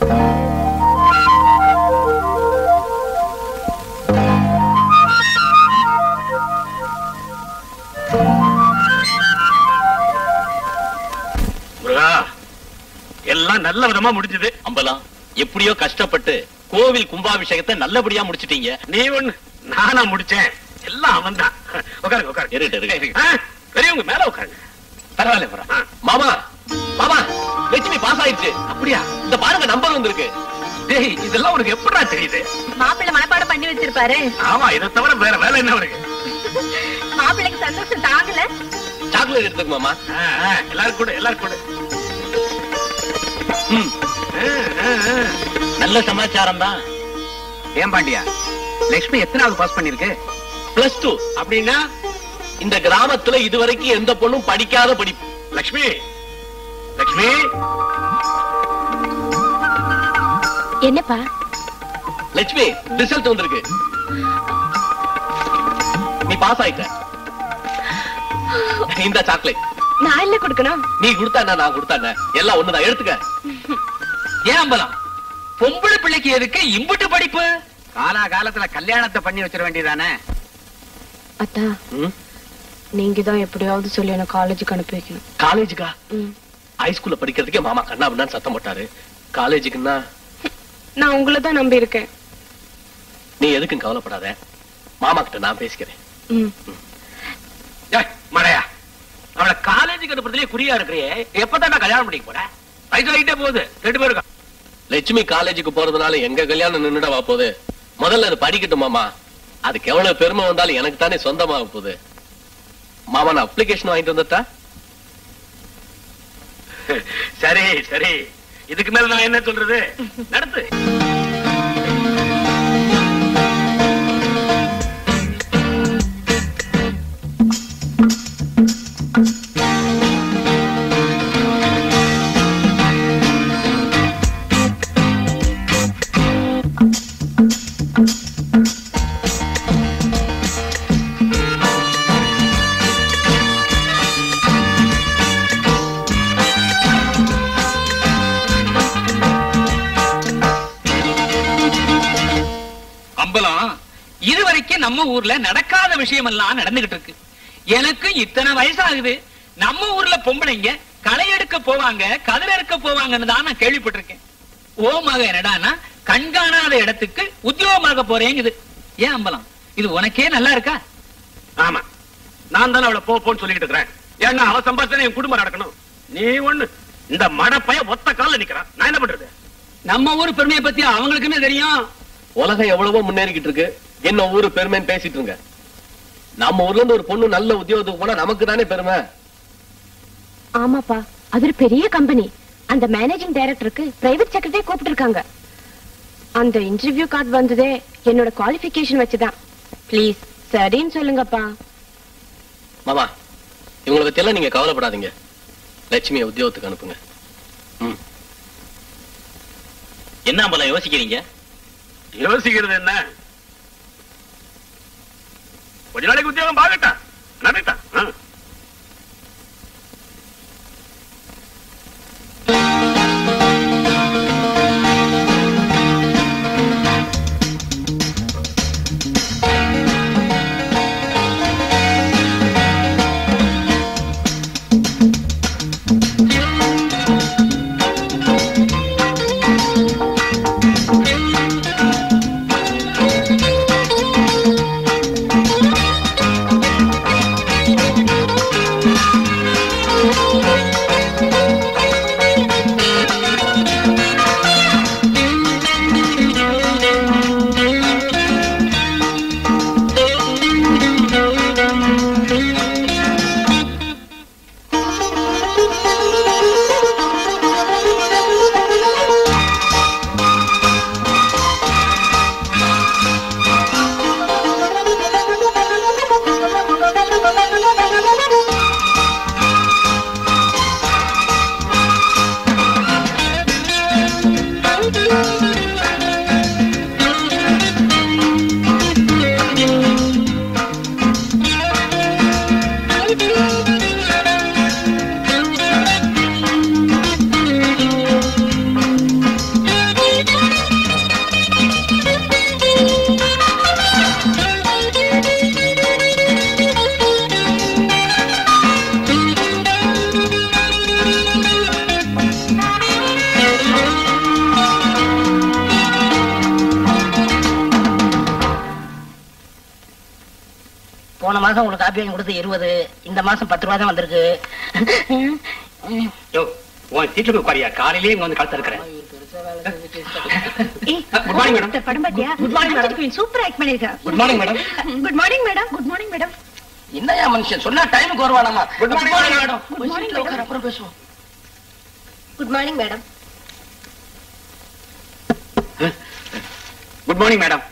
முருகா எல்லாம் நல்ல விதமா முடிஞ்சது அம்பலம் எப்படியோ கஷ்டப்பட்டு கோவில் கும்பாபிஷேகத்தை நல்லபடியா முடிச்சிட்டீங்க நீ ஒண்ணு நானா முடிச்சேன் எல்லாம் அவன் தான் உட்காருங்க உட்காருங்க இருக்கட்டும், இருக்கட்டும். ஆ, பெரியவங்க மேல உட்காருங்க பரவாயில்ல பரவா ஆ, மாமா மாமா லட்சுமி பாஸ் ஆயிடுச்சு அப்படியா இந்த பாருங்க நம்பர் வந்திருக்கு டேய் இதெல்லாம் உனக்கு எப்படா தெரியுது மாப்பிள்ளை மனப்பாடம் பண்ணி வச்சிருப்பாரு ஆமா இதை தவிர வேற வேலை என்ன அவருக்கு மாப்பிள்ளைக்கு சந்தோஷம் தாங்கல சாக்லேட் எடுத்துக்கு மாமா ஆ, ஆ, எல்லாரும் கூட எல்லாரும் கூட ம், ஆ, ஆ, ஆ. நல்ல சமாச்சாரம் தான் ஏன் பாண்டியா லட்சுமி எத்தனாவது பாஸ் பண்ணிருக்கு பிளஸ் டூ அப்படின்னா இந்த கிராமத்துல இதுவரைக்கும் எந்த பொண்ணும் படிக்காத படிப்பு லக்ஷ்மி லக்ஷ்மி என்னப்பா லட்சுமி ரிசல்ட் வந்திருக்கு நீ பாஸ் ஆயிட்ட இந்த சாக்லேட் நான் என்ன கொடுக்கணும் நீ கொடுத்தா என்ன, நான் கொடுத்தா என்ன? எல்லாம் ஒண்ணுதான் எடுத்துக்க ஏன் அம்பலம் பொம்பளை பிள்ளைக்கு எதுக்கு இம்புட்டு படிப்பு காலா காலத்துல கல்யாணத்தை பண்ணி வச்சிட வேண்டியதானே அத்தா ம், நீங்க தான் எப்படியாவது சொல்லி என்ன காலேஜுக்கு அனுப்பி வைக்கணும் காலேஜுக்கா ம். ஹைஸ்கூல்ல படிக்கிறதுக்கே மாமா கண்ணா பண்ணான்னு சத்தம் போட்டாரு காலேஜுக்குன்னா நான் உங்களை தான் நம்பி இருக்கேன் நீ எதுக்கும் கவலைப்படாத மாமா கிட்ட நான் பேசிக்கிறேன் ம். ஏய், மடையா அவளை காலேஜுக்கு அனுப்புறதுலயே குறியா இருக்கிறியே எப்பதான் நான் கல்யாணம் பண்ணிக்க போறேன் வயசு ஆகிட்டே போகுது ரெண்டு பேருக்கும் லட்சுமி காலேஜுக்கு போறதுனால எங்க கல்யாணம் நின்னுடவா போகுது முதல்ல அது படிக்கட்டும் மாமா அதுக்கு எவ்வளவு பெருமை வந்தாலும் எனக்கு தானே சொந்தமாக போகுது மாமா நான் அப்ளிகேஷன் வாங்கிட்டு வந்துட்டா சரி சரி இதுக்கு மேல நான் என்ன சொல்றது நடத்து அம்பலம் இதுவரைக்கும் நம்ம ஊர்ல நடக்காத விஷயம் எல்லாம் நடந்துகிட்டு இருக்கு எனக்கு இத்தனை வயசாகுது நம்ம ஊர்ல பொம்பளைங்க களை எடுக்க போவாங்க கதிர் எடுக்க போவாங்கன்னு தான் நான் கேள்விப்பட்டிருக்கேன் ஓ மக என்னடான்னா கண்காணாத இடத்துக்கு உத்தியோகமாக போறேங்குது ஏன் அம்பலம் இது உனக்கே நல்லா இருக்கா ஆமா நான் தானே அவளை போ போன்னு சொல்லிட்டு இருக்கிறேன் ஏன்னா அவ சம்பாதிச்சா என் குடும்பம் நடக்கணும் நீ ஒண்ணு இந்த மடப்பைய ஒத்த கால்ல நிக்கிறான் நான் என்ன பண்றது நம்ம ஊர் பெருமையை பத்தி அவங்களுக்குமே தெரியும் உலகம் எவ்வளவோ முன்னேறிக்கிட்டு இருக்கு என்ன ஊரு பெருமைன்னு பேசிட்டு இருங்க நம்ம ஊர்ல இருந்து ஒரு பொண்ணு நல்ல உத்தியோகத்துக்கு போனா நமக்கு தானே பெருமை ஆமாப்பா அது ஒரு பெரிய கம்பெனி அந்த மேனேஜிங் டைரக்டருக்கு பிரைவேட் செக்ரட்டரி கூப்பிட்டு இருக்காங்க அந்த இன்டர்வியூ கார்டு வந்ததே என்னோட குவாலிஃபிகேஷன் வச்சுதான் ப்ளீஸ் சரின்னு சொல்லுங்கப்பா மாமா இவங்களை பத்தி எல்லாம் நீங்க கவலைப்படாதீங்க லட்சுமியை உத்தியோகத்துக்கு அனுப்புங்க ம் என்ன அம்பலம் யோசிக்கிறீங்க யோசிக்கிறது என்ன கொஞ்ச நாளைக்கு உத்தியோகம் பாக்கட்டா நடக்கட்டா ஆ. போன மாசம் உங்களுக்கு காப்பி வாங்கி கொடுத்து இருபது இந்த மாசம் பத்து ரூபா தான் வந்திருக்கு யோ உன் சீட்டுக்கு உட்காரியா காலையிலேயே இங்க வந்து கழுத்த இருக்கிறேன் குட் மார்னிங் மேடம் படம் பாத்தியா Good morning, madam. Super act பண்ணிருக்கா good morning madam good morning madam good morning madam என்னையா மனுஷன் சொன்னா டைமுக்கு வருவானாமா Good morning, madam. போய் சீட்ல உட்காரு, அப்புறம் பேசுவோம் good morning madam good morning madam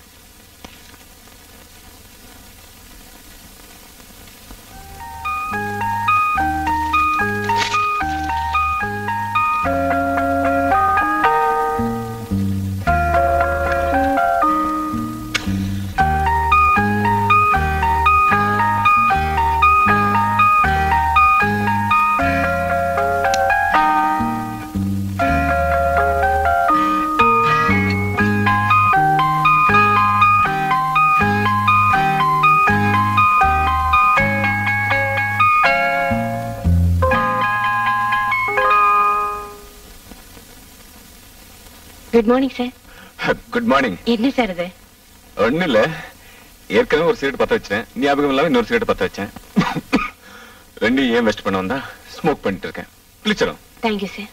good morning sir good morning என்ன சார் இது ஒண்ணு இல்ல ஏற்கனவே ஒரு சிகரெட் பத்த வச்சேன் ஞாபகம் இல்லாம இன்னொரு சிகரெட் பத்த வச்சேன் ரெண்டையும் ஏன் வெஸ்ட் பண்ண வந்தா ஸ்மோக் பண்ணிட்டு இருக்கேன் கிழிச்சிடும் thank you sir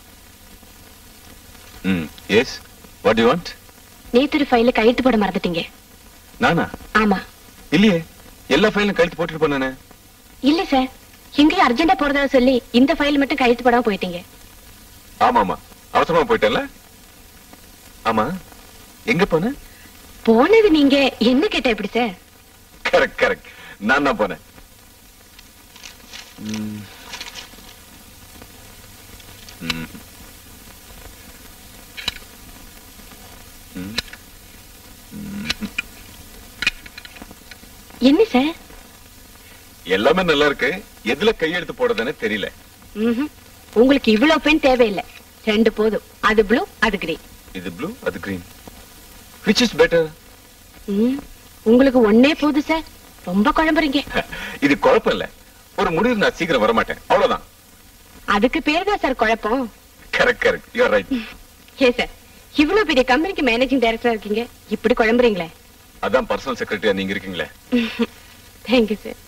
hmm yes what you want நேத்து ஒரு ஃபைல கையெழுத்து போட மறந்துட்டீங்க நானா ஆமா இல்லையே எல்லா ஃபைலும் கழுத்து போட்டுட்டு போனானே இல்ல சார் எங்கேயும் அர்ஜென்டா போறதா சொல்லி இந்த ஃபைல் மட்டும் கையெழுத்து போடாம போயிட்டீங்க ஆமா ஆமா அவசரமா போயிட்டேன்ல ஆமா எங்க போன போனது நீங்க என்ன கேட்ட எப்படி சார் கரெக்ட் கரெக்ட் நான் தான் போனேன் ம். ம். ம். என்ன சார் எல்லாமே நல்லா இருக்கு எதுல கையெழுத்து போடுறதுன்னு தெரியல ம்ஹும். உங்களுக்கு இவ்வளவு பெண் தேவையில்லை ரெண்டு போதும் அது ப்ளூ அது கிரீன் இது ப்ளூ அது கிரீன் which இஸ் பெட்டர் ம், உங்களுக்கு ஒன்னே போதும் சார் ரொம்ப குழம்புறீங்க இது குழப்பம் இல்ல ஒரு முடிவு நான் சீக்கிரம் வர மாட்டேன் அவ்வளவுதான் அதுக்கு பேர் தான் சார் குழப்பம் கரெக்ட் கரெக்ட் யூ ரைட் ஏ சார் இவ்வளவு பெரிய கம்பெனிக்கு மேனேஜிங் டைரக்டரா இருக்கீங்க இப்படி குழம்புறீங்களே அதான் பர்சனல் செக்ரட்டரியா நீங்க இருக்கீங்களே தேங்க்யூ சார்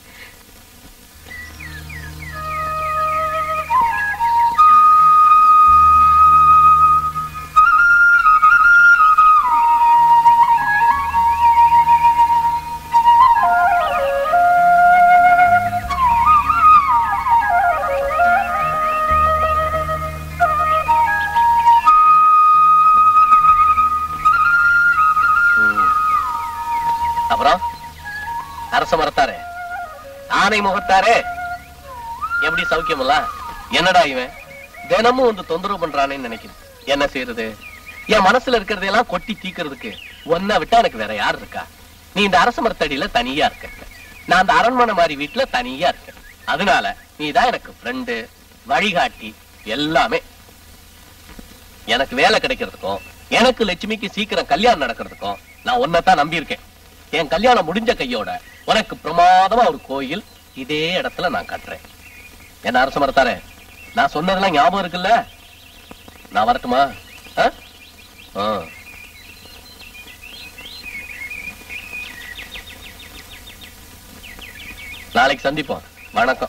அப்புறம் அரச மரத்தாரே ஆனை முகத்தாரே எப்படி சௌக்கியமில்ல என்னடா இவன் தினமும் வந்து தொந்தரவு பண்றானேன்னு நினைக்குது என்ன செய்யறது என் மனசுல இருக்கிறதையெல்லாம் கொட்டி தீக்கிறதுக்கு ஒன்ன விட்டா எனக்கு வேற யார் இருக்கா நீ இந்த அரச மரத்தடியில தனியா இருக்க நான் அந்த அரண்மனை மாதிரி வீட்டுல தனியா இருக்கேன் அதனால நீ தான் எனக்கு ஃப்ரெண்டு வழிகாட்டி எல்லாமே எனக்கு வேலை கிடைக்கிறதுக்கும் எனக்கு லட்சுமிக்கு சீக்கிரம் கல்யாணம் நடக்கிறதுக்கும் நான் உன்னைத்தான் நம்பி இருக்கேன் என் கல்யாணம் முடிஞ்ச கையோட உனக்கு பிரமாதமா ஒரு கோயில் இதே இடத்துல நான் கட்டுறேன் என்ன அரசு மரத்தாரே நான் சொன்னதெல்லாம் ஞாபகம் இருக்குல்ல நான் வரட்டுமா ஆ? ஆ. நாளைக்கு சந்திப்போம் வணக்கம்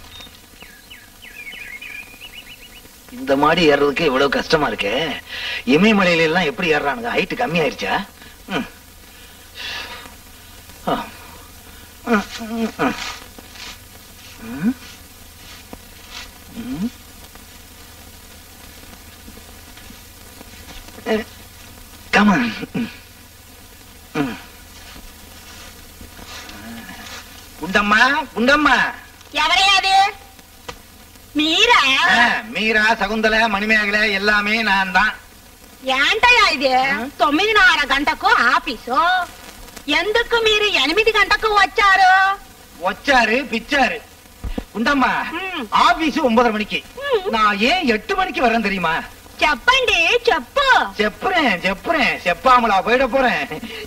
இந்த மாடி ஏறுறதுக்கு இவ்வளவு கஷ்டமா இருக்கு இமயமலையில எல்லாம் எப்படி ஏறுறானுங்க ஹைட் கம்மி ஆயிருச்சா ம். ஆ. ம், ம், ம். ம். ம். Eh, Come on. ம். ம். குண்டம்மா குண்டம்மா ఎవరయ్యాది మీరా ஆ, மீரா சகுந்தலை மணிமேகலை எல்லாமே நான் தான் ఏంటయ్యా ఇది తొమ్మిదిన్నర గంటకు ఆఫీసు ఎందుకు మీరు ఎనిమిది గంటకు వచ్చారు ஒச்சாரு பிச்சாரு குண்டம்மா ம். ஆபீஸ் ஒன்பதரை மணிக்கு ம். நான் ஏன் எட்டு மணிக்கு வரேன் தெரியுமா చెప్పండి చెప్పు செப்புறேன் செப்புறேன் செப்பாமலா போயிட போறேன்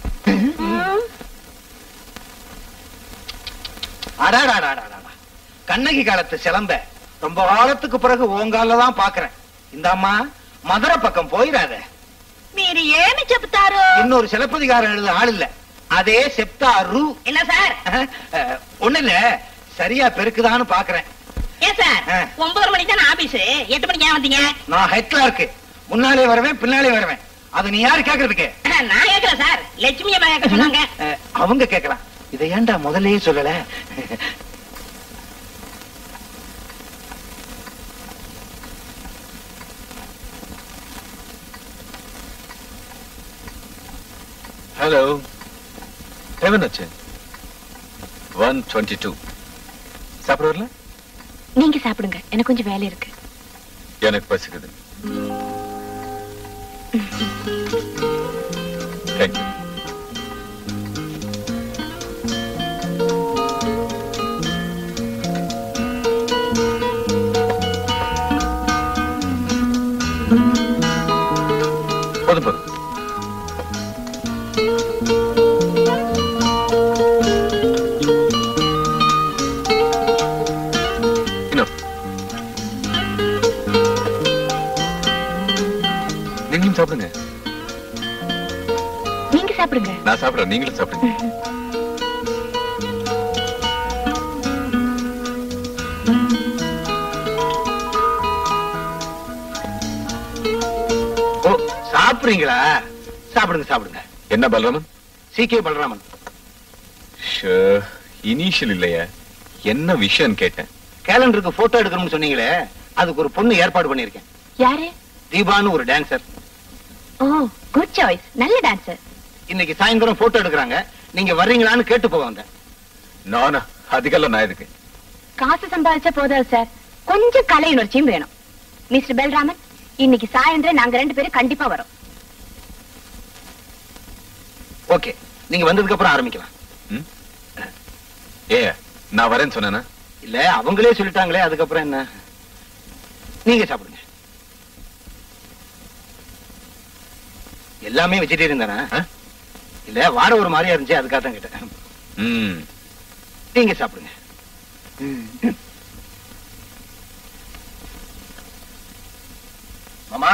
அடாடாடாடாடா கண்ணகி காலத்து சிலம்ப ரொம்ப காலத்துக்கு பிறகு ஓங்கால தான் பாக்குறேன் இந்த அம்மா மதுரை பக்கம் போயிடாத మీరు ఏమి చెబుతారు இன்னொரு சிலப்பதிகாரம் எழுத ஆள் இல்ல அதே செப்டாரு என்ன சார் ஒண்ணு இல்ல சரியா பெருக்குதான்னு பாக்குறேன் ஏன் சார் ஆ. ஒன்பது மணிக்கு தானே ஆபீஸ் எட்டு மணிக்கு ஏன் வந்தீங்க நான் ஹெட் கிளார்க்கு முன்னாலே வருவேன் பின்னாலே வருவேன் அது நீ யாரு கேக்குறதுக்கு நான் கேட்கல சார் லட்சுமி அம்மா கேட்க சொன்னாங்க அஹ், அவங்க கேட்கலாம் இதை ஏன்டா முதல்லயே சொல்லல ஹலோ ஹெவன் ஆச்சு ஒன் டுவெண்ட்டி டூ சாப்பிட வரல நீங்க சாப்பிடுங்க எனக்கு கொஞ்சம் வேலை இருக்கு எனக்கு பசிக்குது தேங்க்யூ போதும் போதும் இன்னும் நீங்களும் சாப்பிடுங்க நீங்க சாப்பிடுங்க நான் சாப்பிடுறேன் நீங்களும் சாப்பிடுங்க ஓ சாப்பிடுறீங்களா சாப்பிடுங்க சாப்பிடுங்க என்ன Balaraman C K Balaraman initial இல்லையா என்ன விஷயம் கேட்டேன் கேலண்டருக்கு போட்டோ எடுக்கணும்னு சொன்னீங்களே அதுக்கு ஒரு பொண்ணு ஏற்பாடு பண்ணிருக்கேன் யாரு தீபான்னு ஒரு டான்சர் ஓ குட் சாய்ஸ் நல்ல டான்சர் இன்னைக்கு சாயந்தரம் போட்டோ எடுக்கறாங்க நீங்க வர்றீங்களான்னு கேட்டு போக வந்தேன் நானா அதுக்கெல்லாம் நான் எதுக்கு காசு சம்பாதிச்சா போதாது சார் கொஞ்சம் கலை உணர்ச்சியும் வேணும் மிஸ்டர் பெல்ராமன் இன்னைக்கு சாயந்தரம் நாங்க ரெண்டு பேரும் கண்டிப்பா வரோம் ஓகே நீங்க வந்ததுக்கு அப்புறம் ஆரம்பிக்கலாம் ம்? ஏ நான் வரேன்னு சொன்னேனா இல்ல அவங்களே சொல்லிட்டாங்களே அதுக்கப்புறம் என்ன நீங்க சாப்பிடுங்க எல்லாமே வெஜிடேரியன் தானே ஆ? இல்ல வார ஒரு மாதிரியா இருந்துச்சு அதுக்காக தான் கேட்டேன் ம் நீங்க சாப்பிடுங்க மாமா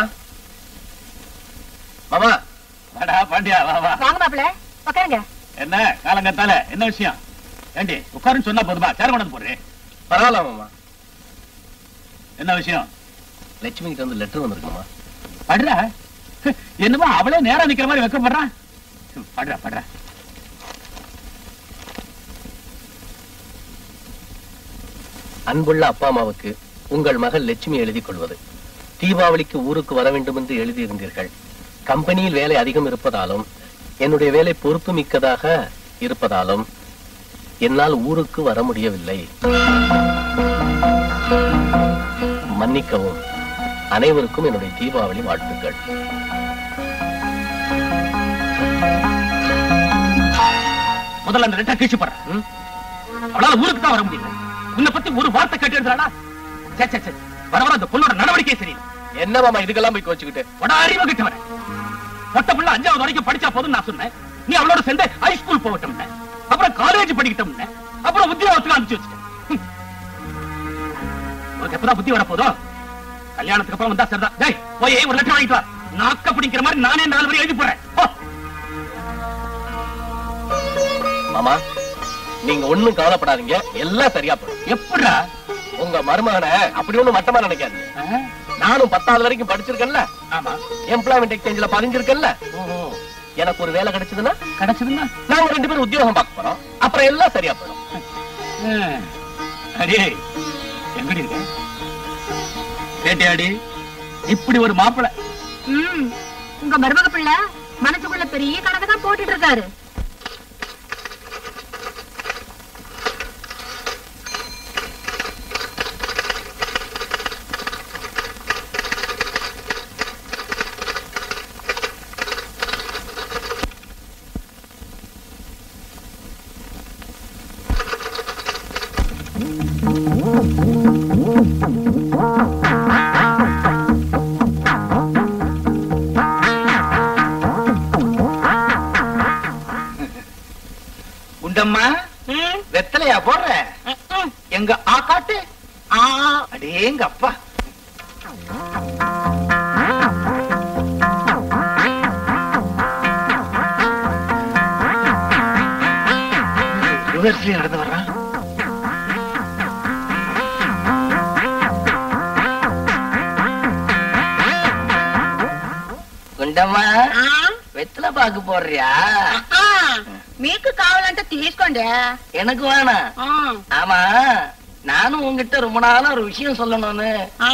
மாமா வாடா பாண்டியா வா வா வாங்க மாப்பிள உட்காருங்க என்ன காலங்கத்தால என்ன விஷயம் ஏண்டி உட்காருன்னு சொன்னா போதுமா சேர கொண்டு வந்து போடுறேன் பரவாயில்ல மாமா என்ன விஷயம் லட்சுமி கிட்ட வந்து லெட்டர் வந்திருக்கு மாமா படுறா என்னமோ அவளே நேரா நிக்கிற மாதிரி வைக்கப்படுறான் படுறா படுறா அன்புள்ள அப்பா அம்மாவுக்கு உங்கள் மகள் லட்சுமி எழுதிக் கொள்வது தீபாவளிக்கு ஊருக்கு வர வேண்டும் என்று எழுதியிருந்தீர்கள் கம்பெனியில் வேலை அதிகம் இருப்பதாலும் என்னுடைய வேலை பொறுப்பு மிக்கதாக இருப்பதாலும் என்னால் ஊருக்கு வர முடியவில்லை மன்னிக்கவும் அனைவருக்கும் என்னுடைய தீபாவளி வாழ்த்துக்கள் முதல்ல அந்த ரெட்டா கீழ்ச்சி போடுறேன் ம்? அவளால ஊருக்கு தான் வர முடியல உன்னை பத்தி ஒரு வார்த்தை கேட்டு எழுதுறாளா சே சே சே வர வர அந்த பொண்ணோட நடவடிக்கை சரியில்லை என்ன மாமா இதுக்கெல்லாம் போய் கோச்சுக்கிட்டு உட அறிவு கிட்டவன மொத்த பிள்ளை அஞ்சாவது வரைக்கும் படிச்சா போதும் நான் சொன்னேன் நீ அவளோட சேர்ந்து ஹை ஸ்கூல் போகட்டும் அப்புறம் காலேஜ் படிக்கட்டும் அப்புறம் உத்தியோகத்துக்கு அனுப்பிச்சு வச்சுட்டேன் ஹம். உனக்கு எப்பதான் புத்தி வர போதோ கல்யாணத்துக்கு அப்புறம் வந்தா சரிதான் டேய் போய் ஒரு லெட்டர் வாங்கிட்டு வா நாக்க பிடிக்கிற மாதிரி நானே நாலு வரை எழுதி போறேன் போ. மாமா நீங்க ஒண்ணும் கவலைப்படாதீங்க எல்லாம் சரியா போடும் எப்படிடா உங்க மருமகனை அப்படி ஒண்ணும் மட்டமா நினைக்காதீங்க ஆ? நானும் பத்தாவது வரைக்கும் படிச்சிருக்கேன்ல ஆமா எம்ப்ளாய்மெண்ட் எக்ஸ்சேஞ்சில் பதிஞ்சிருக்கேன்ல ஓஹோ எனக்கு ஒரு வேலை கிடைச்சதுன்னா கிடைச்சதுன்னா நாங்க ரெண்டு பேரும் உத்தியோகம் பார்க்க போறோம் அப்புறம் எல்லாம் சரியா போயிடும் ஆ. அடே எங்கடி இருக்க கேட்டியாடி இப்படி ஒரு மாப்பிளை ம் உங்க மருமக பிள்ளை மனசுக்குள்ள பெரிய கணக்கு தான் போட்டுட்டு இருக்காரு குண்டம்மா வெத்தலையா போடுற எங்க ஆ காட்டு ஆ அடேங்க அப்பா வரிசையில் நடந்து வர்றான் గుండమ్మా వెత్తల పాకు పోర్రియా మీకు కావాలంటే తీసుకోండి எனக்கு வேணாம் ஆமா நானும் உங்ககிட்ட ரொம்ப நாளா ஒரு விஷயம் சொல்லணும்னு ఆ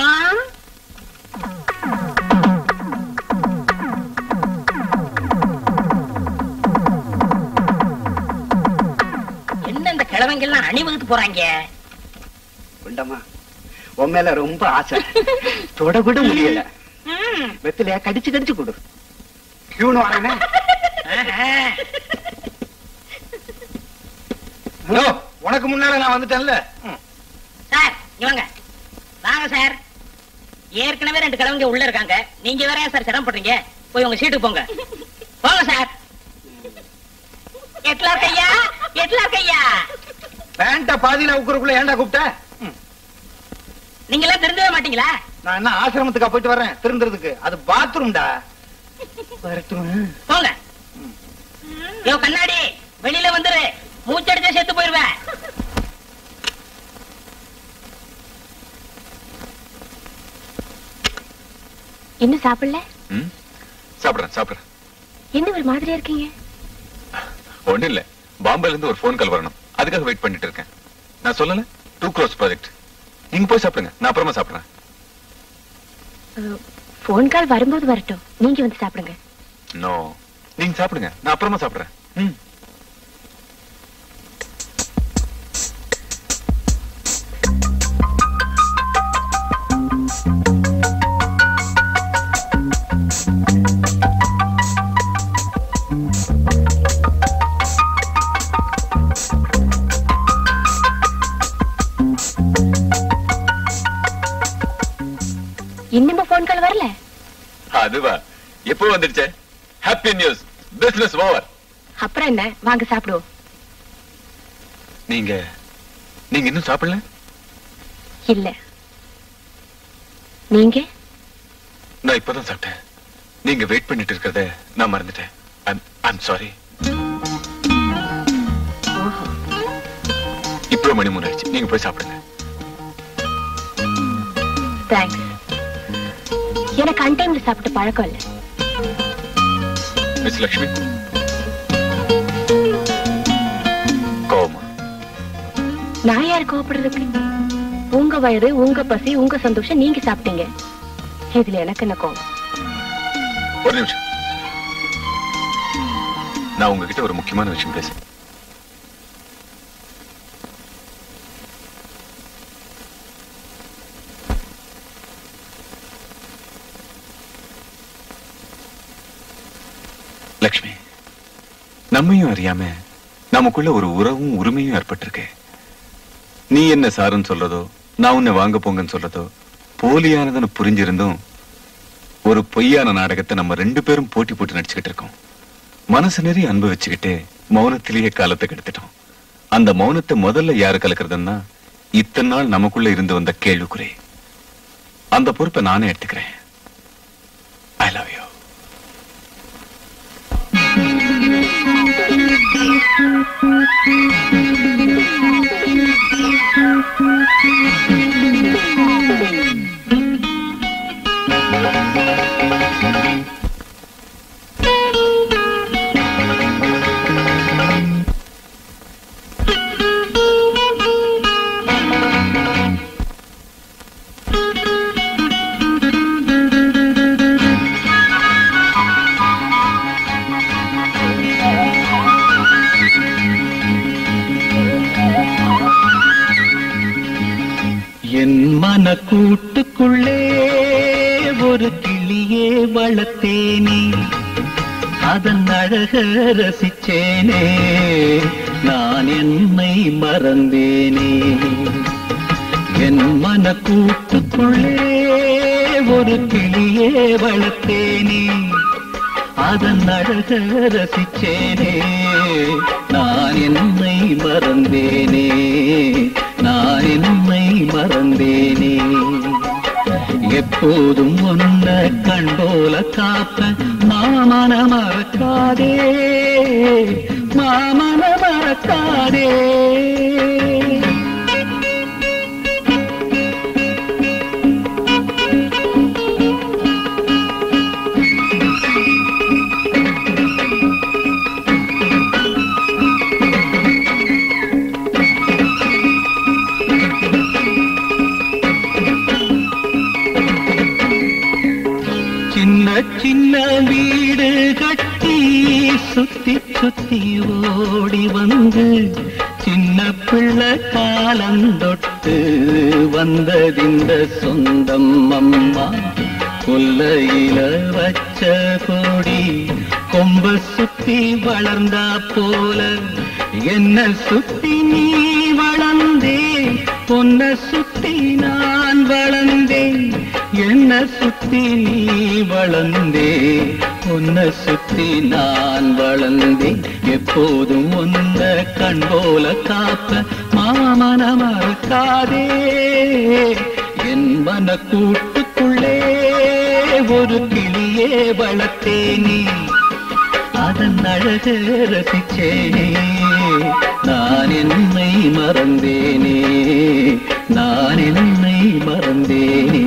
என்ன இந்த கிழவங்க எல்லாம் அணிவகுத்து போறாங்க குண்டம்மா உன் மேல ரொம்ப ஆசை தொட கூட முடியல வெத்திலையா கடிச்சு கடிச்சு கொடு கியூன் வரானே ஹலோ உனக்கு முன்னால நான் வந்துட்டேன்ல ம். சார் இங்க வாங்க வாங்க சார் ஏற்கனவே ரெண்டு கிழவங்க உள்ள இருக்காங்க நீங்க வேற ஏன் சார் சிரமப்படுறீங்க போய் உங்க சீட்டுக்கு போங்க போங்க சார் எட்லா கையா எட்லா கையா பேண்ட பாதியில உக்குறக்குள்ள ஏன்டா கூப்பிட்ட ம். நீங்க எல்லாம் திருந்தவே மாட்டீங்களா நான் என்ன ஆசிரமத்துக்கா போயிட்டு வர்றேன் திருந்துறதுக்கு அது பாத்ரூம்டா வரட்டும் போங்க யோ கண்ணாடி வெளியில வந்துரு மூச்சடிச்சா செத்து போயிருவேன் இன்னும் சாப்பிடல ம் சாப்பிடுறேன் சாப்பிடுறேன் என்ன ஒரு மாதிரியா இருக்கீங்க ஒண்ணு இல்ல பாம்பேல இருந்து ஒரு ஃபோன் கால் வரணும் அதுக்காக வெயிட் பண்ணிட்டு இருக்கேன் நான் சொல்லல டூ க்ரோஸ் ப்ராஜெக்ட் நீங்க போய் சாப்பிடுங்க நான் அப்புறமா சாப்பிடுறேன் போன் கால் வரும்போது வரட்டும் நீங்க வந்து சாப்பிடுங்க நோ நீங்க சாப்பிடுங்க நான் அப்புறமா சாப்பிடுறேன் ம் இன்னுமா போன் கால் வரல அதுவா எப்போ வந்துடுச்சே ஹாப்பி நியூஸ் பிசினஸ் ஓவர் அப்புறம் என்ன வாங்க சாப்பிடுவோம் நீங்க நீங்க இன்னும் சாப்பிடல இல்ல நீங்க நான் இப்பதான் சாப்பிட்டேன் நீங்க வெயிட் பண்ணிட்டு இருக்கிறத நான் மறந்துட்டேன் ஐம் சாரி இப்போ மணி மூணு ஆயிடுச்சு நீங்க போய் சாப்பிடுங்க தேங்க்ஸ் எனக்கு அன்டைம்ல சாப்பிட்டு பழக்கம் இல்ல மிஸ் லக்ஷ்மி கோவமா நான் யார் கோவப்படுறதுக்கு உங்க வயிறு உங்க பசி உங்க சந்தோஷம் நீங்க சாப்பிட்டீங்க இதுல எனக்கு என்ன கோவம் ஒரு நிமிஷம் நான் உங்ககிட்ட ஒரு முக்கியமான விஷயம் பேச லக்ஷ்மி நம்மையும் அறியாம நமக்குள்ள ஒரு உறவும் உரிமையும் ஏற்பட்டிருக்கு நீ என்ன சாருன்னு சொல்றதோ நான் உன்னை வாங்க போங்கன்னு சொல்றதோ போலியானதுன்னு புரிஞ்சிருந்தும் ஒரு பொய்யான நாடகத்தை நம்ம ரெண்டு பேரும் போட்டி போட்டு நடிச்சுக்கிட்டு இருக்கோம் மனசு நிறைய அனுபவிச்சுக்கிட்டு மௌனத்திலேயே காலத்தை கெடுத்துட்டோம் அந்த மௌனத்தை முதல்ல யாரு கலக்கிறதுன்னா இத்தனை நாள் நமக்குள்ள இருந்து வந்த கேள்விக்குறை அந்த பொறுப்பை நானே எடுத்துக்கிறேன் ஐ லவ் யூ என் மன கூட்டுக்குள்ளே ஒரு கிளியே வளர்த்தேனே அதன் அழக ரசிச்சேனே நான் என்னை மறந்தேனே என் மன கூட்டுக்குள்ளே ஒரு கிளியே வளர்த்தேனே அதன் அழக ரசிச்சேனே நான் என்னை மறந்தேனே நான் என்னை மறந்தேனே எப்போதும் ஒன்ன கண் போல காப்ப மாமன மறக்காதே மாமன மறக்காதே சின்ன சின்ன வீடு கட்டி சுத்தி சுத்தி ஓடி வந்து சின்ன பிள்ளை காலந்தொட்டு வந்ததிந்த சொந்தம் அம்மா கொல்லையில வச்ச கொடி கொம்ப சுத்தி வளர்ந்தா போல என்ன சுத்தி நீ வளர்ந்தே பொன்ன சுத்தி நான் வளர்ந்தேன் என்ன சுத்தி நீ வளர்ந்தே உன்னை சுத்தி நான் வளர்ந்தேன் எப்போதும் உந்த கண் போல காப்ப மாமன மறக்காதே என் மன கூட்டுக்குள்ளே ஒரு கிளியே வளர்த்தேனே அதன் அழகு ரசிச்சேனே நான் என்னை மறந்தேனே நான் என்னை மறந்தேனே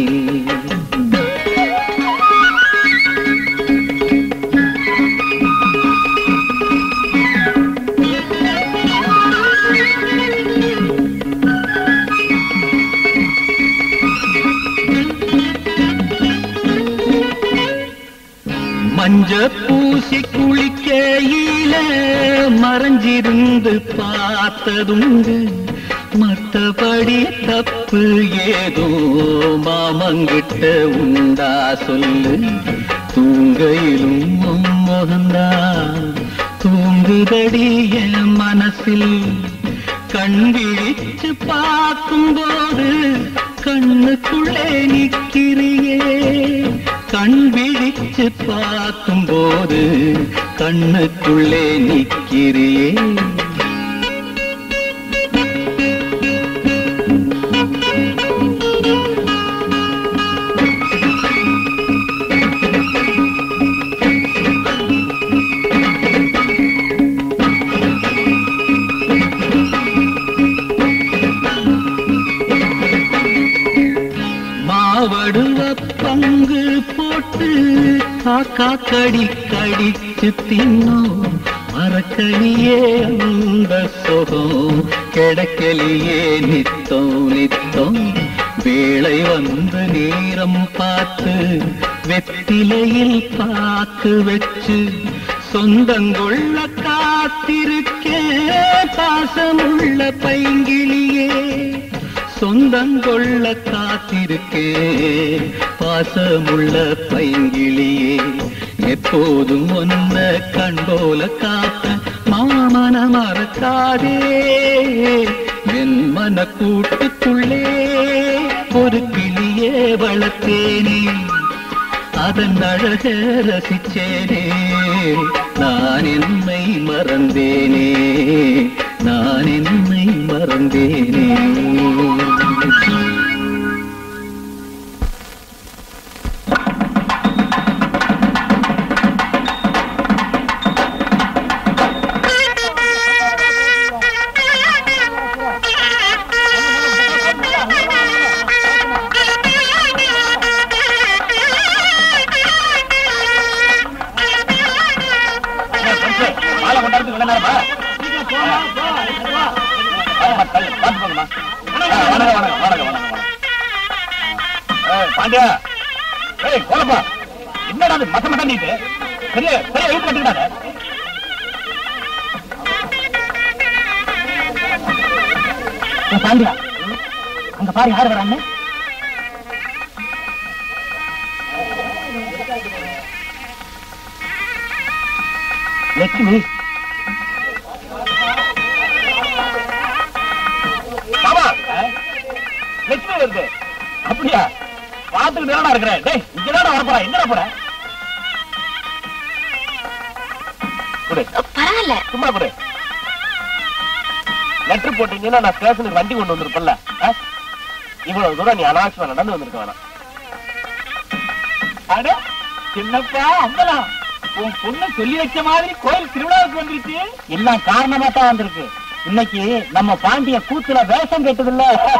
மஞ்ச பூசி குளிக்கையில மறைஞ்சிருந்து பார்த்ததுண்டு மத்தபடி தப்பு ஏதோ மாமங்கிட்ட உண்டா சொல்லு தூங்கையிலும் உன் முகந்தா தூங்குதடி என் மனசில் கண் விழிச்சு பார்க்கும்போது கண்ணுக்குள்ளே நிற்கிறியே கண் விழிச்சு பார்க்கும்போது கண்ணுக்குள்ளே நிற்கிறியே மாவடுவ பங்கு போட்டு காக்கா கடி கடிச்சு தின்னோம் மறக்கலியே அந்த சுகம் கிடைக்கலியே நித்தம் நித்தம் வேளை வந்த நேரம் பார்த்து வெத்திலையில் பாக்கு வச்சு சொந்தங்கொள்ள காத்திருக்கே பாசமுள்ள பைங்கிளியே சொந்தங்கொள்ள காத்திருக்கே பாசமுள்ள பைங்கிளியே எப்போதும் ஒன்ன கண் போல காப்ப மாமன மறக்காதே என் மன கூட்டுக்குள்ளே ஒரு கிளியே வளர்த்தேனே அதன் அழக ரசிச்சேனே நான் என்னை மறந்தேனே நான் என்னை மறந்தேனே மாலை கொண்டாடுறதுக்கு இவ்வளவு நேரமா? வாங்கம்மா, தள்ளு, பார்த்து போங்கம்மா. ஆ, வணக்கம், வணக்கம், வணக்கம், வணக்கம், வணக்கம். ஏய், பாண்டியா ஏய் கோலப்பா என்னடா அது மட்ட மட்ட நீட்டு பெரிய பெரிய எழுத்து கட்டுக்கிட்டாங்க பாண்டியா அங்க பாரு யார் வராங்க லட்சுமி மாமா லட்சுமி வருது அப்படியா பாத்துக்கிட்டு தானடா இருக்கிறேன் டேய் இங்கதானடா வரப்போறா எங்கடா போற குடு பரவாயில்ல சும்மா குடு லெட்டர் போட்டீங்கன்னா நான் ஸ்டேஷனுக்கு வண்டி கொண்டு வந்திருப்பேன்ல ஆ? இவ்வளவு தூரம் நீ அனாவசியமா நடந்து வந்திருக்க வேணாம் அட சின்னப்பா அம்பலம் உன் பொண்ணு சொல்லி வச்ச மாதிரி கோயில் திருவிழாவுக்கு வந்துருச்சு எல்லாம் காரணமா தான் வந்திருக்கு இன்னைக்கு நம்ம பாண்டிய கூத்துல வேஷம் கேட்டதில்ல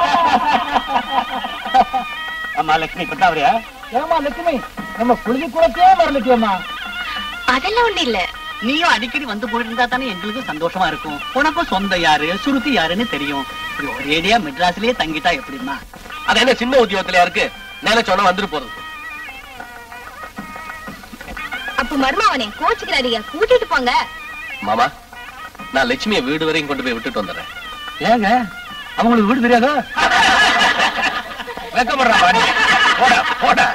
ஆமா லட்சுமி பட்டாவரியா ஏமா லட்சுமி நம்ம குழுதி குளத்தையே வரலட்டியம்மா அதெல்லாம் ஒண்ணு இல்ல நீயும் அடிக்கடி வந்து போயிட்டு இருந்தா தானே எங்களுக்கு சந்தோஷமா இருக்கும் உனக்கும் சொந்த யாரு சுருதி யாருன்னு தெரியும் இப்படி ஒரேடியா மெட்ராஸ்லயே தங்கிட்டா எப்படிமா அது என்ன சின்ன உத்தியோகத்திலயா இருக்கு நினைச்சோன்னா வந்துட்டு போறது அப்ப மருமாவனே கோச்சுக்கிறாதீங்க கூட்டிட்டு போங்க மாமா நான் லட்சுமியை வீடு வரையும் கொண்டு போய் விட்டுட்டு வந்துடுறேன் ஏங்க அவங்களுக்கு வீடு தெரியாதோ வெக்கப்படுறா பாண்டி போடா போடா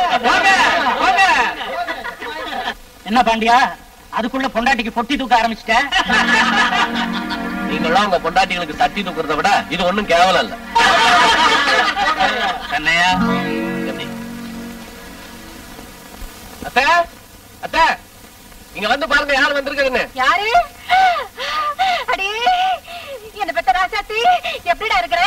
என்ன பாண்டியா அதுக்குள்ள பொண்டாட்டிக்கு பொட்டி தூக்க ஆரம்பிச்சிட்ட நீங்களாம் உங்க பொண்டாட்டிகளுக்கு தட்டி தூக்குறத விட இது ஒண்ணும் கேவலம் இல்ல கண்ணையா எப்படி அத்தை அத்தை நீங்க வந்து பாருங்க யார் வந்திருக்குதுன்னு யாரு அடே என்ன பெத்த ராசாத்தி எப்படிடா இருக்கிற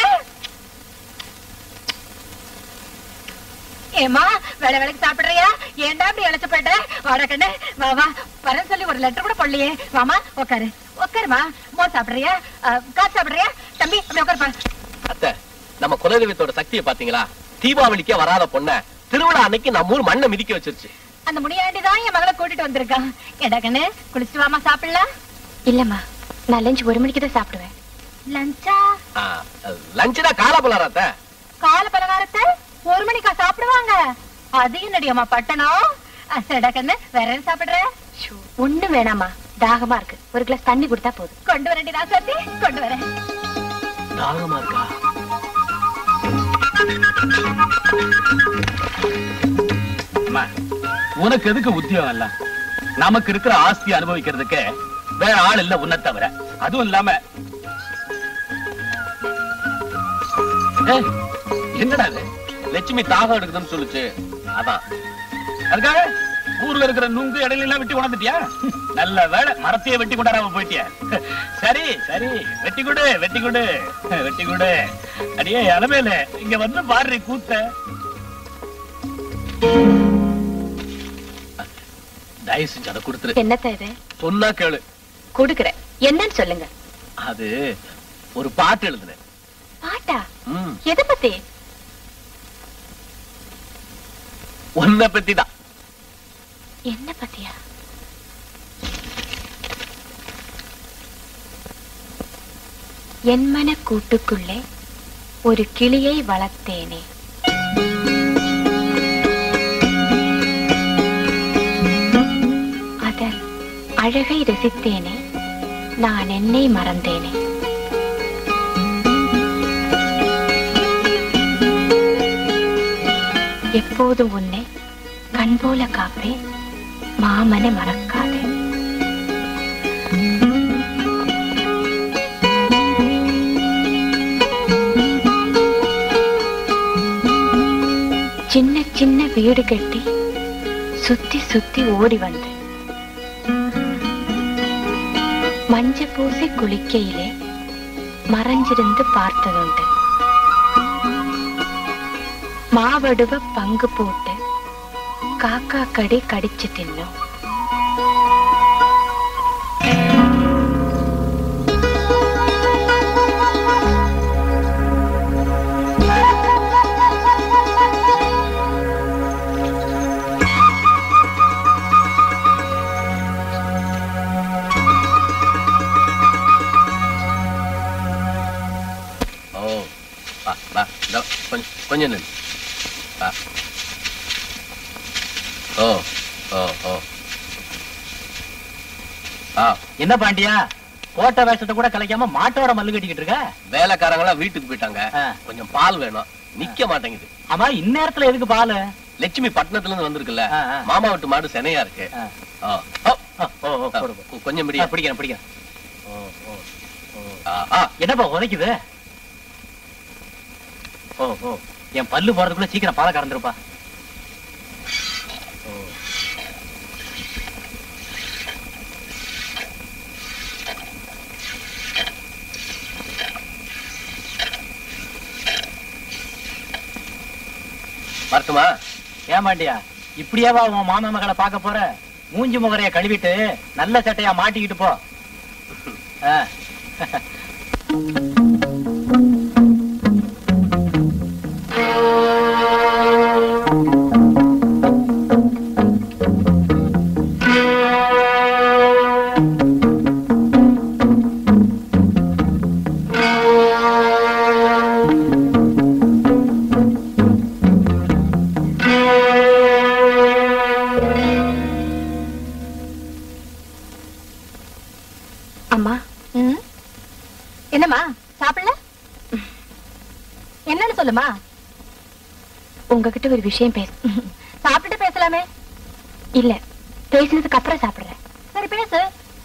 ஏமா வேலை வேலைக்கு சாப்பிடுறியா ஏன்டா இப்படி இழைச்சு போயிட்ட வாடா கண்ணு வா வா வரேன்னு சொல்லி ஒரு லெட்டர் கூட போடலையே வாமா உட்காரு உட்காருமா மோர் சாப்பிடுறியா அஹ், காசு சாப்பிடுறியா தம்பி அப்படி உட்காருப்பா அத்தை நம்ம குலதெய்வத்தோட சக்தியை பாத்தீங்களா தீபாவளிக்கே வராத பொண்ண திருவிழா அன்னைக்கு நம்ம ஊர் மண்ணை மிதிக்க வச்சிருச்சு அந்த முனியாண்டி தான் என் மகளை கூட்டிட்டு வந்திருக்கான் ஏடா கண்ணு குளிச்சுட்டு வாமா சாப்பிடலாம் இல்லம்மா நான் லஞ்ச் ஒரு மணிக்கு தான் சாப்பிடுவேன் லஞ்சா லஞ்ச் தான் காலா போலாரா அத்தை கால பலகாரத்தை ஒரு மணிக்கா சாப்பிடுவாங்க அது என்னடியம்மா பட்டணம் அடா கண்ணு வேற என்ன சாப்பிடுற ஒண்ணு வேணாமா தாகமா இருக்கு ஒரு கிளாஸ் தண்ணி கொடுத்தா போதும் கொண்டு வரேன்டி ராசாத்தி கொண்டு வரேன் தாகமா இருக்கா அம்மா, உனக்கு எதுக்கு உத்தியோகம் இல்ல நமக்கு இருக்கிற ஆஸ்தி அனுபவிக்கிறதுக்கு வேற ஆள் இல்ல உன்னை தவிர அதுவும் இல்லாம ஏய், என்னடா இது லட்சுமி தாகம் எடுக்குதுன்னு சொல்லுச்சு அதான் அதுக்காக ஊர்ல இருக்கிற நுங்கு இடையில எல்லாம் வெட்டி உணர்ந்துட்டியா நல்ல வேலை மரத்தையே வெட்டி கொண்டாடாம போயிட்டியா சரி சரி வெட்டி கொடு வெட்டி கொடு வெட்டி கொடு அடியே அலமேல இங்க வந்து பாரு கூத்த தயவு செஞ்சு அதை கொடுத்துரு என்னத்த இது சொன்னா கேளு கொடுக்குறேன் என்னன்னு சொல்லுங்க அது ஒரு பாட்டு எழுதுனேன் பாட்டா ம், எதை பத்தி உன்னை பத்தி தான் என்ன பத்தியா என் மன கூட்டுக்குள்ளே ஒரு கிளியை வளர்த்தேனே அதன் அழகை ரசித்தேனே நான் என்னை மறந்தேனே எப்போதும் உன்னை கண் போல காப்பேன் மாமனை மறக்காதே சின்ன சின்ன வீடு கட்டி சுத்தி சுத்தி ஓடி வந்து மஞ்ச பூசி குளிக்கையிலே மறைஞ்சிருந்து பார்த்ததுண்டு மாவடுவ பங்கு போட்டு காக்கா கடி கடிச்சு தின்னும் ஓ வா வா இதோ, கொஞ்சம் கொஞ்சம் நில்லு வா ஓ ஓ ஓ ஆ என்ன பாண்டியா கோட்டை வேஷத்தை கூட கலைக்காம மாட்டோட மல்லு கட்டிக்கிட்டு இருக்க வேலைக்காரங்க எல்லாம் வீட்டுக்கு போயிட்டாங்க ஆ. கொஞ்சம் பால் வேணும் நிக்க மாட்டேங்குது ஆமா இந்நேரத்துல எதுக்கு பாலு லட்சுமி பட்டணத்துல இருந்து வந்திருக்குல்ல ஆ, ஆ. மாமா வீட்டு மாடு செனையா இருக்கு ஆ. ஆ. ஓ, ஆ, ஓ, ஓ, போடு, போடு. கொ- கொஞ்சம் ஆ, முடியா பிடிக்கிறேன் பிடிக்கிறேன் ஆ என்னப்பா உதைக்குது ஓ ஓ என் பல்லு போறதுக்குள்ள சீக்கிரம் பாலை கறந்துருப்பா வரட்டுமா ஏன் பாண்டியா இப்படியாவா உன் மாமா மகளை பார்க்க போற மூஞ்சி முகரைய கழுவிட்டு நல்ல சட்டையா மாட்டிக்கிட்டு போ ஆ. அம்மா ம்? என்னம்மா சாப்பிடல என்னன்னு சொல்லுமா உங்ககிட்ட ஒரு விஷயம் பேச சாப்பிட்டுட்டு பேசலாமே இல்ல பேசினதுக்கு அப்புறம் சாப்பிடுறேன் சரி பேசு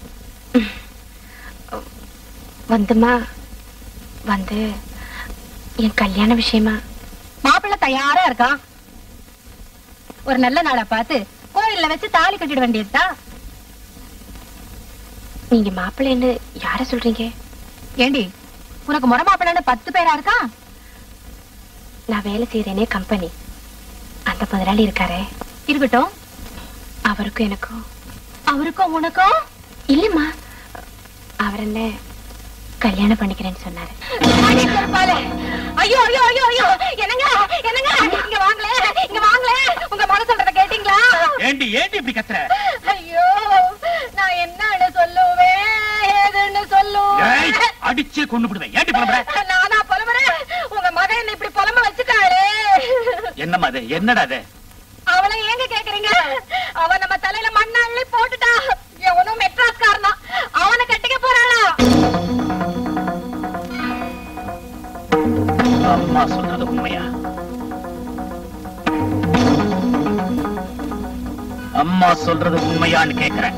வந்துமா வந்து என் கல்யாண விஷயமா மாப்பிள்ளை தயாரா இருக்கான் ஒரு நல்ல நாளா பார்த்து கோயில்ல வச்சு தாலி கட்டிட வேண்டியதுதான் நீங்க மாப்பிள்ளைன்னு யார சொல்றீங்க ஏண்டி உனக்கு முறை மாப்பிள்ளைன்னு பத்து பேரா இருக்கான் நான் வேலை செய்யறேனே கம்பெனி அந்த முதலாளி இருக்காரே இருக்கட்டும் அவருக்கும் எனக்கும் அவருக்கும் உனக்கும் இல்லம்மா அவர் என்ன கல்யாணம் பண்ணிக்கிறேன்னு சொன்னாரு அடி கருப்பாலே. ஐயோ ஐயோ ஐயோ ஐயோ என்னங்க என்னங்க இங்க வாங்களே இங்க வாங்களே உங்க மனசு சொல்றத கேட்டீங்களா ஏண்டி ஏண்டி இப்படி கத்துற ஐயோ நான் என்னன்னு சொல்லுவேன் ஏதுன்னு ஏய், சொல்லுவேன் அடிச்சே கொண்டு விடுவேன் ஏண்டி புலம்புற நானா புலம்புறேன் உங்க மகன் என்ன இப்படி புலம்ப வச்சுட்டாளே என்னம்மா அது என்னடா அது அவளை ஏங்க கேக்குறீங்க அவன் நம்ம தலையில மண்ணை அள்ளி போட்டுட்டா எவனும் மெட்ராஸ் காரனா அவனை கட்டிக்க போறாளா அம்மா சொல்றது உண்மையா அம்மா சொல்றது உண்மையான்னு கேக்குறேன்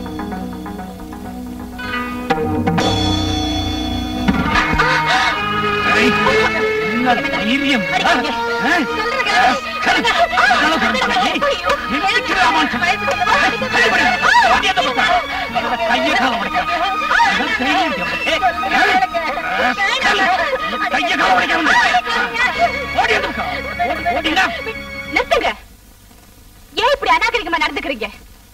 ஏய், என்ன தைரியம் ஆ? ஆ? கல். கதவு திறந்துடா, ஏய். எந்திரிக்கிறாமான்னு சொன்னேன். கை விடு. வண்டி எந்த பக்கம்? என்னோட கையை காலை உடைக்கிறேன். என்ன தைரியம் உனக்கு? ஏய், ஏய், கல். கையை காலை உடைக்கிறேன். ஓடி அந்த பக்கம். ஓடி, ஓடினா. நிறுத்துங்க ஏன் இப்படி அநாகரிகமா நடந்துக்கிறீங்க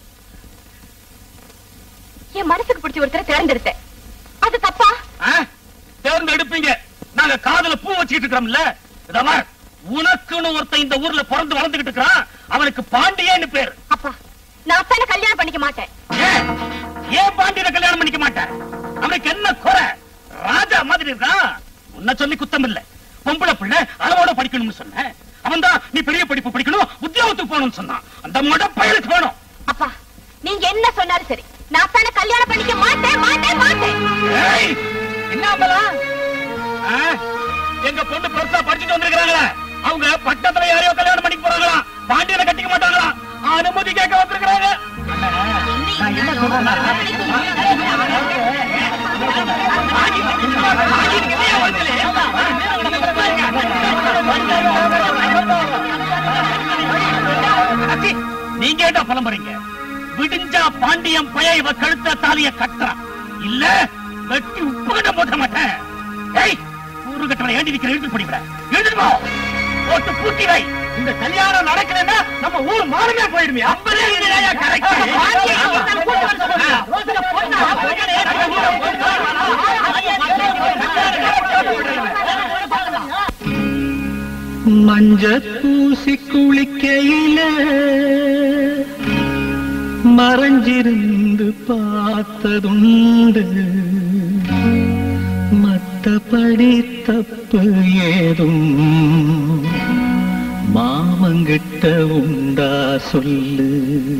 என் மனசுக்கு பிடிச்ச ஒருத்தரை தேர்ந்தெடுத்தேன் அது தப்பா ஆ? தேர்ந்தெடுப்பீங்க நாங்க காதுல பூ வச்சுக்கிட்டு இருக்கிறோம்ல இதோ பார், உனக்குன்னு ஒருத்தன் இந்த ஊர்ல பிறந்து வளர்ந்துகிட்டு இருக்கிறான் அவனுக்கு பாண்டியன்னு பேர் அப்பா நான் அத்தான கல்யாணம் பண்ணிக்க மாட்டேன் ஏன் ஏன் பாண்டியனை கல்யாணம் பண்ணிக்க மாட்டேன் அவனுக்கு என்ன குறை ராஜா மாதிரி இருக்கான் உன்னை சொல்லி குத்தம் இல்ல பொம்பளை பிள்ளை அளவோட படிக்கணும்னு சொன்னேன் அவன் தான் நீ பெரிய படிப்பு படிக்கணும் உத்தியோகத்துக்கு போகணும்னு சொன்னான் அந்த மட பயலுக்கு வேணும் அப்பா நீங்க என்ன சொன்னாலும் சரி நான் அத்தான கல்யாணம் பண்ணிக்க மாட்டேன் மாட்டேன் மாட்டேன் ஏய், என்ன அம்பலம்? ஆ? எங்க பொண்ணு பெருசா படிச்சுட்டு வந்திருக்காங்களே அவங்க பட்டத்துல யாரையோ கல்யாணம் பண்ணிக்க போறாங்களா பாண்டியனை கட்டிக்க மாட்டாங்களா அனுமதி கேட்க வந்திருக்கிறாங்க நான் என்ன சொல்றேன்னா அச்சி, நீங்க ஏட்டா புலம்புறீங்க விடிஞ்சா பாண்டியன் பய இவ கழுத்த தாலிய கட்டுறான் இல்ல வெட்டி உப்பு கட்ட போட்ட மாட்டேன் ஏய் ஊரு கட்டவனை ஏண்டி நிக்கிற எழுதி படிக்கிற எழுதிட்டு போ போட்டு பூட்டி வை இந்த கல்யாணம் நடக்கலன்னா நம்ம ஊர் மானமே போயிடுமே அப்பவே இல்லையா மஞ்ச பூசி குளிக்கையில மறைஞ்சிருந்து பார்த்ததுண்டு மத்தபடி தப்பு ஏதும் மாமங்கிட்ட உண்டா சொல்லு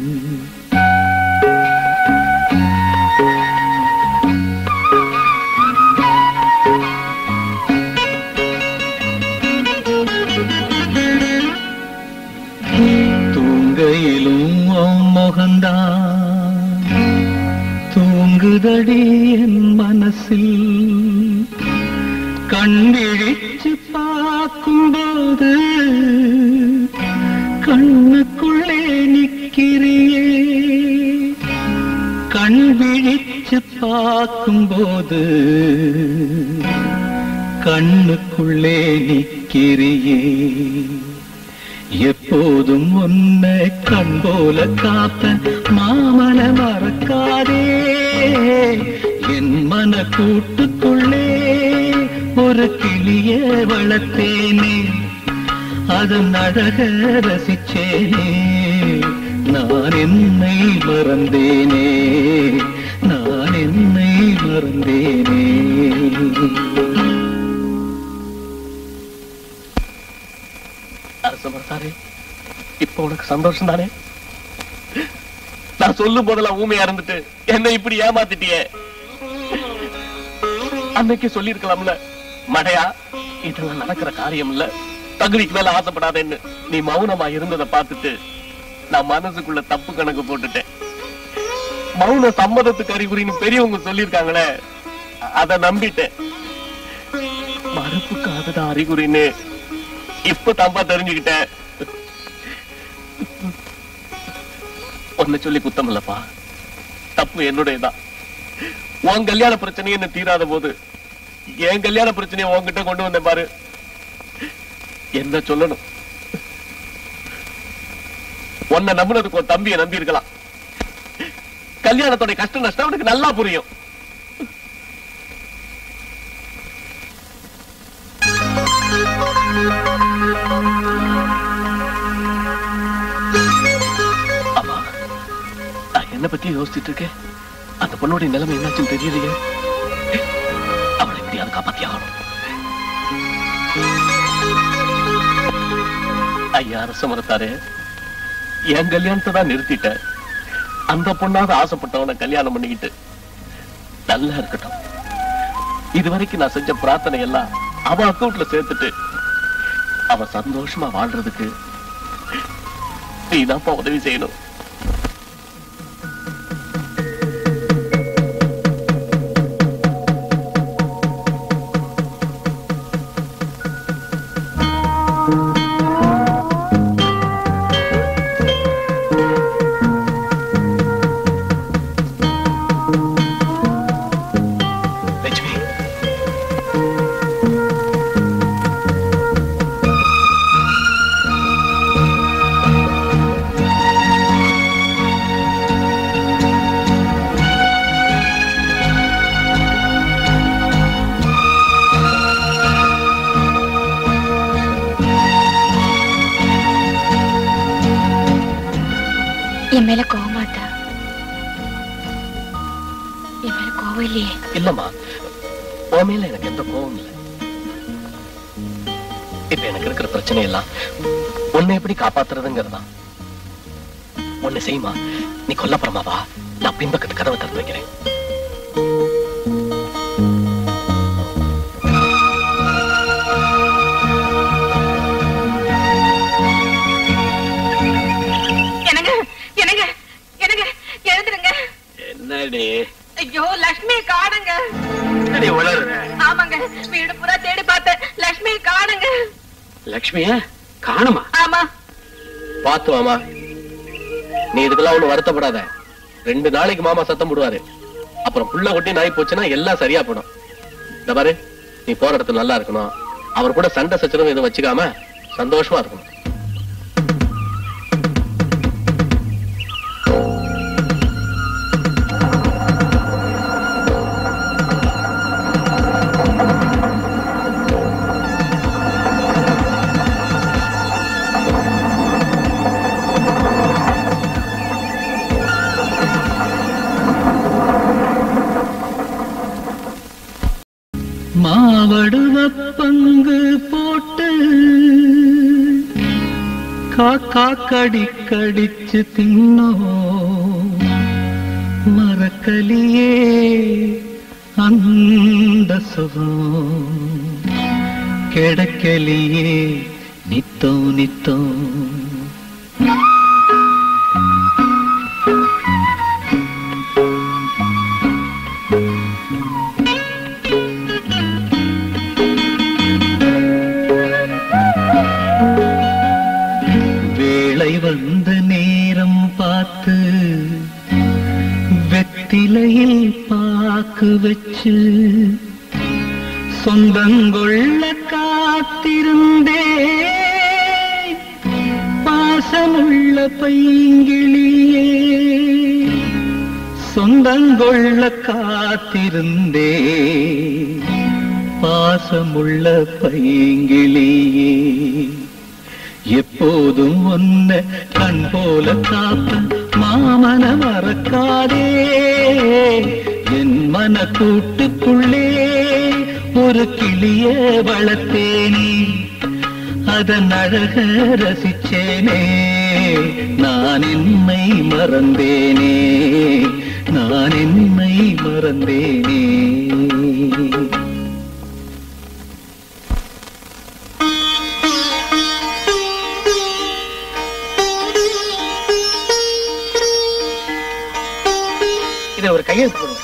தூங்கையிலும் உன் முகந்தான் தூங்குதடி என் மனசில் கண் விழிச்சு பார்க்கும்போது கண்ணுக்குள்ளே நிற்கிறியே கண் விழிச்சு பார்க்கும்போது கண்ணுக்குள்ளே நிற்கிறியே எப்போதும் உன்னை கண் போல காப்ப மாமல கூட்டுக்குள்ளே ஒரு கிளிய வளர்த்தேனே அதன் அழக ரசிச்சேனே நான் என்னை மறந்தேனே நான் என்னை மறந்தேனே அரச மரத்தாரே இப்ப உனக்கு சந்தோஷம் தானே நான் சொல்லும் போதெல்லாம் ஊமையா இருந்துட்டு என்ன இப்படி ஏமாத்திட்டியே அன்னைக்கு சொல்லிருக்கலாம்ல மடையா இதெல்லாம் நடக்கிற காரியம் இல்ல தகுதிக்கு மேல ஆசைப்படாதேன்னு நீ மௌனமா இருந்ததை பார்த்துட்டு நான் மனசுக்குள்ள தப்பு கணக்கு போட்டுட்டேன் மௌன சம்மதத்துக்கு அறிகுறின்னு பெரியவங்க சொல்லிருக்காங்களே அத நம்பிட்டேன் மறுப்புக்கு அதுதான் அறிகுறின்னு இப்ப தம்பா தெரிஞ்சுக்கிட்டேன் ஒன்னு சொல்லி குத்தம் இல்லப்பா தப்பு என்னுடையதான் உன் கல்யாண பிரச்சனை என்ன தீராத போது என் கல்யாண பிரச்சனையை உன்கிட்ட கொண்டு வந்தேன் பாரு என்ன சொல்லணும் உன்னை நம்பினதுக்கு ஒரு தம்பியை நம்பி இருக்கலாம் கல்யாணத்தோட கஷ்ட நஷ்டம் அவனுக்கு நல்லா புரியும் அம்மா நான் என்ன பத்தி யோசிச்சுட்டு இருக்கேன் அந்த பொண்ணோட நிலைமை என்னாச்சுன்னு தெரியலையே அவளை எப்படியாவது காப்பாத்தி ஆகணும் ஐயா அரச மரத்தாரு என் கல்யாணத்தை தான் நிறுத்திட்டேன் அந்த பொண்ணாவது ஆசைப்பட்டவனை கல்யாணம் பண்ணிக்கிட்டு நல்லா இருக்கட்டும் இதுவரைக்கும் நான் செஞ்ச பிரார்த்தனை எல்லாம் அவ அக்கௌண்ட்ல சேர்த்துட்டு அவ சந்தோஷமா வாழ்றதுக்கு நீதான்ப்பா உதவி செய்யணும் லட்சுமி என் மேல கோவமா இருந்தா என் மேல கோவம் இல்லையே இல்லம்மா உன் மேல எனக்கு எந்த கோவம் இல்லை இப்ப எனக்கு இருக்கிற பிரச்சனை எல்லாம் உன்னை எப்படி காப்பாத்துறதுங்கிறதா ஒண்ணு செய்யுமா நீ கொல்லப்புறமா வா நான் பின்பக்கத்து கதவை திறந்து வைக்கிறேன் என்னங்க என்னங்க என்னங்க எழுந்துருங்க என்னடி ஐயோ லட்சுமி காணுங்க என்னடி உளறுற ஆமாங்க வீடு பூரா தேடி பார்த்தேன் லட்சுமி காணுங்க லக்ஷ்மிய காணுமா ஆமா பாத்து மாமா நீ இதுக்கெல்லாம் ஒண்ணு வருத்தப்படாத ரெண்டு நாளைக்கு மாமா சத்தம் போடுவாரு அப்புறம் புள்ள கொட்டி நாய் போச்சுன்னா எல்லாம் சரியா போடும் இந்த பாரு நீ போற இடத்துல நல்லா இருக்கணும் அவர் கூட சண்டை சச்சரவு எதுவும் வச்சுக்காம சந்தோஷமா இருக்கணும் மாவடுவ பங்கு போட்டு காக்கா கடி கடிச்சு தின்னோ மறக்கலியே அந்த சுகம் கிடைக்கலியே நித்தோ நித்தோ வேளை வந்த நேரம் பார்த்து வெத்திலையில் பாக்கு வச்சு சொந்தங்கொள்ள காத்திருந்தே பாசமுள்ள பைங்கிளியே சொந்தங்கொள்ள காத்திருந்தே பாசமுள்ள பைங்கிளியே எப்போதும் ஒன்ன கண் போல காக்கும் மாமன மறக்காதே என் மன கூட்டுக்குள்ளே ஒரு கிளிய வளர்த்தேனே அதன் அழக ரசிச்சேனே நான் என்னை மறந்தேனே நான் என்னை மறந்தேனே இதை ஒரு கையெழுத்து போடுங்க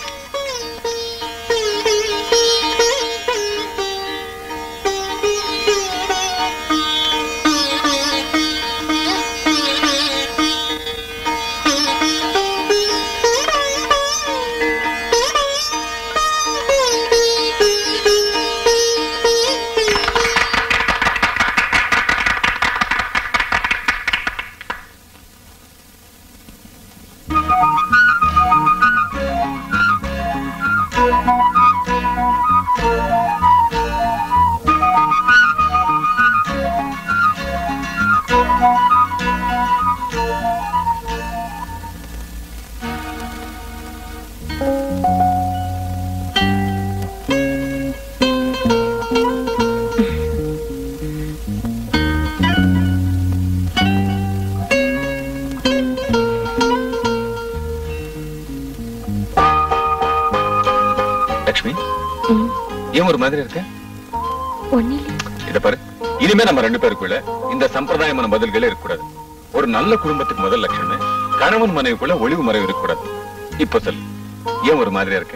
லக்ஷ்மி ஏன் ஒரு மாதிரி இருக்க ஒண்ணு இத பாரு இனிமே நம்ம ரெண்டு பேருக்குள்ள இந்த சம்பிரதாயமான பதில்களே இருக்கக்கூடாது ஒரு நல்ல குடும்பத்துக்கு முதல் லட்சணம் கணவன் மனைவிக்குள்ள ஒளிவு மறைவு இருக்கக்கூடாது இப்ப சொல் ஏன் ஒரு மாதிரியா இருக்க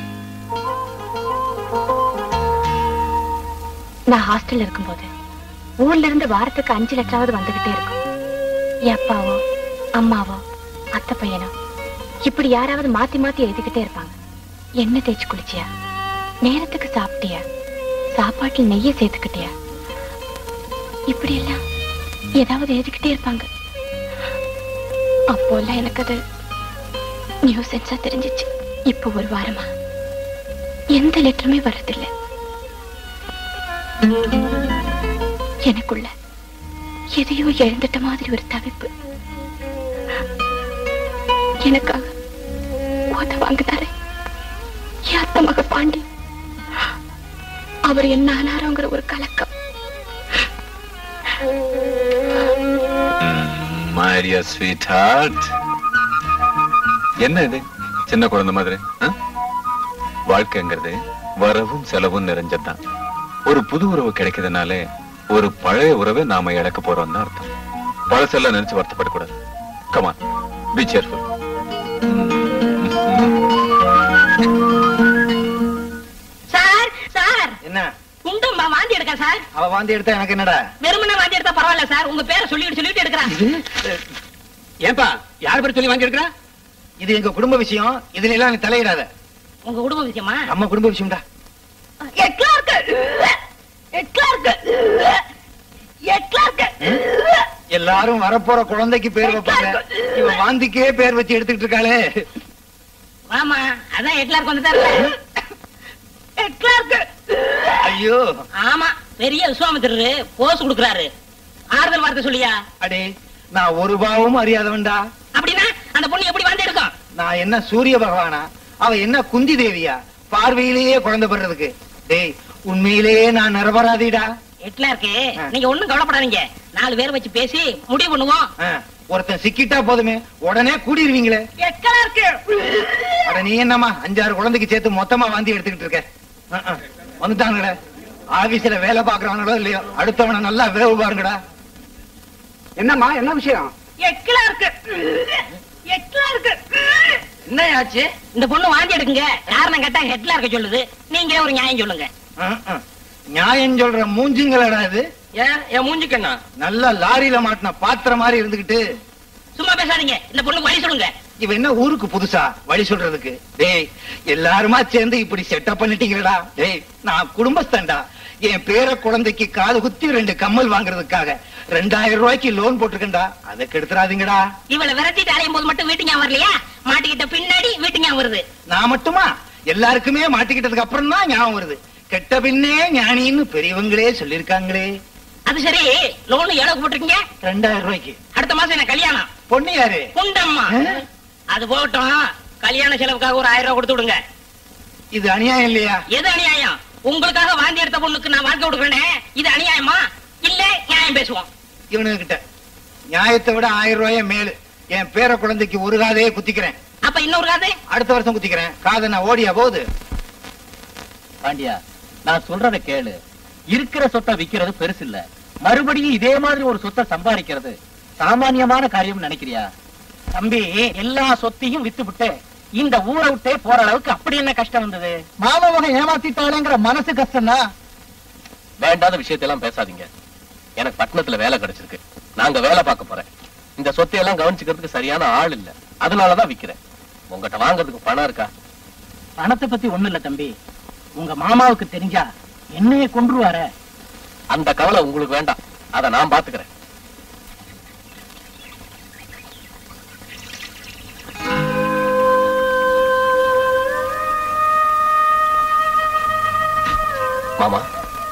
நான் ஹாஸ்டல்ல இருக்கும்போது ஊர்ல இருந்து வாரத்துக்கு அஞ்சு லட்சமாவது வந்துகிட்டே இருக்கும் என் அப்பாவோ அம்மாவோ அத்தை பையனோ இப்படி யாராவது மாத்தி மாத்தி எழுதிக்கிட்டே இருப்பாங்க எண்ணெய் தேய்ச்சி குளிச்சியா நேரத்துக்கு சாப்பிட்டியா சாப்பாட்டுல நெய்ய சேர்த்துக்கிட்டியா இப்படி எல்லாம் ஏதாவது எழுதிக்கிட்டே இருப்பாங்க அப்போல்லாம் எனக்கு அது நியூசன்ஸா தெரிஞ்சிச்சு இப்போ ஒரு வாரமா எந்த லெட்டருமே வர்றதில்லை எனக்குள்ள எதையோ எழுந்துட்ட மாதிரி ஒரு தவிப்பு எனக்காக ஓத வாங்கினாரு என் அத்தை மக பாண்டி அவர் என்ன ஆனாரோங்கிற ஒரு கலக்கம் மாரியா ஸ்வீட் ஹார்ட் என்ன இது சின்ன குழந்தை மாதிரி ஆ? வாழ்க்கைங்கிறது வரவும் செலவும் நிறைஞ்சதுதான் ஒரு புது உறவு கிடைக்கிறதுனால ஒரு பழைய உறவை நாம இழக்க போறோம் தான் அர்த்தம் பழசெல்லாம் நினைச்சு வருத்தப்படக்கூடாது come on be cheerful sir sir என்ன குண்டும் வா- வாந்தி எடுக்க சார் அவ வாந்தி எடுத்தா எனக்கு என்னடா வெறுமனே வாந்தி எடுத்தா பரவாயில்ல சார் உங்க பேரை சொல்லிட்டு சொல்லிட்டு எடுக்கிறான் ஏன்பா யார் பேர் சொல்லி வாங்கி எடுக்கிறா இது எங்க குடும்ப விஷயம் இதுல எல்லாம் நீ தலையிடாத உங்க குடும்ப விஷயமா நம்ம குடும்ப விஷயம்டா எக்லார்க்கு எக்லார்க்கு எக்லார்க்கு எல்லாரும் வரப்போற குழந்தைக்கு பேர் வைப்பாங்க இவ வாந்திக்கே பேர் வச்சு எடுத்துக்கிட்டு இருக்காளே ஆமா அதான் எக்லார்க்கு வந்துட்டாருல எக்லார்க்கு ஐயோ ஆமா பெரிய விஸ்வாமித்திரரு போஸ் கொடுக்கறாரு ஆறுதல் வார்த்தை சொல்லியா அடே நான் ஒரு பாவமும் அறியாதவன்டா அப்படின்னா அந்த பொண்ணு எப்படி வந்து எடுக்கும் நான் என்ன சூரிய பகவானா அவ என்ன குந்தி தேவியா பார்வையிலேயே குழந்தை பெறதுக்கு டேய் உண்மையிலேயே நான் நிரபராதிடா எக்லார்க்கு நீங்க ஒண்ணும் கவலைப்படாதீங்க நாலு பேர் வச்சு பேசி முடிவு பண்ணுவோம் ஆ, ஒருத்தன் சிக்கிட்டா போதுமே உடனே கூடிருவீங்களே எக்லார்க்கு அட நீ என்னம்மா அஞ்சாறு குழந்தைக்கு சேர்த்து மொத்தமா வாந்தி எடுத்துக்கிட்டு இருக்க ஆ, ஆ, வந்துட்டாங்கடா ஆபீஸ்ல வேலை பாக்குறவங்களோ இல்லையோ அடுத்தவனை நல்லா வேவு பாருங்கடா என்னம்மா என்ன விஷயம் எக்லார்க்கு எக்லார்க்கு என்ன ஆச்சு இந்த பொண்ணு வாந்தி எடுக்குங்க காரணம் கேட்டா ஹெட்ல இருக்க சொல்லுது நீங்களே ஒரு நியாயம் சொல்லுங்க ஆ, ஆ. நியாயம் சொல்ற மூஞ்சிங்களடா இது ஏன் என் மூஞ்சிக்கண்ணா நல்ல லாரியில மாட்டின பாத்திரம் மாதிரி இருந்துகிட்டு சும்மா பேசாதீங்க இந்த பொண்ணுக்கு வழி சொல்லுங்க இவ என்ன ஊருக்கு புதுசா வழி சொல்றதுக்கு டேய் எல்லாருமா சேர்ந்து இப்படி செட்டப் பண்ணிட்டீங்களடா டேய் நான் குடும்பஸ்தன்டா என் பேர குழந்தைக்கு காது குத்தி ரெண்டு கம்மல் வாங்குறதுக்காக ரெண்டாயிரம் ரூபாய்க்கு லோன் போட்டிருக்கேன்டா அதை கெடுத்துறாதீங்கடா இவளை விரட்டிட்டு அலையும் போது மட்டும் வீட்டுங்க வரலையா மாட்டிக்கிட்ட பின்னாடி வீட்டுங்க ஞாபகம் வருது நான் மட்டுமா எல்லாருக்குமே மாட்டிக்கிட்டதுக்கு அப்புறம் தான் ஞாபகம் வருது கெட்ட பின்னே ஞானின்னு பெரியவங்களே சொல்லிருக்காங்களே அது சரி லோன் எவ்வளவு போட்டிருக்கீங்க ரெண்டாயிரம் ரூபாய்க்கு அடுத்த மாசம் எனக்கு கல்யாணம் பொண்ணு யாரு குண்டம்மா அது போகட்டும் கல்யாண செலவுக்காக ஒரு ஆயிரம் ரூபாய் கொடுத்து விடுங்க இது அநியாயம் இல்லையா எது அநியாயம் உங்களுக்காக வாந்தி எடுத்த பொண்ணுக்கு நான் வாழ்க்கை கொடுக்குறேனே இது அநியாயமா இல்ல நியாயம் பேசுவோம் இவனுக்கு கிட்ட நியாயத்தை விட ஆயிரம் ரூபாய மேலு என் பேர குழந்தைக்கு ஒரு காதையே குத்திக்கிறேன் அப்ப இன்னொரு காது அடுத்த வருஷம் குத்திக்கிறேன் காதை நான் ஓடியா போகுது பாண்டியா நான் சொல்றத கேளு இருக்கிற சொத்தை விக்கிறது பெருசு இல்ல மறுபடியும் இதே மாதிரி ஒரு சொத்தை சம்பாதிக்கிறது சாமானியமான காரியம் நினைக்கிறியா தம்பி எல்லா சொத்தையும் வித்து விட்டு இந்த ஊரை விட்டே போற அளவுக்கு அப்படி என்ன கஷ்டம் வந்தது மாமா மகன் ஏமாத்திட்டாளேங்கிற மனசு கஷ்டம் தான் வேண்டாத விஷயத்தையெல்லாம் பேசாதீங்க எனக்கு பட்டணத்துல வேலை கிடைச்சிருக்கு நாங்க வேலை பார்க்க போறேன் இந்த சொத்தையெல்லாம் கவனிச்சுக்கிறதுக்கு சரியான ஆள் இல்ல அதனாலதான் விக்கிறேன் உங்ககிட்ட வாங்குறதுக்கு பணம் இருக்கா பணத்தை பத்தி ஒண்ணு இல்ல தம்பி உங்க மாமாவுக்கு தெரிஞ்சா என்னைய கொன்றுவாரே அந்த கவலை உங்களுக்கு வேண்டாம் அதை நான் பாத்துக்கிறேன் மாமா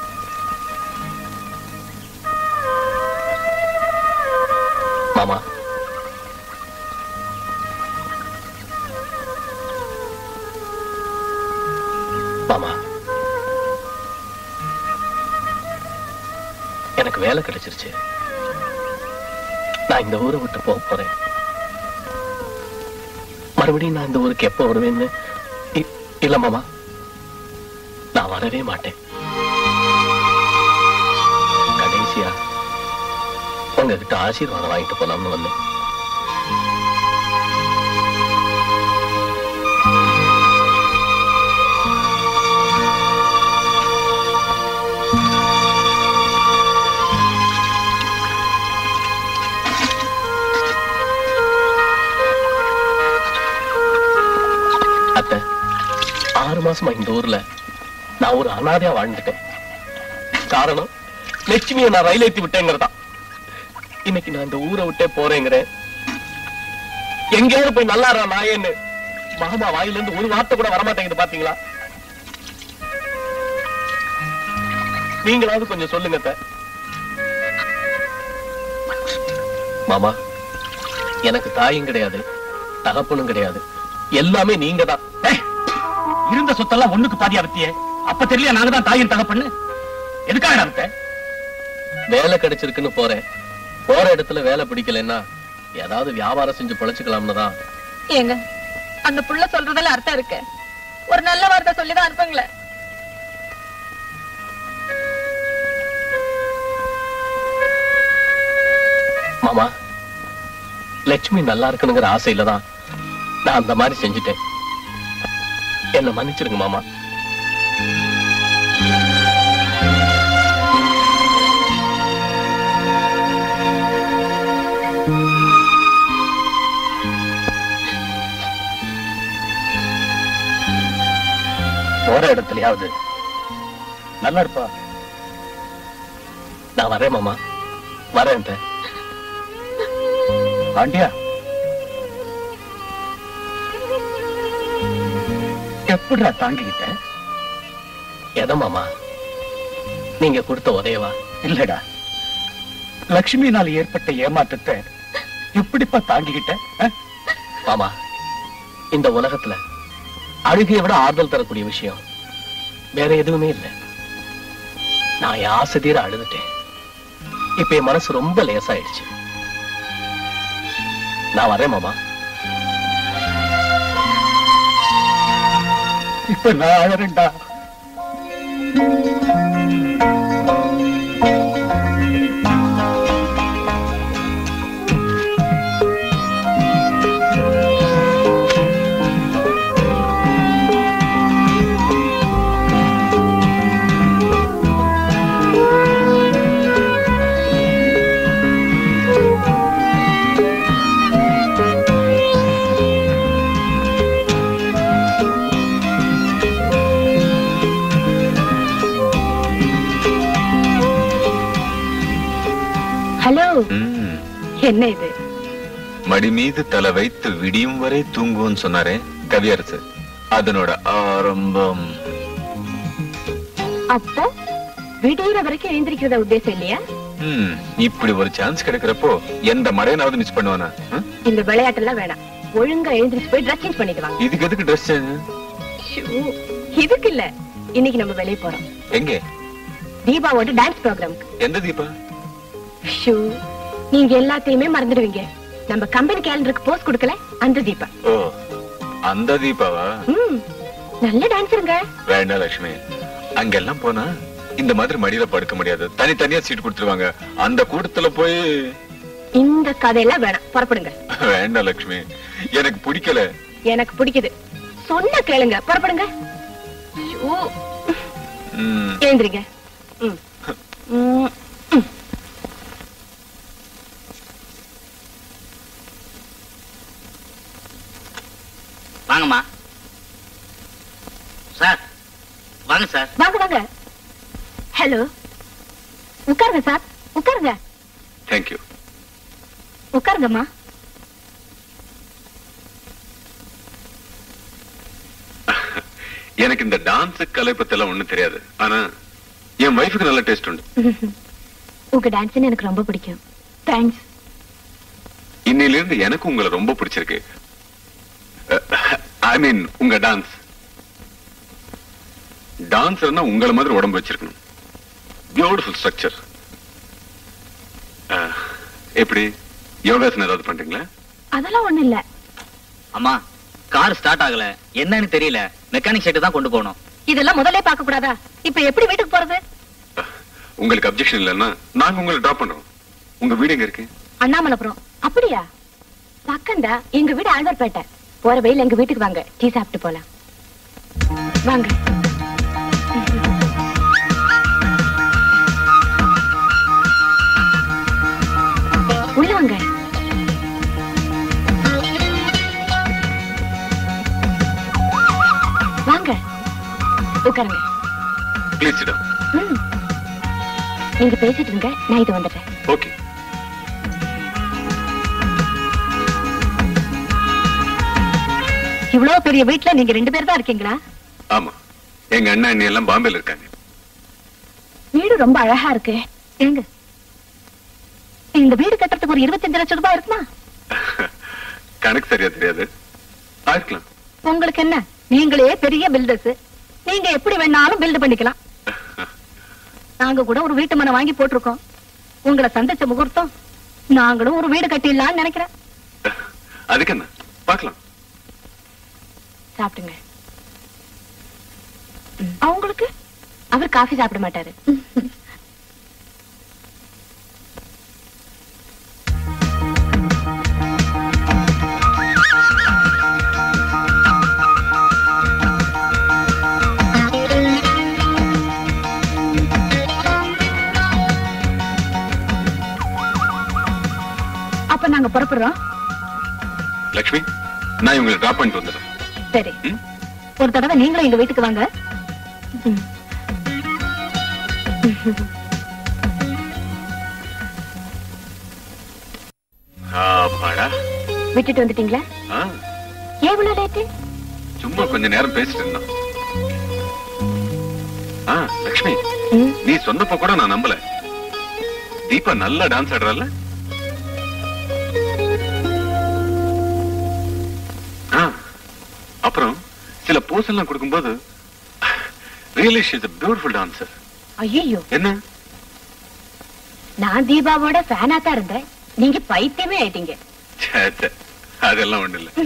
மாமா மாமா எனக்கு வேலை கிடைச்சிருச்சு நான் இந்த ஊரை விட்டு போக போறேன் மறுபடியும் நான் இந்த ஊருக்கு எப்ப வருவேன்னு இ- இல்ல மாமா நான் வரவே மாட்டேன் கடைசியா உங்ககிட்ட ஆசீர்வாதம் வாங்கிட்டு போலாம்னு வந்தேன் அத்தை ஆறு மாசமா இந்த ஊர்ல நான் ஒரு அனாதையா வாழ்ந்துட்டேன் காரணம் லட்சுமியை நான் ரயில் ஏத்தி விட்டேங்கிறதா இன்னைக்கு நான் இந்த ஊரை விட்டே போறேங்கிறேன் எங்கேயாவது போய் நல்லாரா நாயேன்னு மாமா வாயில இருந்து ஒரு வார்த்தை கூட வரமாட்டேங்குது பாத்தீங்களா நீங்களாவது கொஞ்சம் சொல்லுங்க அத்தை. மாமா எனக்கு தாயும் கிடையாது தகப்பனும் கிடையாது எல்லாமே நீங்க தான் இருந்த சொத்தெல்லாம் ஒண்ணுக்கு பாதியா வித்தியே அப்ப தெரியல நாங்க தான் தாயின் தகப்பண்ணு எதுக்காக நடத்த வேலை கிடைச்சிருக்குன்னு போறேன் போற இடத்துல வேலை பிடிக்கலைன்னா ஏதாவது வியாபாரம் செஞ்சு பொழைச்சுக்கலாம்னு தான் ஏங்க அந்த புள்ள சொல்றதுல அர்த்தம் இருக்கு ஒரு நல்ல வார்த்தை சொல்லிதான் அனுப்புங்களேன் மாமா லட்சுமி நல்லா இருக்கணுங்கிற ஆசையில தான் நான் அந்த மாதிரி செஞ்சுட்டேன் என்ன மன்னிச்சிருங்க மாமா போற இடத்துலயாவது நல்லா இருப்பா நான் வரேன் மாமா வரேன் அத்தை. பாண்டியா எப்படிடா தாங்கிக்கிட்ட எதை மாமா நீங்க கொடுத்த உதயவா இல்லடா லட்சுமியினால் ஏற்பட்ட ஏமாற்றத்தை எப்படிப்பா தாங்கிக்கிட்ட அஹ்? மாமா இந்த உலகத்துல அழுகையை விட ஆறுதல் தரக்கூடிய விஷயம் வேற எதுவுமே இல்லை நான் என் ஆசை தீர அழுதுட்டேன் இப்ப என் மனசு ரொம்ப லேசாயிடுச்சு நான் வரேன் மாமா இப்ப நான் அழறேன்டா ஹலோ ம். என்ன இது மடி மீது தலை வைத்து விடியும் வரை தூங்குவோன்னு சொன்னாரே கவியரசு அதனோட ஆரம்பம் அப்போ விடியிற வரைக்கும் எழுந்திருக்கிறத உத்தேசம் இல்லையா ம், இப்படி ஒரு சான்ஸ் கிடைக்கிறப்போ எந்த மடையனாவது மிஸ் பண்ணுவானா ம்? இந்த விளையாட்டெல்லாம் வேணாம் ஒழுங்கா எழுந்திருச்சு போய் ட்ரெஸ் சேஞ்ச் பண்ணிட்டு வாங்க இதுக்கு எதுக்கு ட்ரெஸ் ஷூ, இதுக்கு இல்ல இன்னைக்கு நம்ம வெளிய போறோம் எங்க தீபாவோட டான்ஸ் ப்ரோக்ராம்க்கு எந்த தீபா ஷூ நீங்க எல்லாத்தையுமே மறந்துடுவீங்க நம்ம கம்பெனி கேலண்டருக்கு போஸ்ட் கொடுக்கல அந்த தீபா ஓ அந்த தீபாவா ம் நல்ல டான்ஸருங்க வேண்டாம் லட்சுமி அங்கெல்லாம் போனா இந்த மாதிரி மடியில படுக்க முடியாது தனித்தனியா சீட் கொடுத்துருவாங்க அந்த கூட்டத்துல போய் இந்த கதையெல்லாம் வேணாம் புறப்படுங்க வேண்டாம் லட்சுமி எனக்கு பிடிக்கல எனக்கு பிடிக்குது சொன்ன கேளுங்க புறப்படுங்க ஷூ, ம், எழுந்திருங்க ம். ம், ம். வாங்கம்மா சார் வாங்க சார் வாங்க வாங்க ஹலோ உட்காருங்க சார் உட்காருங்க தேங்க்யூ உட்காருங்கம்மா எனக்கு இந்த டான்ஸ் கலை பத்தி எல்லாம் ஒண்ணும் தெரியாது ஆனா என் வைஃபுக்கு நல்ல டேஸ்ட் உண்டு உங்க டான்ஸ் எனக்கு ரொம்ப பிடிக்கும் தேங்க்ஸ் இன்னையில இருந்து எனக்கு உங்களை ரொம்ப பிடிச்சிருக்கு ஐ மீன் உங்க டான்ஸ் டான்ஸர்னா உங்களை மாதிரி உடம்பு வச்சிருக்கணும் பியூட்டிஃபுல் ஸ்ட்ரக்சர் எப்படி யோகாசனம் ஏதாவது பண்றீங்களா அதெல்லாம் ஒண்ணு இல்ல அம்மா கார் ஸ்டார்ட் ஆகல என்னன்னு தெரியல மெக்கானிக் செட்டு தான் கொண்டு போகணும் இதெல்லாம் முதல்ல பார்க்க கூடாதா இப்ப எப்படி வீட்டுக்கு போறது உங்களுக்கு அப்செக்ஷன் இல்லைன்னா நாங்க உங்களை டிராப் பண்றோம் உங்க வீடு எங்க இருக்கு அண்ணாமலைபுரம் அப்படியா பக்கம்டா எங்க வீடு ஆழ்வார்பேட்டை போற வழியில எங்க வீட்டுக்கு வாங்க டீ சாப்பிட்டு போலாம் வாங்க உள்ள வாங்க வாங்க உட்காருங்க ப்ளீஸ் ம். நீங்க பேசிட்டு இருங்க நான் இது வந்துட்டேன் ஓகே இவ்வளவு பெரிய வீட்டுல நீங்க ரெண்டு பேர் தான் இருக்கீங்களா ஆமா எங்க அண்ணா அண்ணி எல்லாம் பாம்பேல இருக்காங்க வீடு ரொம்ப அழகா இருக்கு எங்க இந்த வீடு கட்டுறதுக்கு ஒரு இருபத்தஞ்சு லட்சம் ரூபாய் இருக்குமா கணக்கு சரியா தெரியாது ஆயிருக்கலாம் உங்களுக்கு என்ன நீங்களே பெரிய பில்டர்ஸ் நீங்க எப்படி வேணாலும் பில்ட் பண்ணிக்கலாம் நாங்க கூட ஒரு வீட்டு மனை வாங்கி போட்டிருக்கோம் உங்களை சந்திச்ச முகூர்த்தம் நாங்களும் ஒரு வீடு கட்டிடலாம்னு நினைக்கிறேன் அதுக்கு என்ன பார்க்கலாம் சாப்பிடுங்க அவங்களுக்கு அவர் காஃபி சாப்பிட மாட்டாரு அப்ப நாங்க புறப்படுறோம் லட்சுமி நான் இவங்களை டிராப் பண்ணிட்டு வந்துடுறேன் சரி ம்? ஒரு தடவை நீங்களும் எங்க வீட்டுக்கு வாங்க ஆமாடா விட்டுட்டு வந்துட்டீங்களா ஆ, ஏன் இவ்வளவு லேட்டு சும்மா கொஞ்ச நேரம் பேசிட்டு இருந்தோம் ஆ லட்சுமி ம். நீ சொன்னப்ப கூட நான் நம்பல தீபா நல்லா டான்ஸ் ஆடுறல்ல ஆ, அப்புறம் சில போஸ் எல்லாம் கொடுக்கும்போது really she is beautiful dancer ஐயோ என்ன நான் தீபாவோட ஃபேனா தான் இருந்தேன் நீங்க பைத்தியமே ஆயிட்டீங்க ச்சே, ச்சே. அதெல்லாம் ஒண்ணு இல்ல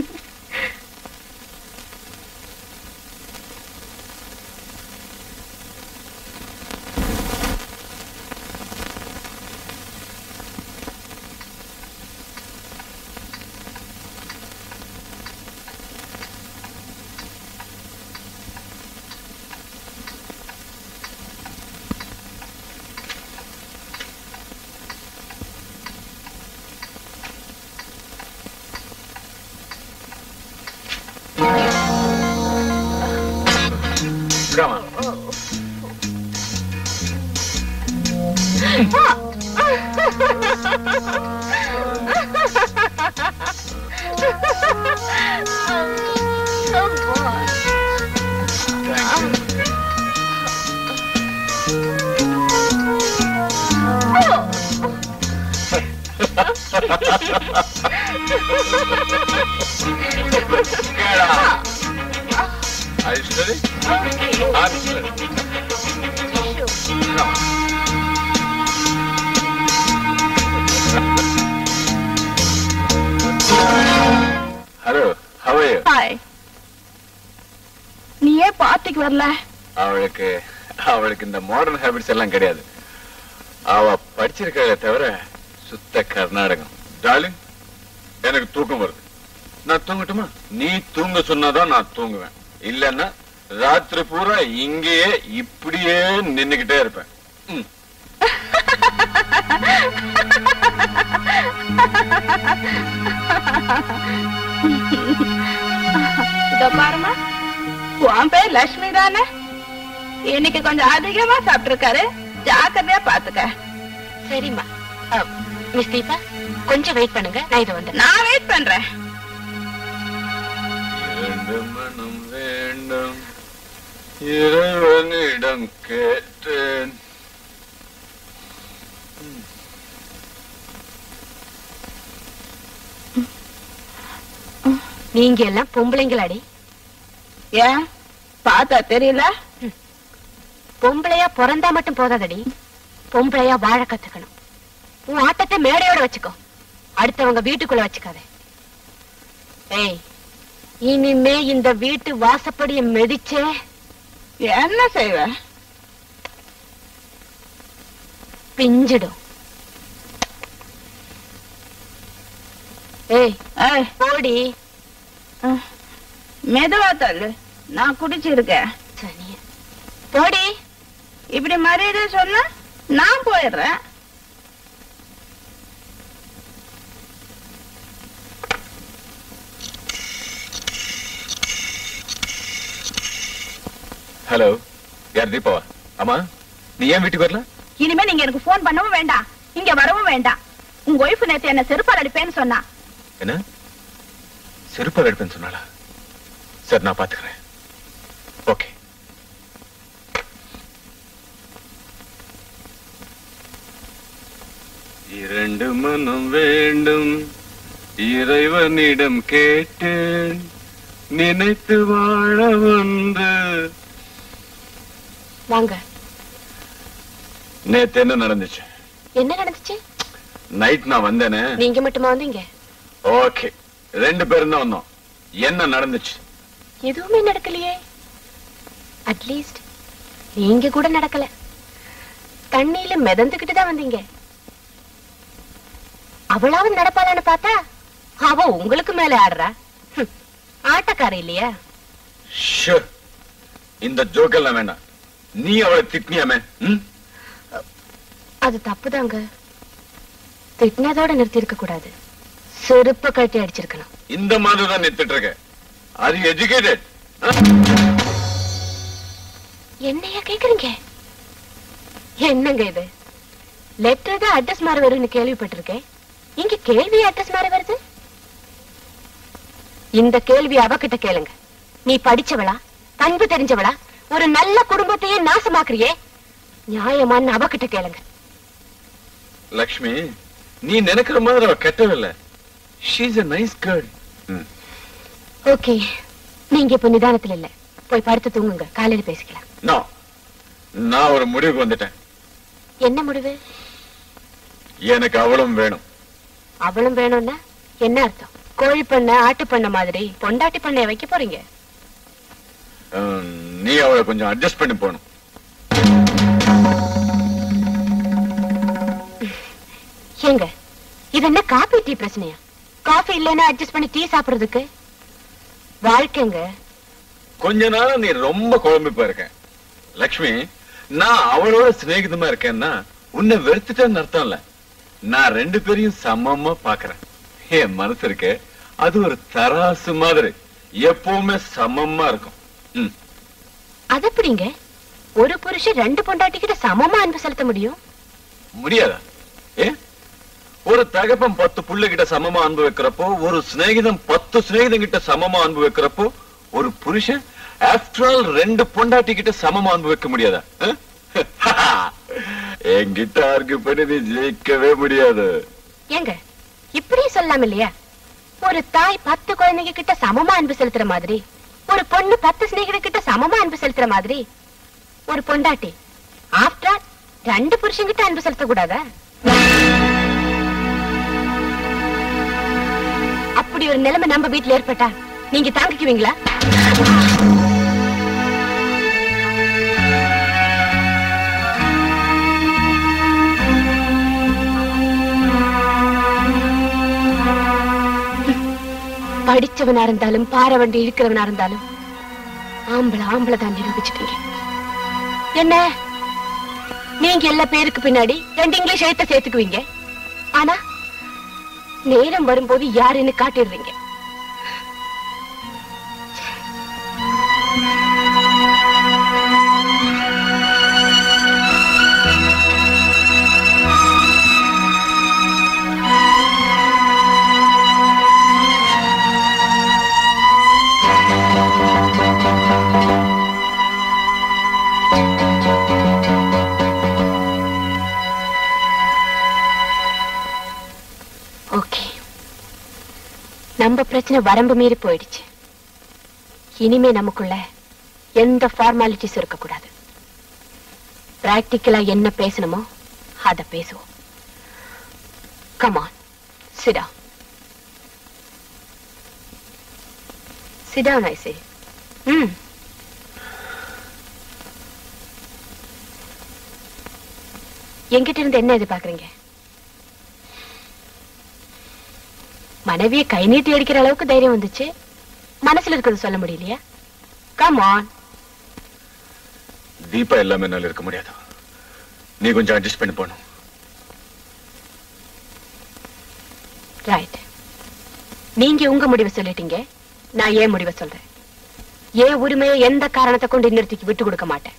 Come on. Are you steady? I'm steady. Come on. Hello how are you? Hi நீ ஏன் பார்ட்டிக்கு வரல அவளுக்கு அவளுக்கு இந்த மாடர்ன் ஹேபிட்ஸ் எல்லாம் கிடையாது அவ படிச்சிருக்கிறத தவிர சுத்த கர்நாடகம் டார்லிங் எனக்கு தூக்கம் வருது நான் தூங்கட்டுமா நீ தூங்க சொன்னாதான் நான் தூங்குவேன் இல்லன்னா ராத்திரி பூரா இங்கேயே இப்படியே நின்னுகிட்டே இருப்பேன் ம். இதோ பாருமா உன் பேர் லட்சுமி தானே இன்னைக்கு கொஞ்சம் அதிகமா சாப்பிட்டிருக்காரு ஜாக்கிரதையா பாத்துக்க சரிம்மா மிஸ் தீபா கொஞ்சம் வெயிட் பண்ணுங்க நான் இது வந்து நான் வெயிட் பண்றேன் இரண்டு மனம் வேண்டும் இறைவனிடம் கேட்டேன் நீங்க எல்லாம் பொம்பளைங்களாடி ஏன் பார்த்தா தெரியல பொம்பளையா பிறந்தா மட்டும் போதாதடி பொம்பளையா வாழ கத்துக்கணும் உன் ஆட்டத்தை மேடையோட வச்சுக்கோ அடுத்தவங்க வீட்டுக்குள்ள வச்சுக்காத ஏய் இனிமே இந்த வீட்டு வாசப்படிய மிதிச்சே என்ன செய்வ பிஞ்சிடும் ஏய் ஏய், ஓடி அஹ், மெதுவா தள்ளு நான் குடிச்சிருக்கேன் சனிய போடி இப்படி மரியாதை சொன்னா நான் போயிடுறேன் ஹலோ யார் தீபாவா ஆமா நீ ஏன் வீட்டுக்கு வரல இனிமே நீங்க எனக்கு போன் பண்ணவும் வேண்டாம் இங்க வரவும் வேண்டாம் உங்க ஒய்ஃப் நேத்து என்ன செருப்பால் அடிப்பேன்னு சொன்னா என்ன செருப்பால் எடுப்பேன்னு சொன்னாளா சரி நான் பாத்துக்கிறேன் ஓகே இரண்டு மனம் வேண்டும் இறைவனிடம் கேட்டேன் நினைத்து வாழ வந்து வாங்க நேத்து என்ன நடந்துச்சு என்ன நடந்துச்சு நைட் நான் வந்தேனே நீங்க மட்டுமா வந்தீங்க ஓகே ரெண்டு பேரும் தான் வந்தோம் என்ன நடந்துச்சு எதுவுமே நடக்கலையே அட்லீஸ்ட் நீங்க கூட நடக்கல தண்ணியில மிதந்துகிட்டு தான் வந்தீங்க அவளாவது நடப்பாளான்னு பார்த்தா அவ உங்களுக்கு மேல ஆடுறா ஹம், ஆட்டக்கார இல்லையா ஷோ இந்த ஜோக்கெல்லாம் வேண்டாம் நீ அவளை திட்டினியாமே ம்? அது தப்புதாங்க திட்டினதோட நிறுத்தி இருக்க கூடாது செருப்ப கட்டி அடிச்சிருக்கணும் இந்த மாதிரி தான் நிறுத்திட்டு இருக்க அது எஜுகேட்டட் என்னையா கேக்குறீங்க என்னங்க இது லெட்டர் தான் அட்ரஸ் மாற வரும்னு கேள்விப்பட்டிருக்கேன் இங்க கேள்வி அட்ரஸ் மாற வருது இந்த கேள்வி அவகிட்ட கேளுங்க நீ படிச்சவளா பண்பு தெரிஞ்சவளா ஒரு நல்ல குடும்பத்தையே நாசமாக்குறியே நியாயமான்னு அவகிட்ட கேளுங்க லக்ஷ்மி நீ நினைக்கிற மாதிரி அவ கெட்டவில்லை she's a nice girl okay நீங்க இப்ப நிதானத்துல இல்ல போய் படுத்து தூங்குங்க காலையில பேசிக்கலாம் நோ நான் ஒரு முடிவுக்கு வந்துட்டேன் என்ன முடிவு எனக்கு அவளும் வேணும் அவளும் வேணும்னா என்ன அர்த்தம் கோழி பண்ண ஆட்டு பண்ண மாதிரி பொண்டாட்டி பண்ணைய வைக்க போறீங்க அஹ், நீ அவளை கொஞ்சம் அட்ஜஸ்ட் பண்ணி போகணும் ஏங்க இது என்ன காபி டீ பிரச்சனையா காஃபி இல்லைன்னா அட்ஜஸ்ட் பண்ணி டீ சாப்பிடுறதுக்கு வாழ்க்கைங்க கொஞ்ச நாளா நீ ரொம்ப குழம்பி போயிருக்க லக்ஷ்மி நான் அவளோட சிநேகிதமா இருக்கேன்னா உன்னை வெறுத்துட்டேன்னு அர்த்தம் இல்ல நான் ரெண்டு பேரையும் சமமா பாக்குறேன் என் மனசு இருக்கே அது ஒரு தராசு மாதிரி எப்பவுமே சமமா இருக்கும் ம். அது எப்படிங்க ஒரு புருஷன் ரெண்டு பொண்டாட்டி கிட்ட சமமா அன்பு செலுத்த முடியும் முடியாதா ஏ ஒரு தகப்பன் பத்து புள்ள கிட்ட சமமா அன்பு வைக்கிறப்போ ஒரு சிநேகிதம் பத்து சிநேகிதம் கிட்ட சமமா அன்பு வைக்கிறப்போ ஒரு புருஷன் ஆஃப்டர் ஆல் ரெண்டு பொண்டாட்டி கிட்ட சமமா அனுபவிக்க முடியாதா அஹ்? என்கிட்ட ஆர்கியூ பண்ணி நீ ஜெயிக்கவே முடியாது ஏங்க இப்படியே சொல்லலாம் இல்லையா ஒரு தாய் பத்து குழந்தைங்க கிட்ட சமமா அன்பு செலுத்துற மாதிரி ஒரு பொண்ணு பத்து சிநேகித கிட்ட சமமா அன்பு செலுத்துற மாதிரி ஒரு பொண்டாட்டி ஆஃப்டர் ரெண்டு புருஷன்கிட்ட அன்பு செலுத்த கூடாதா அப்படி ஒரு நிலைமை நம்ம வீட்டுல ஏற்பட்டா நீங்க தாங்கிக்குவீங்களா படிச்சவனா இருந்தாலும் பாறை வண்டி இழுக்கிறவனா இருந்தாலும் ஆம்பளை ஆம்பளை தான் நிரூபிச்சிட்டீங்க என்ன நீங்க எல்லா பேருக்கு பின்னாடி ரெண்டு இங்கிலீஷ் எழுத்த சேர்த்துக்குவீங்க ஆனா நேரம் வரும்போது யாருன்னு காட்டிடுறீங்க ஓகே நம்ம பிரச்சனை வரம்பு மீறி போயிடுச்சு இனிமே நமக்குள்ள எந்த ஃபார்மாலிட்டிஸ் இருக்கக்கூடாது பிராக்டிக்கலா என்ன பேசணுமோ அத பேசுவோம் கமான் சிடா சிடா ஐ சே ம் என்கிட்ட இருந்து என்ன எதிர்பார்க்கறீங்க மனைவியை கை நீட்டி அடிக்கிற அளவுக்கு தைரியம் வந்துச்சு மனசுல இருக்கிறது சொல்ல முடியலையா கம் ஆன் தீபா எல்லாமே என்னால இருக்க முடியாது நீ கொஞ்சம் அட்ஜஸ்ட் பண்ணி போகணும் ரைட் நீங்க உங்க முடிவை சொல்லிட்டீங்க நான் ஏன் முடிவை சொல்றேன் ஏன் உரிமையை எந்த காரணத்தை கொண்டு இன்னொருத்திக்கு விட்டு கொடுக்க மாட்டேன்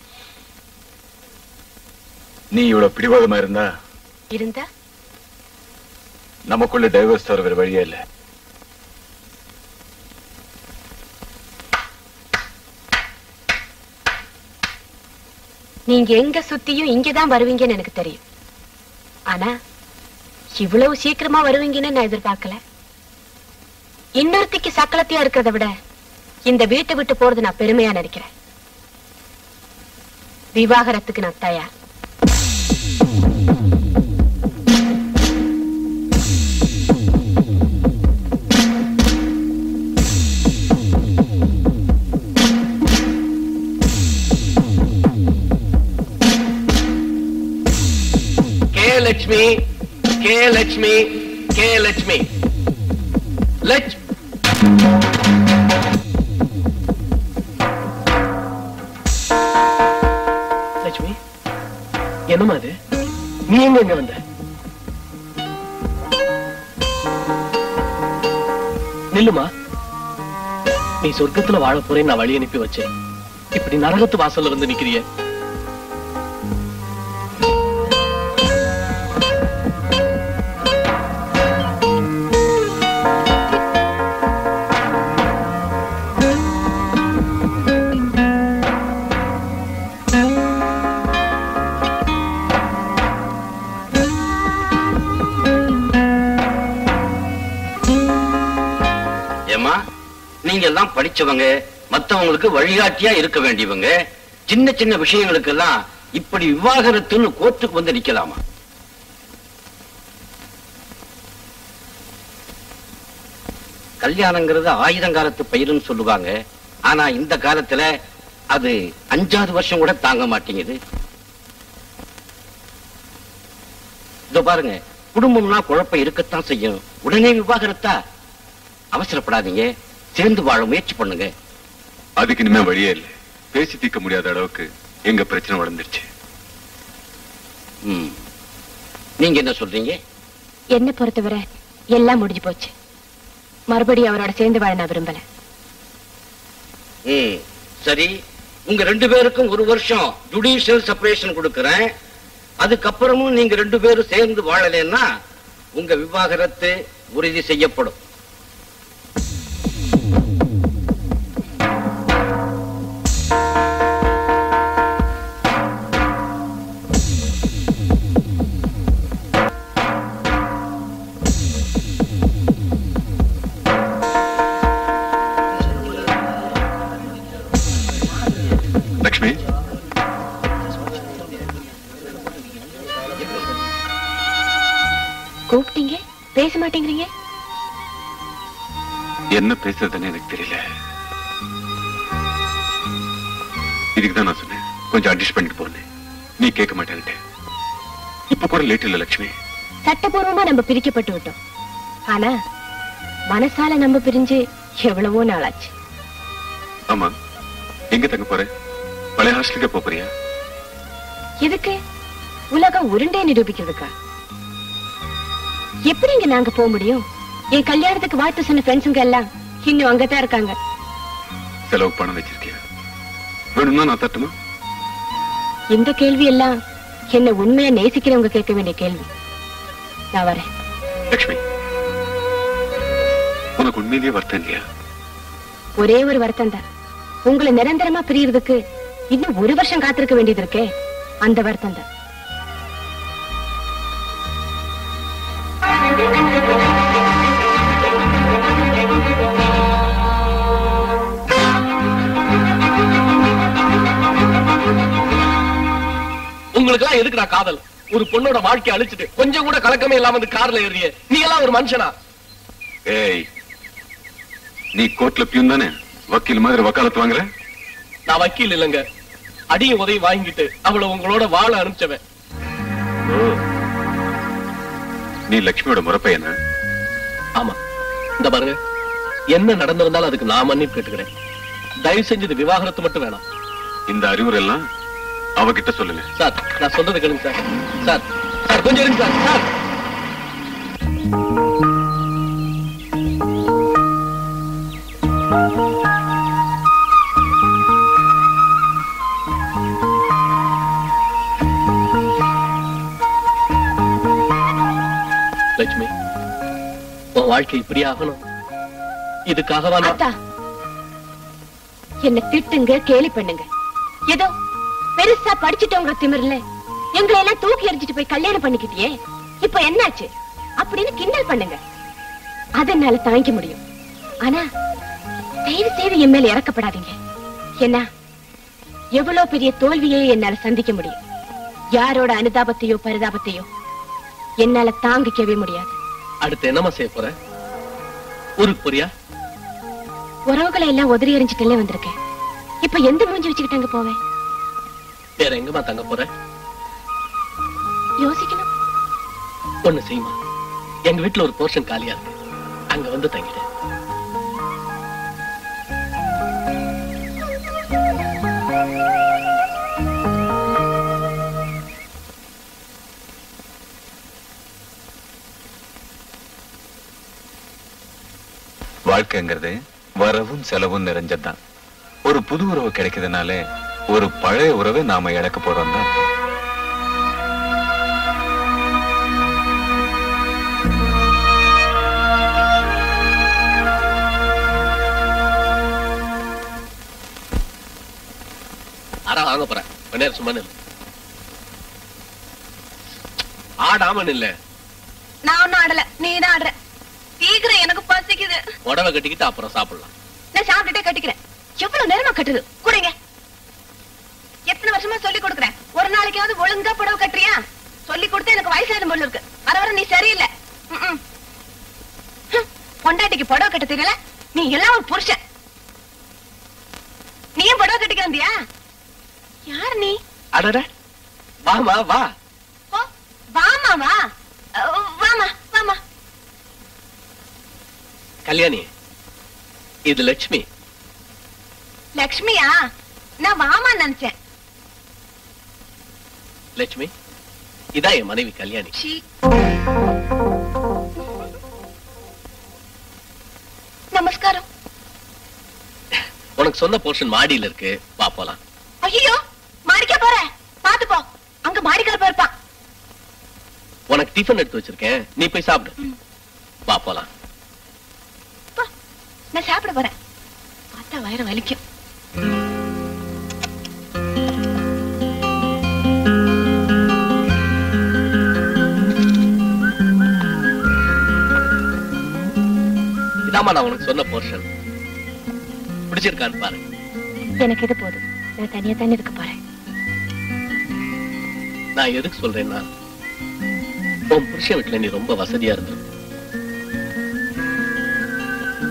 நீ இவ்வளவு பிடிவாதமா இருந்தா இருந்தா நமக்குள்ள டைவர்ஸ் தவிர வேற வழியே இல்ல நீங்க எங்க சுத்தியும் இங்கதான் வருவீங்கன்னு எனக்கு தெரியும் ஆனா இவ்வளவு சீக்கிரமா வருவீங்கன்னு நான் எதிர்பார்க்கல இன்னொருத்திக்கு சக்கலத்தையா இருக்கிறத விட இந்த வீட்டை விட்டு போறது நான் பெருமையா நினைக்கிறேன் விவாகரத்துக்கு நான் தயார் K Lakshmi K Lakshmi K Lakshmi Lakshmi Lakshmi என்னம்மா அது நீ எங்க எங்க வந்த நில்லுமா நீ சொர்க்கத்துல வாழ போறேன்னு நான் வழி அனுப்பி வச்சேன் இப்படி நரகத்து வாசல்ல வந்து நிக்கிறிய ஏமா நீங்க எல்லாம் படிச்சவங்க மத்தவங்களுக்கு வழிகாட்டியா இருக்க வேண்டியவங்க சின்ன சின்ன விஷயங்களுக்கு எல்லாம் இப்படி விவாகரத்துன்னு கோர்ட்டுக்கு வந்து நிக்கலாமா கல்யாணங்கிறது ஆயுதங்காலத்து பயிருன்னு சொல்லுவாங்க ஆனா இந்த காலத்துல அது அஞ்சாவது வருஷம் கூட தாங்க மாட்டேங்குது இதோ பாருங்க குடும்பம்னா குழப்பம் இருக்கத்தான் செய்யும் உடனே விவாகரத்தா அவசரப்படாதீங்க சேர்ந்து வாழ முயற்சி பண்ணுங்க அதுக்கு இனிமே வழியே இல்ல பேசி தீர்க்க முடியாத அளவுக்கு எங்க பிரச்சனை வளர்ந்துருச்சு ம். நீங்க என்ன சொல்றீங்க என்ன பொறுத்தவரை எல்லாம் முடிஞ்சு போச்சு மறுபடியும் அவரோட சேர்ந்து வாழ நான் விரும்பல ம். சரி உங்க ரெண்டு பேருக்கும் ஒரு வருஷம் ஜுடிஷியல் செப்பரேஷன் கொடுக்கறேன் அதுக்கப்புறமும் நீங்க ரெண்டு பேரும் சேர்ந்து வாழலைன்னா உங்க விவாகரத்து உறுதி செய்யப்படும் பேச மாட்டேங்கிறீங்க என்ன பேசுறதுன்னு எனக்கு தெரியல இதுக்கு தான் நான் சொன்னேன் கொஞ்சம் அட்ஜஸ்ட் பண்ணிட்டு போனேன் நீ கேட்க மாட்டேன்ட்டு இப்ப கூட லேட் இல்ல லட்சுமி சட்டபூர்வமா நம்ம பிரிக்கப்பட்டு விட்டோம் ஆனா மனசால நம்ம பிரிஞ்சு எவ்வளவோ நாளாச்சு ஆமா எங்க தங்க போற பழைய ஹாஸ்டலுக்கே போப் போறியா எதுக்கு உலகம் உருண்டை நிரூபிக்கிறதுக்கா எப்படிங்க நாங்க போக முடியும் என் கல்யாணத்துக்கு வாழ்த்து சொன்ன ஃப்ரெண்ட்ஸுங்க எல்லாம் இன்னும் அங்கதான் இருக்காங்க செலவு பணம் வச்சிருக்கியா வேணும்னா நான் தட்டுமா இந்த கேள்வி எல்லாம் என்ன உண்மையா நேசிக்கிறவங்க கேட்க வேண்டிய கேள்வி நான் வரேன் லட்சுமி உனக்கு உண்மையிலேயே வருத்தம் இல்லையா ஒரே ஒரு வருத்தம் தான் உங்களை நிரந்தரமா பிரியறதுக்கு இன்னும் ஒரு வருஷம் காத்திருக்க வேண்டியது இருக்கே அந்த வருத்தம் தான் உங்களுக்கு எல்லாம் எதுக்குடா காதல் ஒரு பொண்ணோட வாழ்க்கைய அழிச்சிட்டு கொஞ்சம் கூட கலக்கமே இல்லாம இந்த கார்ல ஏறிய நீ எல்லாம் ஒரு மனுஷனா ஏய் நீ கோர்ட்ல பியூன் தானே வக்கீல் மாதிரி வக்காலத்து வாங்குற நான் வக்கீல் இல்லைங்க அடியும் உதவி வாங்கிட்டு அவளை உங்களோட வாழ அனுப்பிச்சவன் ஓ. நீ லட்சுமியோட முறப்பையனா ஆமா இந்த பாருங்க என்ன நடந்திருந்தாலும் அதுக்கு நான் மன்னிப்பு கேட்டுக்கிறேன் தயவு செஞ்சு இது விவாகரத்து மட்டும் வேணாம் இந்த அறிவுரை எல்லாம் அவகிட்ட சொல்லுங்க சார் நான் சொல்றது கேளுங்க சார் சார் சார் கொஞ்சம் இருங்க சார் சார் லட்சுமி உன் வாழ்க்கை இப்படி ஆகணும் இதுக்காகவா நான் அத்தா என்ன திட்டுங்க கேலி பண்ணுங்க ஏதோ பெருசா படிச்சுட்டவங்க திமிர்ல எங்களை எல்லாம் தூக்கி எறிஞ்சிட்டு போய் கல்யாணம் பண்ணிக்கிட்டியே இப்ப என்னாச்சு அப்படின்னு கிண்டல் பண்ணுங்க அத என்னால தாங்கிக்க முடியும் ஆனா தயவு செய்து என் மேல இறக்கப்படாதீங்க என்ன எவ்வளவு பெரிய தோல்வியை என்னால சந்திக்க முடியும் யாரோட அனுதாபத்தையோ பரிதாபத்தையோ என்னால தாங்கிக்கவே முடியாது அடுத்து என்னம்மா செய்ய போற ஊருக்கு போறியா உறவுகளை எல்லாம் உதறி எறிஞ்சிட்டே வந்திருக்கேன் இப்ப எந்த மூஞ்சி வச்சுக்கிட்டு அங்க போவேன் வேற எங்கம்மா தங்க போற யோசிக்கணும் ஒண்ணு செய்யுமா எங்க வீட்டுல ஒரு போர்ஷன் காலியா இருக்கு அங்க வந்து தங்கிடு வாழ்க்கைங்கிறது வரவும் செலவும் நிறைஞ்சதுதான் ஒரு புது உறவு கிடைக்கிறதுனால ஒரு பழைய உறவை நாம இழக்க போறோம் தான் அரை வாங்க போறேன் கொஞ்ச நேரம் சும்மா நில்லு ஆடாம இல்ல நான் ஒண்ணும் ஆடல நீ தான் ஆடுற சீக்கிரம் எனக்கு பசிக்குது உடவை கட்டிக்கிட்டு அப்புறம் சாப்பிடலாம் நான் சாப்பிட்டுட்டே கட்டிக்கிறேன் எவ்வளவு நேரமா கட்டுது கூடுங்க எத்தனை வருஷமா சொல்லி கொடுக்குறேன் ஒரு நாளைக்காவது ஒழுங்கா புடவை கட்டுறியா சொல்லி கொடுத்து எனக்கு வயசாயிடும் போல இருக்கு வர வர நீ சரியில்லை ம்ம். ஹம், பொண்டாட்டிக்கு புடவை கட்ட தெரியல நீ எல்லாம் ஒரு புருஷன் நீ ஏன் புடவை கட்டிக்க வந்தியா யார் நீ அடட வாமா வா ஓ, வாமா வா அஹ், வாமா வாமா கல்யாணி இது லட்சுமி லக்ஷ்மியா நான் வாமா நினைச்சேன் லட்சுமி இதான் என் மனைவி கல்யாணி சீ. நமஸ்காரம் உனக்கு சொந்த போர்ஷன் மாடியில இருக்கு வா போலாம் ஐயோ மாடிக்க போற பாத்து போ அங்க மாடிக்கார போயிருப்பான் உனக்கு டிஃபன் எடுத்து வச்சிருக்கேன் நீ போய் சாப்பிடு வா போலாம் நான் சாப்பிட போறேன் பார்த்தா வயிறு வலிக்கும் இதாம்மா நான் உனக்கு சொன்ன போர்ஷன் பிடிச்சிருக்கான்னு பாரு எனக்கு இது போதும் நான் தனியா தானே இருக்க போறேன் நான் எதுக்கு சொல்றேன்னா உன் புருஷன் வீட்டுல நீ ரொம்ப வசதியா இருந்திருக்கும்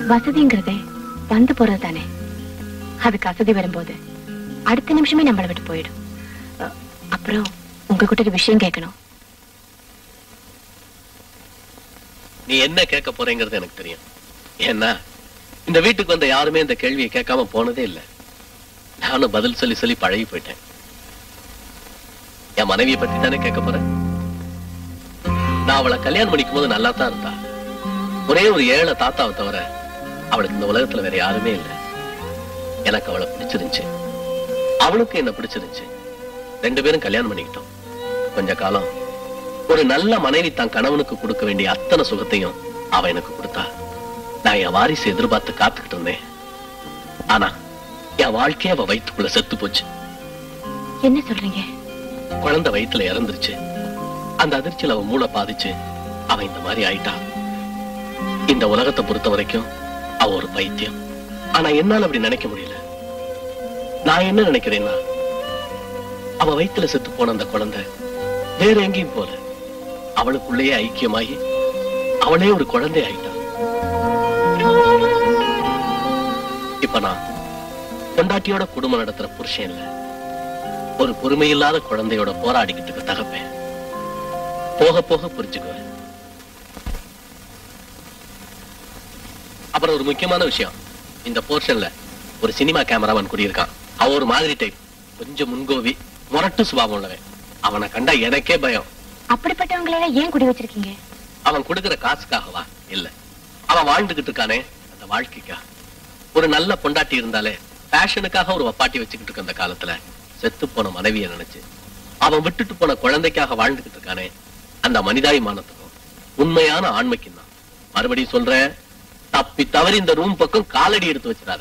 வசதிங்கிறதே வந்து போறது தானே அதுக்கு அசதி வரும்போது அடுத்த நிமிஷமே நம்மளை விட்டு போயிடும் அ, அப்புறம் உங்ககிட்ட ஒரு விஷயம் கேட்கணும் நீ என்ன கேட்க போறேங்கிறது எனக்கு தெரியும் ஏன்னா இந்த வீட்டுக்கு வந்த யாருமே இந்த கேள்வியை கேட்காம போனதே இல்ல நானும் பதில் சொல்லி சொல்லி பழகி போயிட்டேன் என் மனைவியை பத்தி தானே கேட்க போறேன் நான் அவளை கல்யாணம் பண்ணிக்கும் போது நல்லா தான் இருந்தா ஒரே ஒரு ஏழை தாத்தாவை தவிர அவளுக்கு இந்த உலகத்துல வேற யாருமே இல்லை எனக்கு அவளை பிடிச்சிருந்துச்சு அவளுக்கு என்ன பிடிச்சிருந்துச்சு ரெண்டு பேரும் கல்யாணம் பண்ணிக்கிட்டோம் கொஞ்ச காலம் ஒரு நல்ல மனைவி தான் கணவனுக்கு கொடுக்க வேண்டிய அத்தனை சுகத்தையும் அவ எனக்கு கொடுத்தா நான் என் வாரிசு எதிர்பார்த்து காத்துக்கிட்டு இருந்தேன் ஆனா என் வாழ்க்கைய அவ வயிற்றுக்குள்ள செத்து போச்சு என்ன சொல்றீங்க குழந்தை வயித்துல இறந்துருச்சு அந்த அதிர்ச்சியில அவன் மூளை பாதிச்சு அவன் இந்த மாதிரி ஆயிட்டா இந்த உலகத்தை பொறுத்த வரைக்கும் அவ ஒரு பைத்தியம் ஆனா என்னால அப்படி நினைக்க முடியல நான் என்ன நினைக்கிறேன்னா அவ வயித்துல செத்து போன அந்த குழந்தை வேற எங்கேயும் போல அவளுக்குள்ளேயே ஐக்கியமாகி அவளே ஒரு குழந்தை ஆயிட்டா இப்ப நான் பொண்டாட்டியோட குடும்பம் நடத்துற புருஷன் இல்ல ஒரு பொறுமையில்லாத குழந்தையோட போராடிக்கிட்டு இருக்க தகப்பேன் போக போக புரிஞ்சுக்குவேன் அப்புறம் ஒரு முக்கியமான விஷயம் இந்த போர்ஷன்ல ஒரு சினிமா கேமராமேன் குடியிருக்கான் அவன் ஒரு மாதிரி டைப் கொஞ்சம் முன்கோவி முரட்டு சுபாவம் உள்ளவன் அவனை கண்டா எனக்கே பயம் அப்படிப்பட்டவங்களெல்லாம் ஏன் குடி வச்சிருக்கீங்க அவன் கொடுக்கிற காசுக்காகவா இல்ல அவன் வாழ்ந்துகிட்டு இருக்கானே அந்த வாழ்க்கைக்கா ஒரு நல்ல பொண்டாட்டி இருந்தாலே பேஷனுக்காக ஒரு வப்பாட்டி வச்சுக்கிட்டு இருக்க அந்த காலத்துல செத்து போன மனைவியை நினைச்சு அவன் விட்டுட்டு போன குழந்தைக்காக வாழ்ந்துகிட்டு இருக்கானே அந்த மனிதாபிமானத்துக்கும் உண்மையான ஆண்மைக்கும் தான் மறுபடியும் சொல்றேன் தப்பி தவறி இந்த ரூம் பக்கம் காலடி எடுத்து வச்சிடாத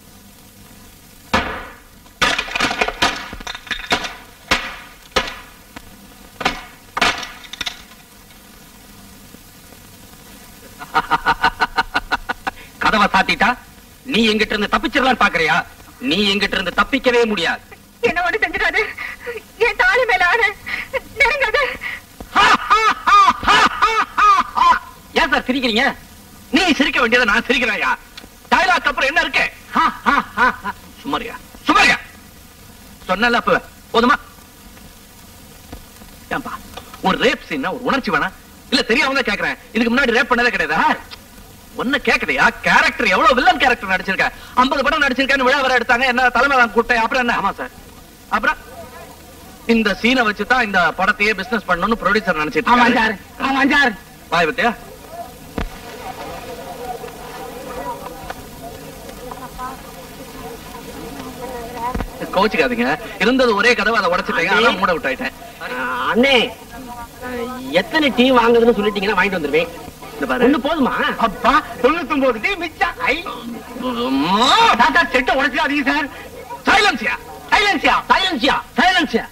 கதவை சாத்திட்டா நீ எங்கிட்ட இருந்து தப்பிச்சிடலான்னு பாக்குறியா நீ எங்கிட்ட இருந்து தப்பிக்கவே முடியாது என்ன ஒண்ணு செஞ்சிடாது என் தாலி மேல ஆன நெருங்காது ஏன் சார் சிரிக்கிறீங்க நீ சிரிக்க வேண்டியதை நான் சிரிக்கிறேன்யா டைலாக் அப்புறம் என்ன இருக்கு சுமாரியா சுமாரியா சொன்னல அப்ப போதுமா ஏன்பா ஒரு ரேப் சீன் ஒரு உணர்ச்சி வேணா இல்ல தெரியாம தான் கேக்குறேன் இதுக்கு முன்னாடி ரேப் பண்ணதே கிடையாதா ஒண்ணு கேக்குறியா கேரக்டர் எவ்வளவு வில்லன் கேரக்டர் நடிச்சிருக்க 50 படம் நடிச்சிருக்கேன்னு விழா வர எடுத்தாங்க என்ன தலைமை நான் கூட்டேன் அப்புறம் என்ன ஆமா சார் அப்புறம் இந்த சீனை வச்சு தான் இந்த படத்தையே பிசினஸ் பண்ணணும்னு ப்ரொடியூசர் நினைச்சிட்டு ஆமா இருக்காரு. சார் ஆமா சார் வாய் பத்தியா கோச்சுக்காதீங்க இருந்தது ஒரே கதவை அதை உடைச்சிட்டீங்க அதான் மூட விட்டாயிட்டேன் அண்ணே எத்தனை டீ வாங்குறதுன்னு சொல்லிட்டீங்கன்னா வாங்கிட்டு வந்துருவேன் இந்த பாரு ஒண்ணு போதுமா அப்பா தொண்ணூத்தி ஒன்பது டீ மிச்சம் ஐ தாத்தா செட்டை உடைச்சாதீங்க சார் சைலன்ஸ்யா சைலன்சியா சைலன்சியா சைலன்சியா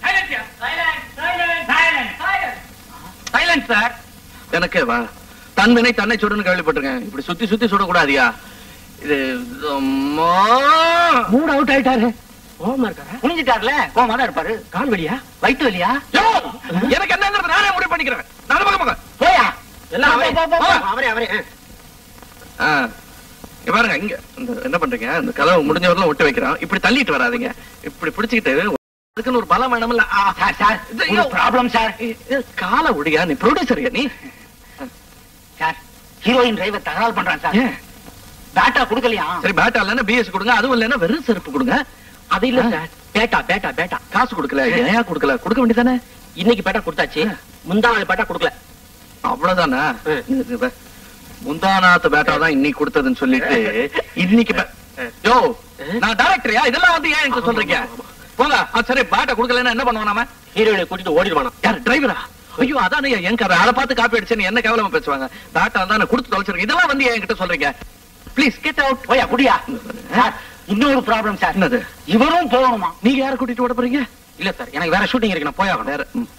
சைலன்ஸ் சார் எனக்கு வா தன்வினை தன்னை சுடுன்னு கேள்விப்பட்டிருக்கேன் இப்படி சுத்தி சுத்தி சுடக்கூடாதியா இது அம்மா. மூணு அவுட் ஆயிட்டாரு கோமா இருக்காரு குனிஞ்சிட்டாருல கோமா தான் இருப்பாரு கால் வலியா வயிற்று வலியா யோ, எனக்கு என்னங்கிறது நானே முடிவு பண்ணிக்கிறேன் நான் பக்கம் பக்கம் போயா எல்லாம் அவரே, அவரே போ. அவரே அவரே ஆ, இங்க பாருங்க இங்க இந்த என்ன பண்றீங்க இந்த கதவை முடிஞ்ச வரலாம் விட்டு வைக்கிறோம் இப்படி தள்ளிட்டு வராதீங்க இப்படி பிடிச்சுக்கிட்டு அதுக்குன்னு ஒரு பலம் வேணும்ல ஆ, சார் சார் இது, ஒரு ஐயோ. ப்ராப்ளம் சார் இது காலை விடியா நீ ப்ரொடியூசர் நீ சார் ஹீரோயின் டிரைவர் தகராறு பண்றான் சார் ஏன்? பேட்டா கொடுக்கலையா சரி பேட்டா இல்லைன்னா பிஎஸ் கொடுங்க அதுவும் இல்லைன்னா வெறும் செருப்பு கொடுங்க அது இல்ல ஆ. சார் பேட்டா பேட்டா பேட்டா காசு கொடுக்கல ஏன் கொடுக்கல கொடுக்க வேண்டியதானே இன்னைக்கு பேட்டா கொடுத்தாச்சு முந்தா நாள் பேட்டா கொடுக்கல அவ்வளவுதானா ஆ. இது பே- முந்தானாத்து பேட்டா தான் இன்னைக்கு கொடுத்ததுன்னு சொல்லிட்டு இன்னைக்கு பே- யோ நான் டைரக்டரியா இதெல்லாம் வந்து ஏன் எனக்கு சொல்றீங்க போங்க ஆ, சரி பேட்டா கொடுக்கலன்னா என்ன பண்ணுவோம் நாம ஹீரோயினை கூட்டிட்டு ஓடிடுவானா யார் டிரைவரா ஐயோ அதானே என் கதை அதை பார்த்து காப்பி அடிச்சு என்ன கேவலமா பேசுவாங்க பேட்டா தான் நான் கொடுத்து தொலைச்சிருக்கேன் இதெல்லாம் வந்து என்கிட்ட சொல்றீங்க ப்ளீஸ் கெட் அவுட் போயா குடியா சார் இன்னொரு ப்ராப்ளம் சார் என்னது இவரும் போகணுமா நீங்க யார கூட்டிட்டு ஓட போறீங்க இல்ல சார் எனக்கு வேற ஷூட்டிங் இருக்கு நான் போயாகணும் வேற ம்.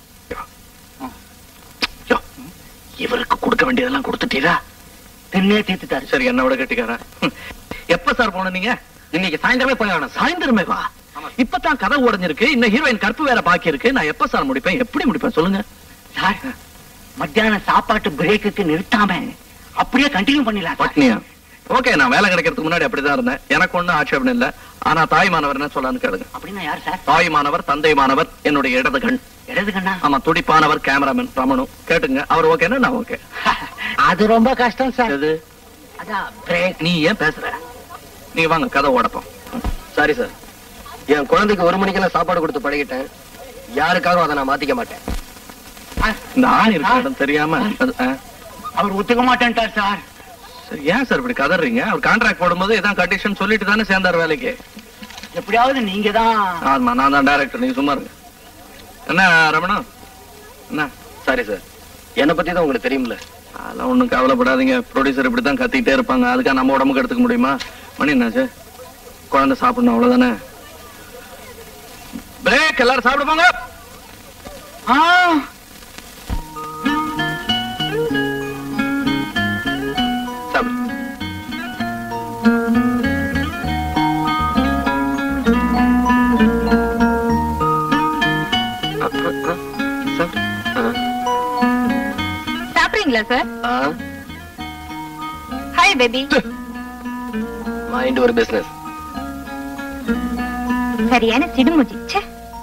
யோ, இவருக்கு கொடுக்க வேண்டியதெல்லாம் கொடுத்துட்டீரா தின்னே தீர்த்துட்டாரு சரி என்ன விட கட்டிக்காரன் எப்ப சார் போன நீங்க இன்னைக்கு சாயந்தரமே போயாகணும் சார் சாயந்தரமே வா இப்பதான் கதை உடைஞ்சிருக்கு இன்னும் ஹீரோயின் கற்பு வேற பாக்கி இருக்கு நான் எப்ப சார் முடிப்பேன் எப்படி முடிப்பேன் சொல்லுங்க சார் மத்தியான சாப்பாட்டு பிரேக்குக்கு நிறுத்தாம அப்படியே கண்டினியூ பண்ணிடலாம் சார். பட்னியா ஓகே நான் வேலை கிடைக்கிறதுக்கு முன்னாடி அப்படிதான் இருந்தேன் எனக்கு ஒண்ணும் ஆட்சேபம் இல்ல ஆனா தாய் மாணவர் என்ன சொல்லான்னு கேளுங்க அப்படின்னா யார் சார் தாய் மாணவர் தந்தை மாணவர் என்னுடைய இடது கண் இடது கண்ணா ஆமா துடிப்பானவர் கேமராமேன் ரமணு கேட்டுங்க அவர் ஓகேன்னா நான் ஓகே அது ரொம்ப கஷ்டம் சார் எது அதான் பிரேக் நீ ஏன் பேசுற நீங்க வாங்க கதை ஓடப்போம் சாரி சார் என் குழந்தைக்கு ஒரு மணிக்கெல்லாம் சாப்பாடு கொடுத்து பழகிட்டேன் யாருக்காகவும் அதை நான் மாத்திக்க மாட்டேன் இந்த ஆண் இருக்கிற இடம் தெரியாம அது, ஆ. அவர் ஒத்துக்க மாட்டேன்ட்டார் சார் சரி, ஏன் சார் இப்படி கதறீங்க அவர் கான்ட்ராக்ட் போடும்போது இதான் கண்டிஷன் சொல்லிட்டு தானே சேர்ந்தார் வேலைக்கு எப்படியாவது நீங்க தான் ஆமா நான் தான் டைரக்டர் நீங்க சும்மா இருங்க என்ன ரமணா என்ன சாரி சார் என்னை பத்தி தான் உங்களுக்கு தெரியும்ல அதெல்லாம் ஒண்ணும் கவலைப்படாதீங்க ப்ரொடியூசர் இப்படி தான் கத்திட்டே இருப்பாங்க அதுக்காக நம்ம உடம்புக்கு எடுத்துக்க முடியுமா மணி என்னாச்சு குழந்தை சாப்பிடணும் அவ்வளவுதானே பிரேக் எல்லாரும் சாப்பிட போங்க ஆ சாப்பிடு ஆ, ஆ, ஆ, சாப்பிடு. ஆ, சாப்பிடுறீங்களா சார் ஆ, ஹாய் பேபி மைண்ட் ஒரு பிசினஸ் சரியான சிடுமுடி ச்சே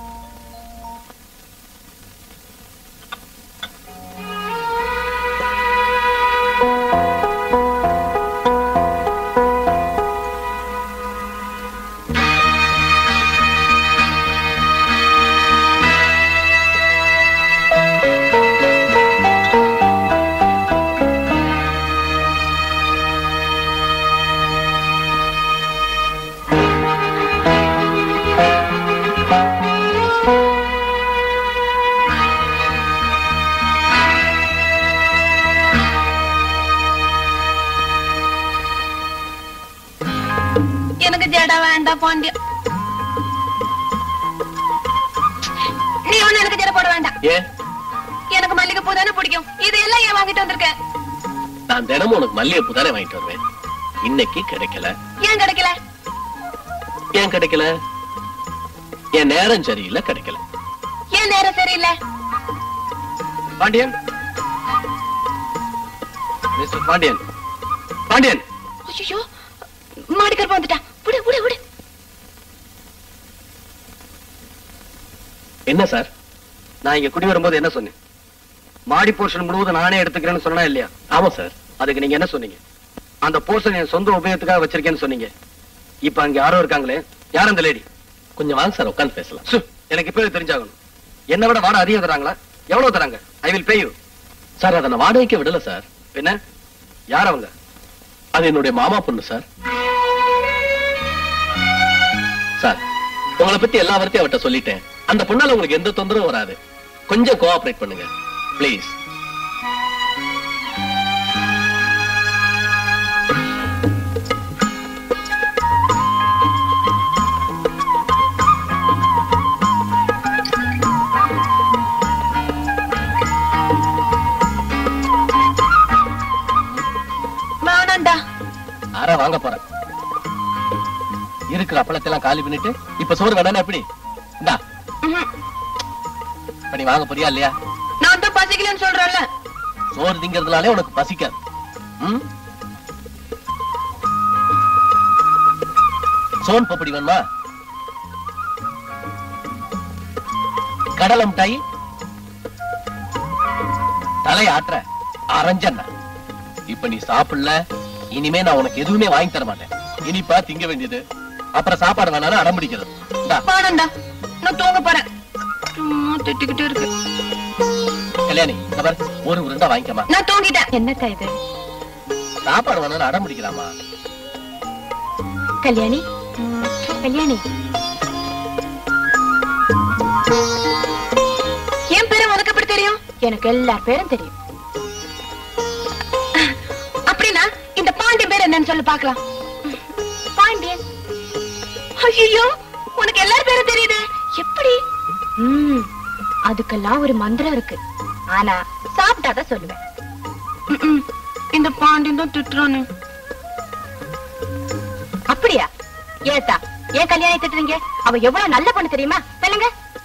எனக்கு ஜடா வேண்டாம் பாண்டியா நீ ஒண்ணு எனக்கு ஜடை போட வேண்டாம் ஏன் எனக்கு மல்லிகை பூ தானே பிடிக்கும் இது எல்லாம் ஏன் வாங்கிட்டு வந்திருக்க நான் தினமும் உனக்கு மல்லிகைப்பூ தானே வாங்கிட்டு வருவேன் இன்னைக்கு கிடைக்கல ஏன் கிடைக்கல ஏன் கிடைக்கல என் நேரம் சரியில்லை கிடைக்கல ஏன் நேரம் சரியில்லை பாண்டியன் மிஸ்டர் பாண்டியன் பாண்டியன் ஐயோ மாடிக்கர் வந்துட்டா விடு விடு விடு என்ன சார் நான் இங்க குடி வரும்போது என்ன சொன்னேன் மாடி போர்ஷன் முழுவதும் நானே எடுத்துக்கிறேன்னு சொன்னா இல்லையா ஆமா சார் அதுக்கு நீங்க என்ன சொன்னீங்க அந்த போர்ஷன் என் சொந்த உபயோகத்துக்காக வச்சிருக்கேன்னு சொன்னீங்க இப்ப அங்க யாரோ இருக்காங்களே யார் அந்த லேடி கொஞ்சம் வாங்க சார் உட்காந்து பேசலாம் எனக்கு இப்பவே தெரிஞ்சாகணும் என்ன விட வாடகை அதிகம் தராங்களா எவ்வளவு தராங்க I will pay you sir அதை நான் வாடகைக்கு விடல சார் என்ன யார் அவங்க அது என்னுடைய மாமா பொண்ணு சார் சார் உங்களை பத்தி எல்லா வார்த்தையும் அவட்ட சொல்லிட்டேன் அந்த பொண்ணால உங்களுக்கு எந்த தொந்தரவும் வராது கொஞ்சம் கோஆபரேட் பண்ணுங்க ப்ளீஸ் வேணாண்டா ஆறா வாங்க போறேன் இருக்கிற அப்பளத்தெல்லாம் காலி பண்ணிட்டு இப்ப சோறு வேணா எப்படி இந்தா இப்ப நீ வாங்க போறியா இல்லையா நான் தான் பசிக்கலன்னு சொல்றேன்ல சோறு திங்கிறதுனாலே உனக்கு பசிக்காது ம்? சோன் பப்படி வேணுமா கடலை மிட்டாய் தலைய ஆட்டுற அரைஞ்சண்ண இப்ப நீ சாப்பிடல இனிமே நான் உனக்கு எதுவுமே வாங்கி தர மாட்டேன் இனிப்பா திங்க வேண்டியது அப்புறம் சாப்பாடு வேணாலும் அடம் பிடிக்கிறது இந்தா, வேணாண்டா நான் தூங்க போறேன் சும்மா திட்டிக்கிட்டே இருக்கு கல்யாணி இந்த பாரு, ஒரு உருண்டை வாங்கிக்கமா நான் தூங்கிட்டேன் என்னக்கா இது சாப்பாடு வேணாலும் அடம் பிடிக்கிறாமா கல்யாணி கல்யாணி என் பேரு உனக்கு எப்படி தெரியும் எனக்கு எல்லார் பேரும் தெரியும் அப்படின்னா இந்த பாண்டியன் பேர் என்னன்னு சொல்லு பார்க்கலாம் பாண்டியன் ஐயோ உனக்கு எல்லார் பேரும் தெரியுது எப்படி ம் அதுக்கெல்லாம் ஒரு மந்திரம் இருக்கு ஆனா சாப்பிட்டாதான் சொல்லுவேன் ம்ம். இந்த பாண்டியன் தான் திட்டுறானு அப்படியா ஏத்தா ஏன் கல்யாணம் திட்டுறீங்க அவ எவ்வளவு நல்ல பொண்ணு தெரியுமா சொல்லுங்க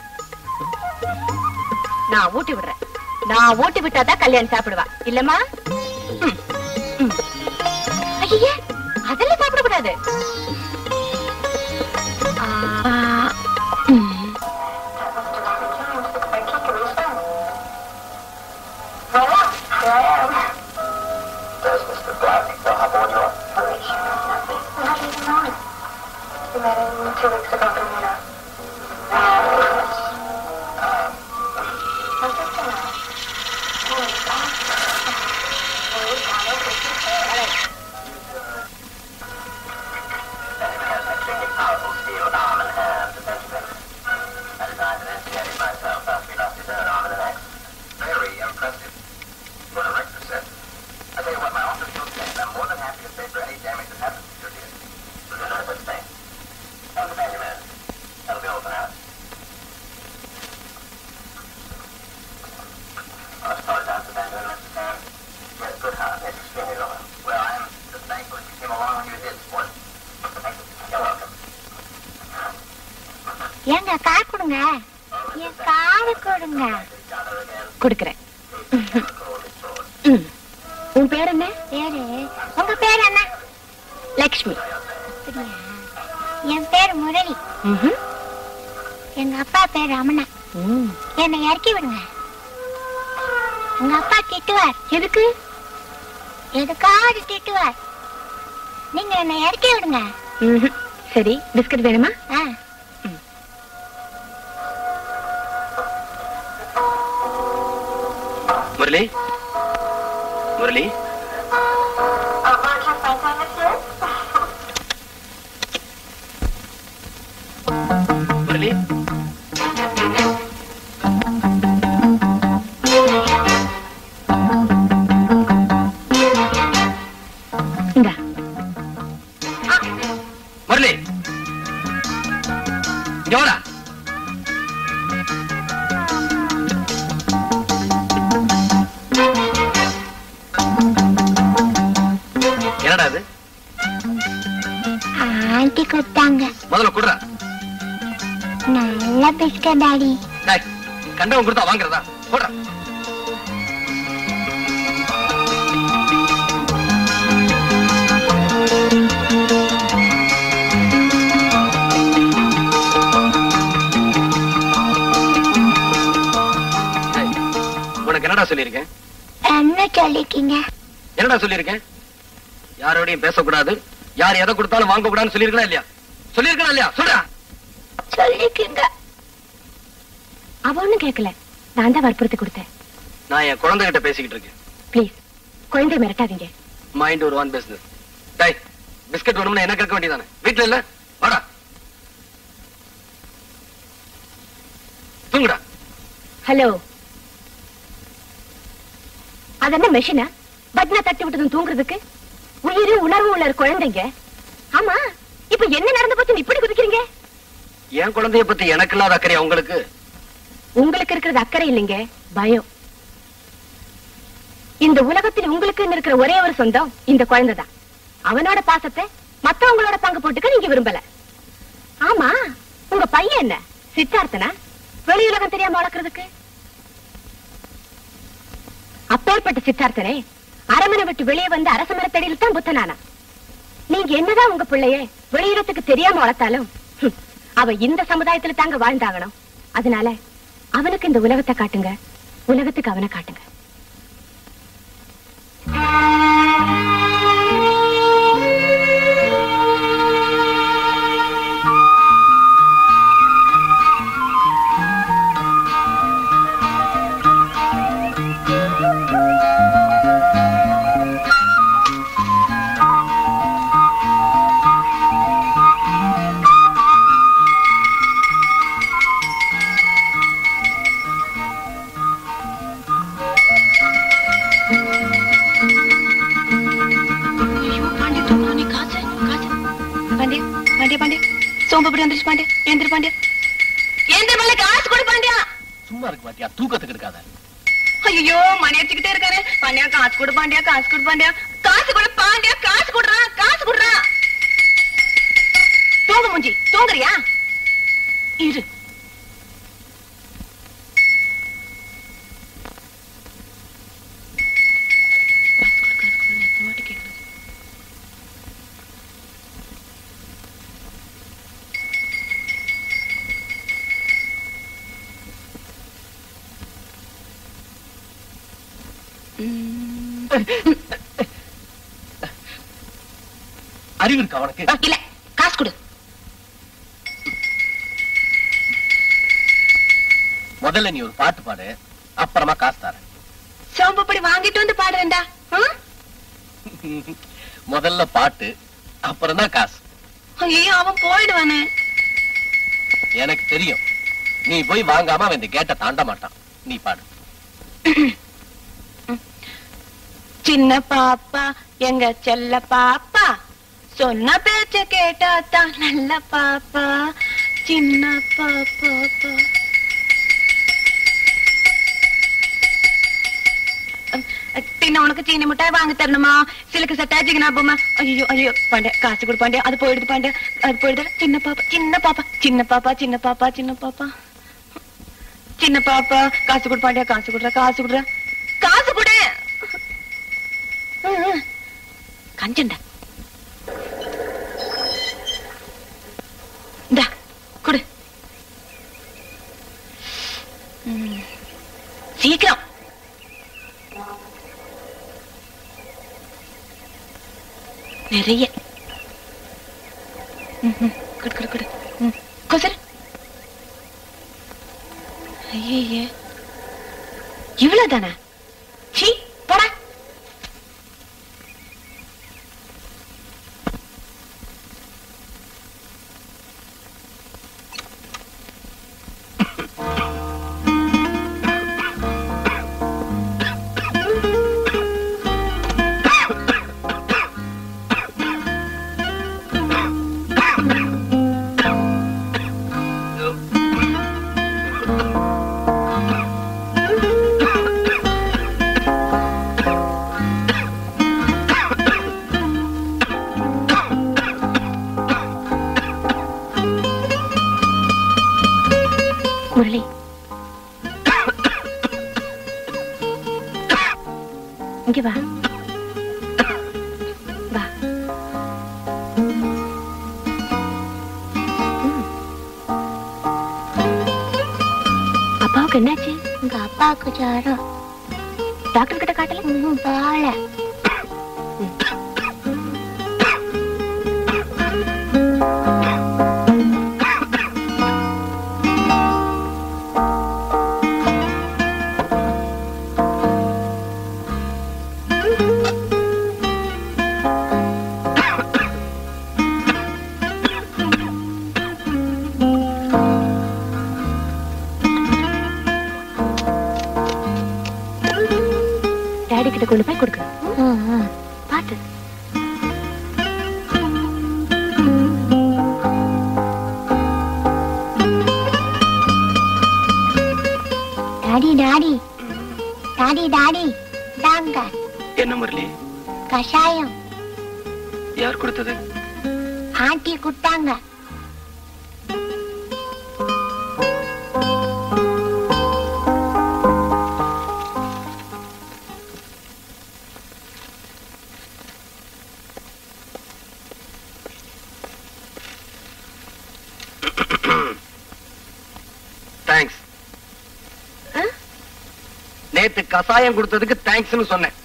நான் ஊட்டி விடுறேன் நான் ஊட்டி விட்டாதான் கல்யாணம் சாப்பிடுவா இல்லம்மா ம், ம். ஐயே அதெல்லாம் சாப்பிடக்கூடாது ஆ, ம். ஏங்க கார் கொடுங்க என் காரு கொடுங்க கொடுக்கறேன் ம். உன் பேர் என்ன பேரு உங்க பேர் என்ன லக்ஷ்மி அப்படியா? என் பேர் முரளி ம்ஹும். எங்க அப்பா பேர் ரமணா ம். என்னை இறக்கி விடுங்க எங்க அப்பா திட்டுவார் எதுக்கு எதுக்காவது திட்டுவார் நீங்க என்னை இறக்கி விடுங்க ம்ஹும். சரி பிஸ்கட் வேணுமா ஆ முரளி முரளி முரளி இந்தா முரளி இங்க வாடா என்னடா இது ஆண்டி கொடுத்தாங்க முதல்ல குடுறா நல்ல பிஸ்கட் டாடி டேய், கண்டவன் கொடுத்தா வாங்குறதா போடுறா டேய், உனக்கு என்னடா சொல்லியிருக்கேன் என்ன சொல்லிருக்கீங்க என்னடா சொல்லியிருக்கேன் யாரோடையும் பேசக்கூடாது யார் எதை கொடுத்தாலும் வாங்க கூடாதுன்னு சொல்லியிருக்கா இல்லையா சொல்லியிருக்கா இல்லையா சொல்றா சொல்லிருக்கீங்க அவ ஒண்ணும் கேட்கல நான் தான் வற்புறுத்தி கொடுத்தேன் நான் என் குழந்தைகிட்ட பேசிக்கிட்டு இருக்கேன் ப்ளீஸ் குழந்தை மிரட்டாதீங்க மைண்ட் ஒரு ஒன் பிசினஸ் டேய் பிஸ்கட் வேணும்னு என்ன கேட்க வேண்டியதானே வீட்டுல இல்ல வாடா தூங்குடா ஹலோ அது என்ன மெஷினா பட்னா தட்டி விட்டதும் தூங்குறதுக்கு உயிர் உணர்வு உள்ள ஒரு குழந்தைங்க ஆமா இப்ப என்ன நடந்து போச்சு இப்படி குதிக்கிறீங்க என் குழந்தைய பத்தி எனக்கு இல்லாத அக்கறையா உங்களுக்கு உங்களுக்கு இருக்கிறது அக்கறை இல்லைங்க பயம் இந்த உலகத்தில் உங்களுக்கு இருக்கிற ஒரே ஒரு சொந்தம் இந்த குழந்தை தான் அவனோட பாசத்தை மத்தவங்களோட பங்கு போட்டுக்க நீங்க விரும்பல ஆமா உங்க பையன் என்ன சித்தார்த்தனா வெளி உலகம் தெரியாம வளர்க்கறதுக்கு அப்பேற்பட்ட சித்தார்த்தனே அரமனை விட்டு வெளியே வந்து அரச மரத்தடியில் தான் புத்தனானா நீங்க என்னதான் உங்க பிள்ளைய வெளியிடத்துக்கு தெரியாம வளர்த்தாலும் ஹம், அவ இந்த சமுதாயத்துல தாங்க வாழ்ந்தாகணும் அதனால அவனுக்கு இந்த உலகத்தை காட்டுங்க உலகத்துக்கு அவனை காட்டுங்க பாண்டியா பாண்டியா பாண்டியா சோம்பப்படி வந்துருச்சு பாண்டியா எந்திரி பாண்டியா எந்திரி மேல காசு கொடு பாண்டியா சும்மா இருக்கு பாத்தியா தூக்கத்துக்கு இருக்காத ஐயோ மணி அடிச்சுக்கிட்டே இருக்காரு பாண்டியா காசு கொடு பாண்டியா காசு கொடு பாண்டியா காசு கொடு பாண்டியா காசு கொடுறா காசு கொடுறா தூங்கு மூஞ்சி தூங்குறியா இரு அறிவு இருக்கா உனக்கு இல்ல காசு கொடு முதல்ல நீ ஒரு பாட்டு பாடு அப்புறமா காசு தரேன் சோம்பப்படி வாங்கிட்டு வந்து பாடுறேன்டா ஆ? முதல்ல பாட்டு அப்புறம் தான் காசு ஐயோ அவன் போயிடுவானே எனக்கு தெரியும் நீ போய் வாங்காம அவன் இந்த கேட்ட தாண்ட மாட்டான் நீ பாடு சின்ன பாப்பா எங்க செல்ல பாப்பா சொன்ன பேச்ச கேட்டா தான் நல்ல பாப்பா சின்ன பாப்பா பா. அம், பின்ன உனக்கு சீனி மிட்டாய் வாங்கி தரணுமா சிலுக்கு சட்டா ஜிகனாபுமா ஐயோ ஐயோ பாண்டே காசு கொடு பாண்டே அது போயிடுது பாண்டே அது போயிடுது சின்ன பாப்பா சின்ன பாப்பா சின்ன பாப்பா சின்ன பாப்பா சின்ன பாப்பா சின்ன பாப்பா காசு கொடு பாண்டியா காசு கொடுற காசு கொடுற காசு கொடு கஞ்சண்டா இந்தா கொடு ம். சீக்கிரம் நிறைய ம், ம். கொடு கொடு கொடு ம். கொசரு ஐயே இவ்வளவுதானா சீ போடா முரளி இங்க வா வா ம். அப்பாவுக்கு என்னாச்சு உங்க அப்பாவுக்கு ஜாரம் டாக்டர் கிட்ட காட்டல இன்னும் பால டாடி கிட்ட கொண்டு போய் கொடுக்க பாத்து டாடி டாடி டாடி டாடி தாங்க என்ன முரளி கஷாயம் யார் கொடுத்தது ஆண்டி குட்டாங்க தேங்க்ஸ் நேத்து கசாயம் கொடுத்ததுக்கு தேங்க்ஸ்னு சொன்னேன்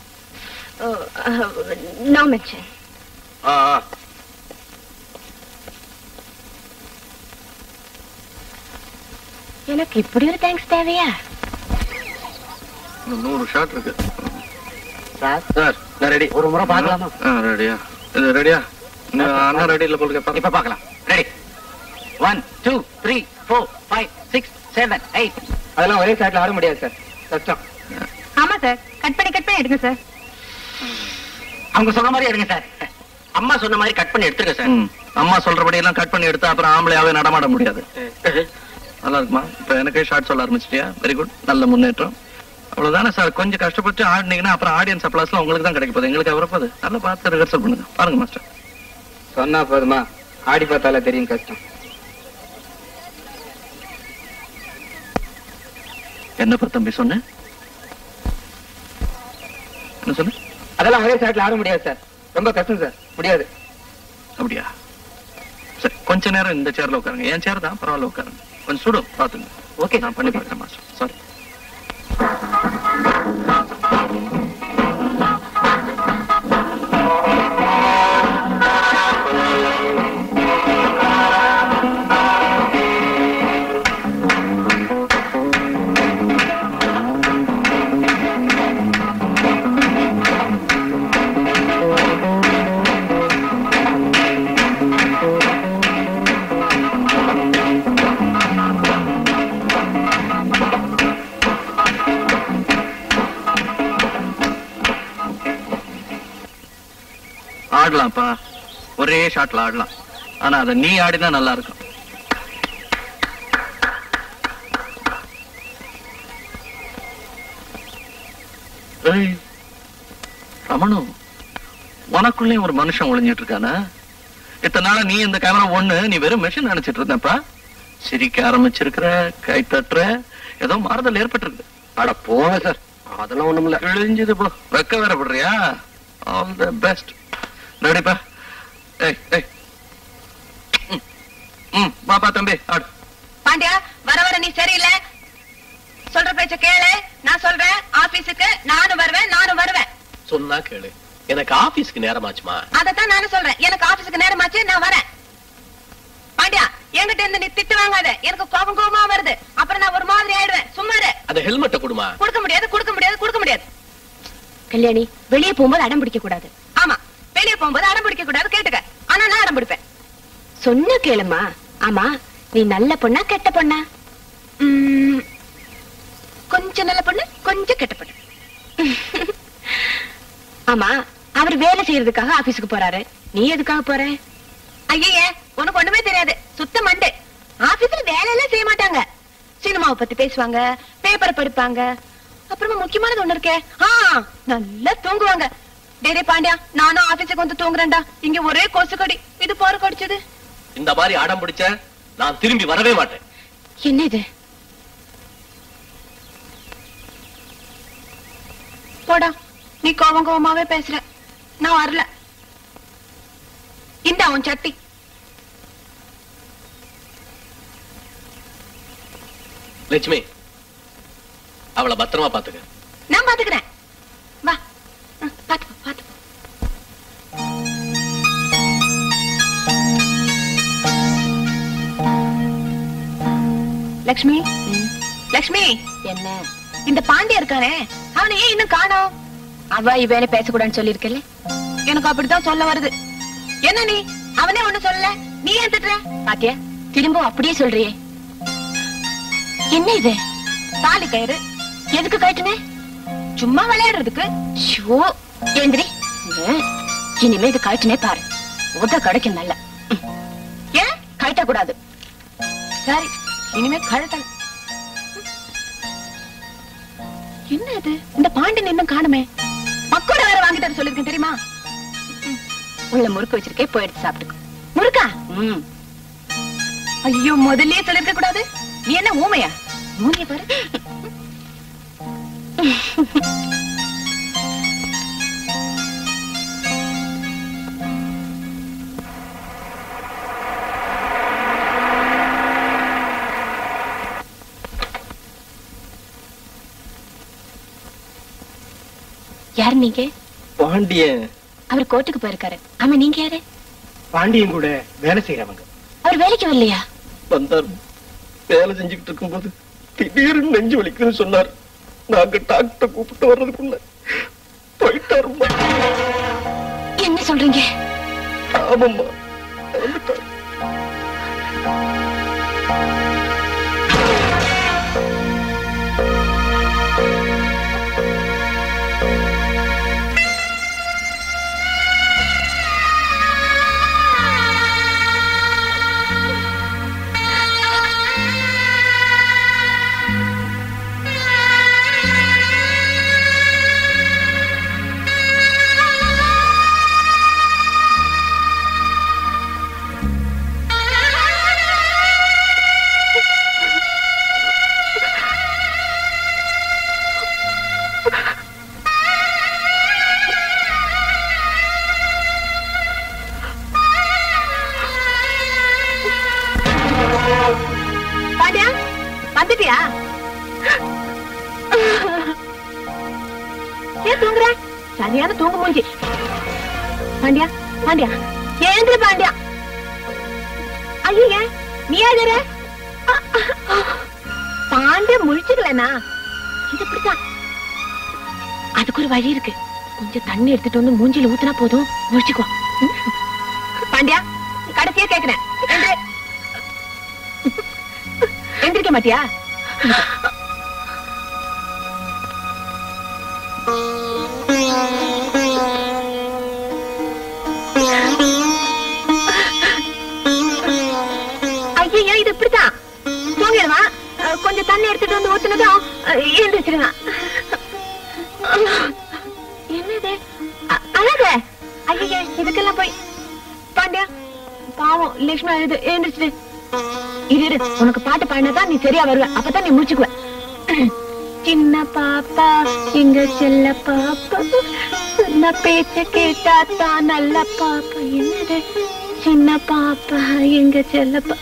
நோ மென்ஷன் ஆ, ஆ. எனக்கு இப்படி ஒரு தேங்க்ஸ் தேவையா இன்னும் நூறு ஷாட் இருக்கு சார் சார் நான் ரெடி ஒரு முறை பார்க்கலாமா ஆ ரெடியா இது ரெடியா அண்ணா ரெடி இல்ல போல கேட்பாங்க இப்ப பார்க்கலாம் ready one two three four five six seven eight அதெல்லாம் ஒரே சாட்ல ஆட முடியாது சார் கஷ்டம் ஆமா சார் கட் பண்ணி கட் பண்ணி எடுங்க சார் அவங்க சொன்ன மாதிரி எடுங்க சார் அம்மா சொன்ன மாதிரி கட் பண்ணி எடுத்துருங்க சார் ம். அம்மா சொல்றபடி எல்லாம் கட் பண்ணி எடுத்தா அப்புறம் ஆம்பளையாவே நடமாட முடியாது நல்லா இருக்குமா இப்ப எனக்கே ஷார்ட் சொல்ல ஆரம்பிச்சிட்டியா வெரி குட் நல்ல முன்னேற்றம் அவ்வளவுதானே சார் கொஞ்சம் கஷ்டப்பட்டு ஆடினீங்கன்னா அப்புறம் ஆடியன்ஸ் அப்ளாஸ்லாம் உங்களுக்கு தான் கிடைக்க போகுது எங்களுக்கு வரப்போகுது நல்லா பார்த்து ரிஹர்சல் பண்ணுங்க பாருங்க மாஸ்டர் சொன்னா போதுமா ஆடி பார்த்தாலே தெரியும் கஷ்டம் என்னப்பா தம்பி சொன்னேன் என்ன சொன்ன அதெல்லாம் ஒரே சாட்ல ஆட முடியாது சார் ரொம்ப கஷ்டம் சார் முடியாது அப்படியா சரி கொஞ்ச நேரம் இந்த சேர்ல உட்காருங்க என் சேர் தான் பரவாயில்ல உட்காருங்க கொஞ்சம் சுடும் பாத்துங்க ஓகே நான் பண்ணி பார்க்குறேன் மாஸ்டர் சாரி ஆடலாம்ப்பா ஒரே ஷாட்ல ஆடலாம் ஆனா அதை நீ ஆடினா நல்லா இருக்கும் ஏய், ரமணு உனக்குள்ளேயும் ஒரு மனுஷன் ஒளிஞ்சிட்டு இருக்கானா இத்தனை நாளா நீ இந்த கேமரா ஒண்ணு நீ வெறும் மெஷின் நினைச்சிட்டு இருந்தப்பா சிரிக்க ஆரம்பிச்சிருக்கிற கை தட்டுற ஏதோ மாறுதல் ஏற்பட்டிருக்கு அட போங்க சார் அதெல்லாம் ஒண்ணும் இல்ல கிழிஞ்சது போ வெக்க வேற படுறியா ஆல் த பெஸ்ட் ரெடிப்பா ஏய் ஏய் ம், ம் பாப்பா தம்பி ஆடு பாண்டியா வர வர நீ சரியில்லை சொல்ற பேச்ச கேளு நான் சொல்றேன் ஆபீஸுக்கு நானும் வருவேன் நானும் வருவேன் சொன்னா கேளு எனக்கு ஆபீஸ்க்கு நேரமாச்சுமா அதத்தான் நானும் சொல்றேன் எனக்கு ஆபீஸுக்கு நேரமாச்சு நான் வரேன் பாண்டியா என்கிட்ட இருந்து நீ திட்டு வாங்காத எனக்கு கோபம் கோபமா வருது அப்புறம் நான் ஒரு மாதிரி ஆயிடுவேன் சும்மா இரு அந்த ஹெல்மெட்டை கொடுமா கொடுக்க முடியாது கொடுக்க முடியாது கொடுக்க முடியாது கல்யாணி வெளியே போகும்போது அடம் பிடிக்க கூடாது ஆமா வெளியே போகும்போது அடம் பிடிக்க கூடாது கேட்டுக்க ஆனா நான் அடம் பிடிப்பேன் சொன்ன கேளுமா ஆமா நீ நல்ல பொண்ணா கெட்ட பொண்ணா உம், கொஞ்சம் நல்ல பொண்ணு கொஞ்சம் கெட்ட பொண்ணு ஆமா அவர் வேலை செய்யறதுக்காக ஆபீஸுக்கு போறாரு நீ எதுக்காக போற ஐயே உனக்கு ஒண்ணுமே தெரியாது சுத்த மண்டு ஆபீஸ்ல வேலை எல்லாம் செய்ய மாட்டாங்க சினிமாவை பத்தி பேசுவாங்க பேப்பரை படிப்பாங்க அப்புறமா முக்கியமானது ஒண்ணு இருக்கே ஆ நல்லா தூங்குவாங்க டேய் டேய் பாண்டியா நானும் ஆபீஸுக்கு வந்து தூங்குறேன்டா இங்க ஒரே கொசு கடி இது போற கடிச்சது இந்த மாதிரி அடம் பிடிச்ச நான் திரும்பி வரவே மாட்டேன் என்ன இது போடா நீ கோவம் கோவமாவே பேசுற நான் வரல இந்த உன் சட்டி லட்சுமி அவளை பத்திரமா பாத்துக்க நான் பாத்துக்கிறேன் வா ம், பாத்துக்கோ பாத்துக்கோ லக்ஷ்மி லக்ஷ்மி என்ன இந்த பாண்டியா இருக்கானே அவனை ஏன் இன்னும் காணோம் அவ இவனே பேசக்கூடாதுன்னு சொல்லிருக்கல எனக்கு அப்படித்தான் சொல்ல வருது என்ன நீ அவனே ஒண்ணு சொல்லல நீ ஏன் திட்டுற பாத்தியா திரும்ப அப்படியே சொல்றியே என்ன இது தாலி கயிறு எதுக்கு கட்டுனே சும்மா விளையாடுறதுக்கு ஷோ ஏந்திரி ம், இனிமே இது கட்டுனே பாரு உத கிடைக்கும் நல்ல ஏன் கட்ட கூடாது சரி இனிமே கழட்டல் என்ன இது இந்த பாண்டியன் இன்னும் காணுமே மக்கோட வேற வாங்கிட்டு வர சொல்லிருக்கேன் தெரியுமா உள்ள முறுக்கு வச்சிருக்கே போய் எடுத்து சாப்பிட்டுக்கோ முருகா ம் ஐயோ முதல்லயே சொல்லிருக்க கூடாது நீ என்ன ஊமையா மூஞ்சிய பாரு யாரு நீங்க பாண்டியன் அவர் கோர்ட்டுக்கு போயிருக்காரு ஆமா நீங்க யாரு பாண்டியன் கூட வேலை செய்யறவங்க அவர் வேலைக்கு வரலையா வந்தார் வேலை செஞ்சுக்கிட்டு இருக்கும்போது திடீர்னு நெஞ்சு வலிக்குதுன்னு சொன்னார் நாங்க டாக்டர் கூப்பிட்டு வர்றதுக்குள்ள போயிட்டாருமா என்ன சொல்றீங்க ஆமாம்மா வந்துட்டார் பாண்டியா வந்துட்டியா ஏன் தூங்குற சரியான தூங்க மூஞ்சி பாண்டியா பாண்டியா ஏந்திர பாண்டியா ஐயா நீ எழுதுற பாண்டிய முழிச்சுக்கலனா இது இப்படித்தான் அதுக்கு ஒரு வழி இருக்கு கொஞ்சம் தண்ணி எடுத்துட்டு வந்து மூஞ்சில ஊத்துனா போதும் முழிச்சுக்கோ பாண்டியா கடைசியா கேக்குறேன் எந்திரு. எந்திரிக்க மாட்டியா ஐயோ இது இப்படித்தான் தூங்கிடுவான் அஹ், கொஞ்சம் தண்ணி எடுத்துட்டு வந்து ஊத்துனதும் அஹ், எழுந்திருச்சிருவான் என்னது அ- அழக ஐயோ இதுக்கெல்லாம் போய் பாண்டியா பாவம் லட்சுமி அழுது எழுந்திருச்சு இரு இரு உனக்கு பாட்டு பாடினதான் நீ சரியா வருவ அப்பதான் நீ முடிச்சுக்குவ சின்ன பாப்பா எங்க செல்ல பாப்பா சொன்ன பேச்ச கேட்டா தான் நல்ல பாப்பா என்னது சின்ன பாப்பா எங்க செல்ல பா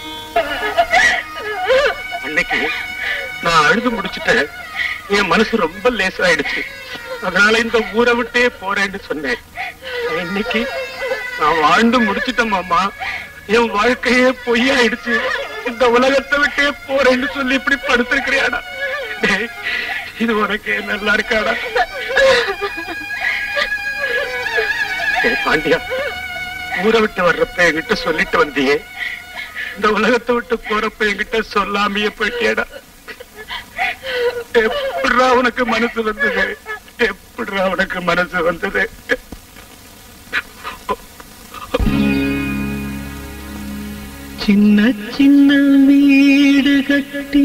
அன்னைக்கு நான் அழுது முடிச்சுட்டு என் மனசு ரொம்ப லேசாயிடுச்சு அதனால இந்த ஊரை விட்டே போறேன்னு சொன்னேன் இன்னைக்கு நான் வாழ்ந்து முடிச்சிட்டேன் மாமா என் வாழ்க்கையே பொய்யாயிடுச்சு இந்த உலகத்தை விட்டே போறேன்னு சொல்லி இப்படி படுத்திருக்கிறியாடா டேய், இது உனக்கு நல்லா இருக்காடா டேய் பாண்டியா ஊரை விட்டு வர்றப்ப என்கிட்ட சொல்லிட்டு வந்தியே இந்த உலகத்தை விட்டு போறப்ப என்கிட்ட சொல்லாமையே போயிட்டியடா எப்படிடா உனக்கு மனசு வந்தது எப்படிடா உனக்கு மனசு வந்தது சின்ன சின்ன வீடு கட்டி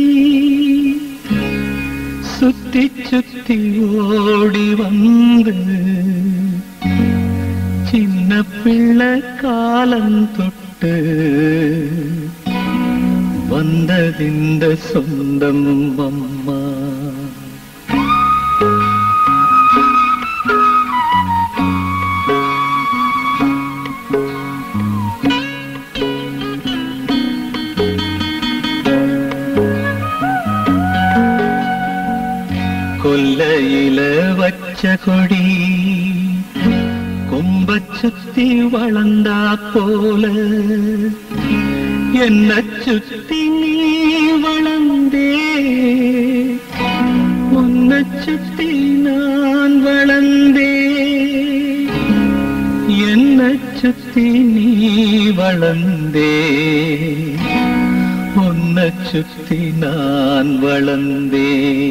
சுத்தி சுத்தி ஓடி வந்து சின்ன பிள்ளை காலம் தொட்டு வந்ததிந்த சொந்தம் அம்மா கொல்லையில வச்ச கொடி கொம்ப சுத்தி வளர்ந்தா போல என்ன சுத்தி நீ வளர்ந்தே உன்னை சுத்தி நான் வளர்ந்தே என்ன சுத்தி நீ வளர்ந்தே உன்னை சுத்தி நான் வளர்ந்தே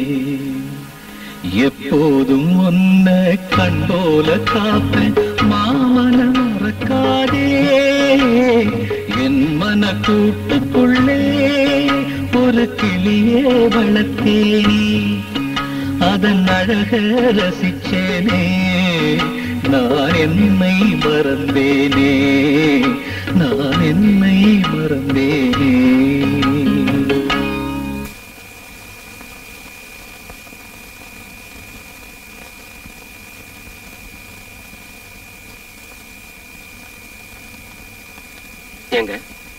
எப்போதும் உன்னை கண் போல காப்பேன் மாமன மறக்காதே என் மன கூட்டுக்குள்ளே ஒரு கிளியே வளர்த்தேனே அதன் அழக ரசிச்சேனே நான் என்னை மறந்தேனே நான் என்னை மறந்தேனே ஏங்க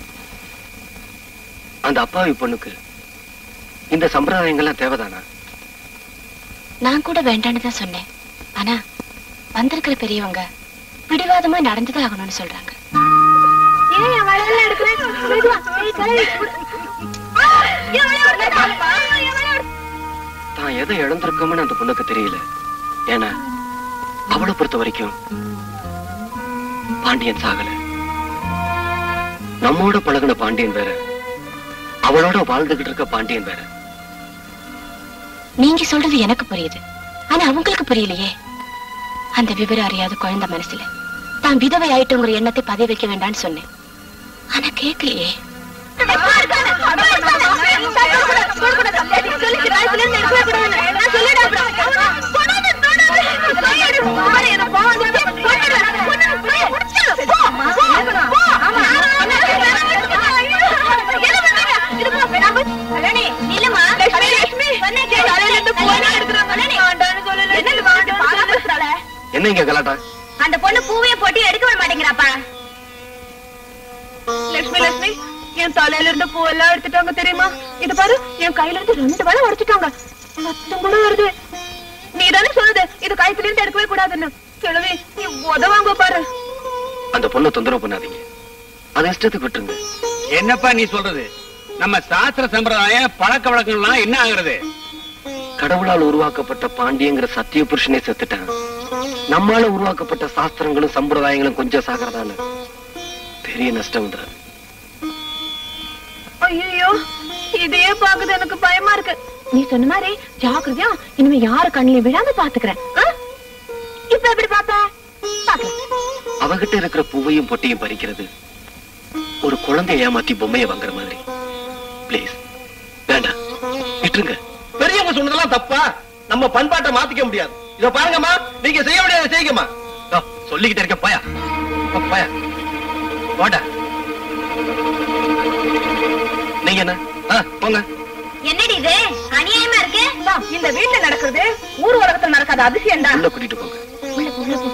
அந்த அப்பாவி பொண்ணுக்கு இந்த சம்பிரதாயங்கள்லாம் தேவைதானா நான் கூட வேண்டான்னு தான் சொன்னேன் ஆனா வந்திருக்கிற பெரியவங்க பிடிவாதமா நடந்துதான் ஆகணும்னு சொல்றாங்க ஏன் என் வளையல் எடுக்கிறேன் மெதுவா ஏய், தலையை கொடு. ஆ, என் வளையல் எடுத்தா. என் வளையல் எடுத்தா. தான் எதை இழந்திருக்கோம்னு அந்த பொண்ணுக்கு தெரியல ஏன்னா அவளை பொறுத்த வரைக்கும் பாண்டியன் சாகல நம்மோட பழகுன பாண்டியன் வேற அவளோட வாழ்ந்துகிட்டு இருக்க பாண்டியன் வேற நீங்க சொல்றது எனக்கு புரியுது ஆனா அவங்களுக்கு புரியலையே அந்த விவரம் அறியாத குழந்தை மனசுல தான் விதவை ஆயிட்டோங்கிற எண்ணத்தை பதிய வைக்க வேண்டாம்னு சொன்னேன் ஆனா கேட்கலையே என்ன இங்க கலாட்டா அந்த பொண்ணு பூவைய போட்டு எடுக்க விட மாட்டேங்கிறாப்பா லட்சுமி லட்சுமி என் தலையில இருந்த பூவெல்லாம் எடுத்துட்டாங்க தெரியுமா இது பாரு என் கையில இருந்து ரெண்டு வலை உடைச்சிட்டாங்க சத்தம் கூட வருது நீ தானே சொல்லுது இது கைப்பில இருந்து எடுக்கவே கூடாதுன்னு கிழவி நீ உதவாங்க பாரு அந்த பொண்ணை தொந்தரவு பண்ணாதீங்க அது இஷ்டத்துக்கு விட்டுருங்க என்னப்பா நீ சொல்றது நம்ம சாஸ்திர சம்பிரதாயம் பழக்க வழக்கங்கள்லாம் என்ன ஆகுறது கடவுளால் உருவாக்கப்பட்ட பாண்டியங்கிற சத்திய புருஷனே செத்துட்டான் நம்மால உருவாக்கப்பட்ட சாஸ்திரங்களும் சம்பிரதாயங்களும் கொஞ்சம் சாகிறதால பெரிய நஷ்டம் வந்துடாது ஐயோ இதையே பாக்குது எனக்கு பயமா இருக்கு நீ சொன்ன மாதிரி ஜாக்கிரதையா இனிமே யாரு கண்ணிலையும் விழாம பாத்துக்கிறேன் ஆ? இப்ப எப்படி பாப்ப பாக்கலாம் அவகிட்ட இருக்கிற பூவையும் பொட்டையும் பறிக்கிறது ஒரு குழந்தைய ஏமாத்தி பொம்மையை வாங்குற மாதிரி ப்ளீஸ் வேண்டாம் விட்டுருங்க பெரியவங்க சொன்னதெல்லாம் தப்பா நம்ம பண்பாட்டை மாத்திக்க முடியாது இத பாருங்கம்மா நீங்க செய்ய முடியாத செய்யுங்கம்மா இதோ, சொல்லிக்கிட்டே இருக்க போயா போ, போயா போடா நீங்க என்ன ஆ, போங்க என்னடி இது அநியாயமா இருக்கு இந்த வீட்டுல நடக்கிறது ஊர் உலகத்துல நடக்காத அதிசயம்டா உள்ள கூட்டிட்டு போங்க உள்ள போ, உள்ள போ.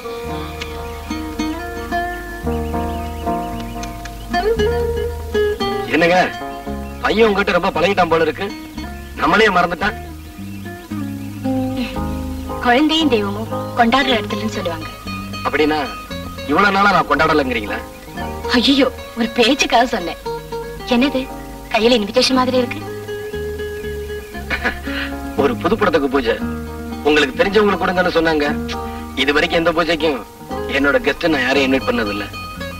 என்னங்க பையன் உங்ககிட்ட ரொம்ப பழகிட்டான் போல இருக்கு நம்மளே மறந்துட்டான் குழந்தையும் தெய்வமும் கொண்டாடுற இடத்துலன்னு சொல்லுவாங்க அப்படின்னா இவ்வளவு நாளா நான் கொண்டாடலைங்கிறீங்களா ஐயோ ஒரு பேச்சுக்காக சொன்னேன் என்னது கையில இன்விடேஷன் மாதிரி இருக்கு ஒரு புது படத்துக்கு பூஜை உங்களுக்கு தெரிஞ்சவங்களுக்கு கொடுங்கன்னு சொன்னாங்க இது வரைக்கும் எந்த பூஜைக்கும் என்னோட கெஸ்ட் நான் யாரையும் இன்வைட் பண்ணது இல்ல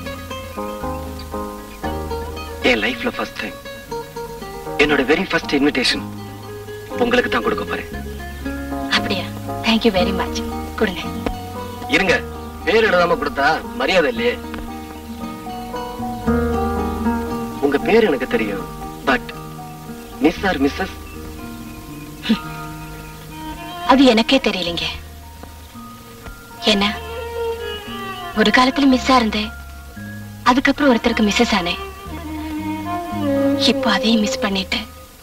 என் லைஃப்ல ஃபர்ஸ்ட் டைம் என்னோட வெரி ஃபர்ஸ்ட் இன்விடேஷன் உங்களுக்கு தான் கொடுக்க போறேன் அப்படியா தேங்க்யூ வெரி மச் கொடுங்க இருங்க பேர் எழுதாம கொடுத்தா மரியாதை இல்லையே உங்க பேர் எனக்கு தெரியும் பட் மிஸ் ஆர் மிஸ்ஸஸ் அது எனக்கே தெரியலங்க என்ன ஒரு காலத்துல மிஸ்ஸா இருந்தேன் அதுக்கப்புறம் ஒருத்தருக்கு மிஸ்ஸஸ் ஆனேன் இப்போ அதையும் மிஸ் பண்ணிட்டு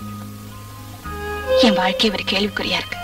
என் வாழ்க்கை ஒரு கேள்விக்குறியா இருக்கு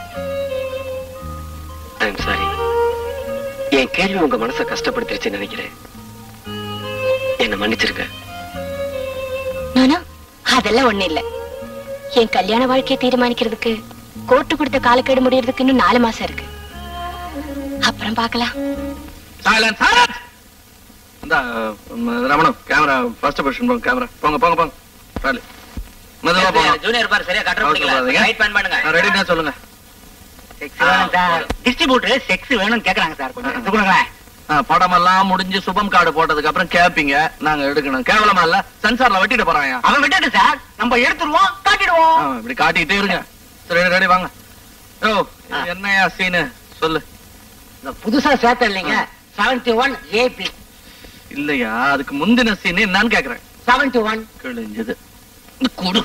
ஐம் சாரி என் கேள்வி உங்க மனசை கஷ்டப்படுத்திருச்சுன்னு நினைக்கிறேன் என்ன மன்னிச்சிருங்க நானா அதெல்லாம் ஒண்ணு இல்ல என் கல்யாண வாழ்க்கையை தீர்மானிக்கிறதுக்கு கோர்ட்டு கொடுத்த காலக்கெடு முடியறதுக்கு இன்னும் நாலு மாசம் இருக்கு அப்புறம் பார்க்கலாம் சைலன்ஸ் சைலன்ஸ் இந்த ரமணம் கேமரா ஃபர்ஸ்ட் பொசிஷன் போங்க கேமரா போங்க போங்க போங்க ராலி மெதுவா போங்க ஜூனியர் பார் சரியா கட்டர் பண்ணிக்கல அவசரப்படாதீங்க. ரைட் பேன் பண்ணுங்க ரெடினா சொல்லுங்க டிஸ்ட்ரிபியூட்டர் செக்ஸ் வேணும்னு கேக்குறாங்க சார் கொஞ்சம் எடுத்து கொடுங்களேன் ஆ, படமெல்லாம் முடிஞ்சு சுபம் கார்டு போட்டதுக்கு அப்புறம் கேப்பீங்க நாங்க எடுக்கணும் கேவலமா இல்ல சென்சார்ல வெட்டிட்டு போறாங்க அவன் விட்டுட்டு சார் நம்ம எடுத்துருவோம் காட்டிடுவோம் ஆ, இப்படி காட்டிட்டே இருங்க சரி ரெடி வாங்க ஓ இது என்னையா சீனு சொல்லு இந்த புதுசா சேர்த்த இல்லைங்க செவன்டி ஒன் ஏபி இல்லையா அதுக்கு முந்தின சீன் என்னன்னு கேக்குறேன் செவன்டி ஒன் கிழிஞ்சது குடு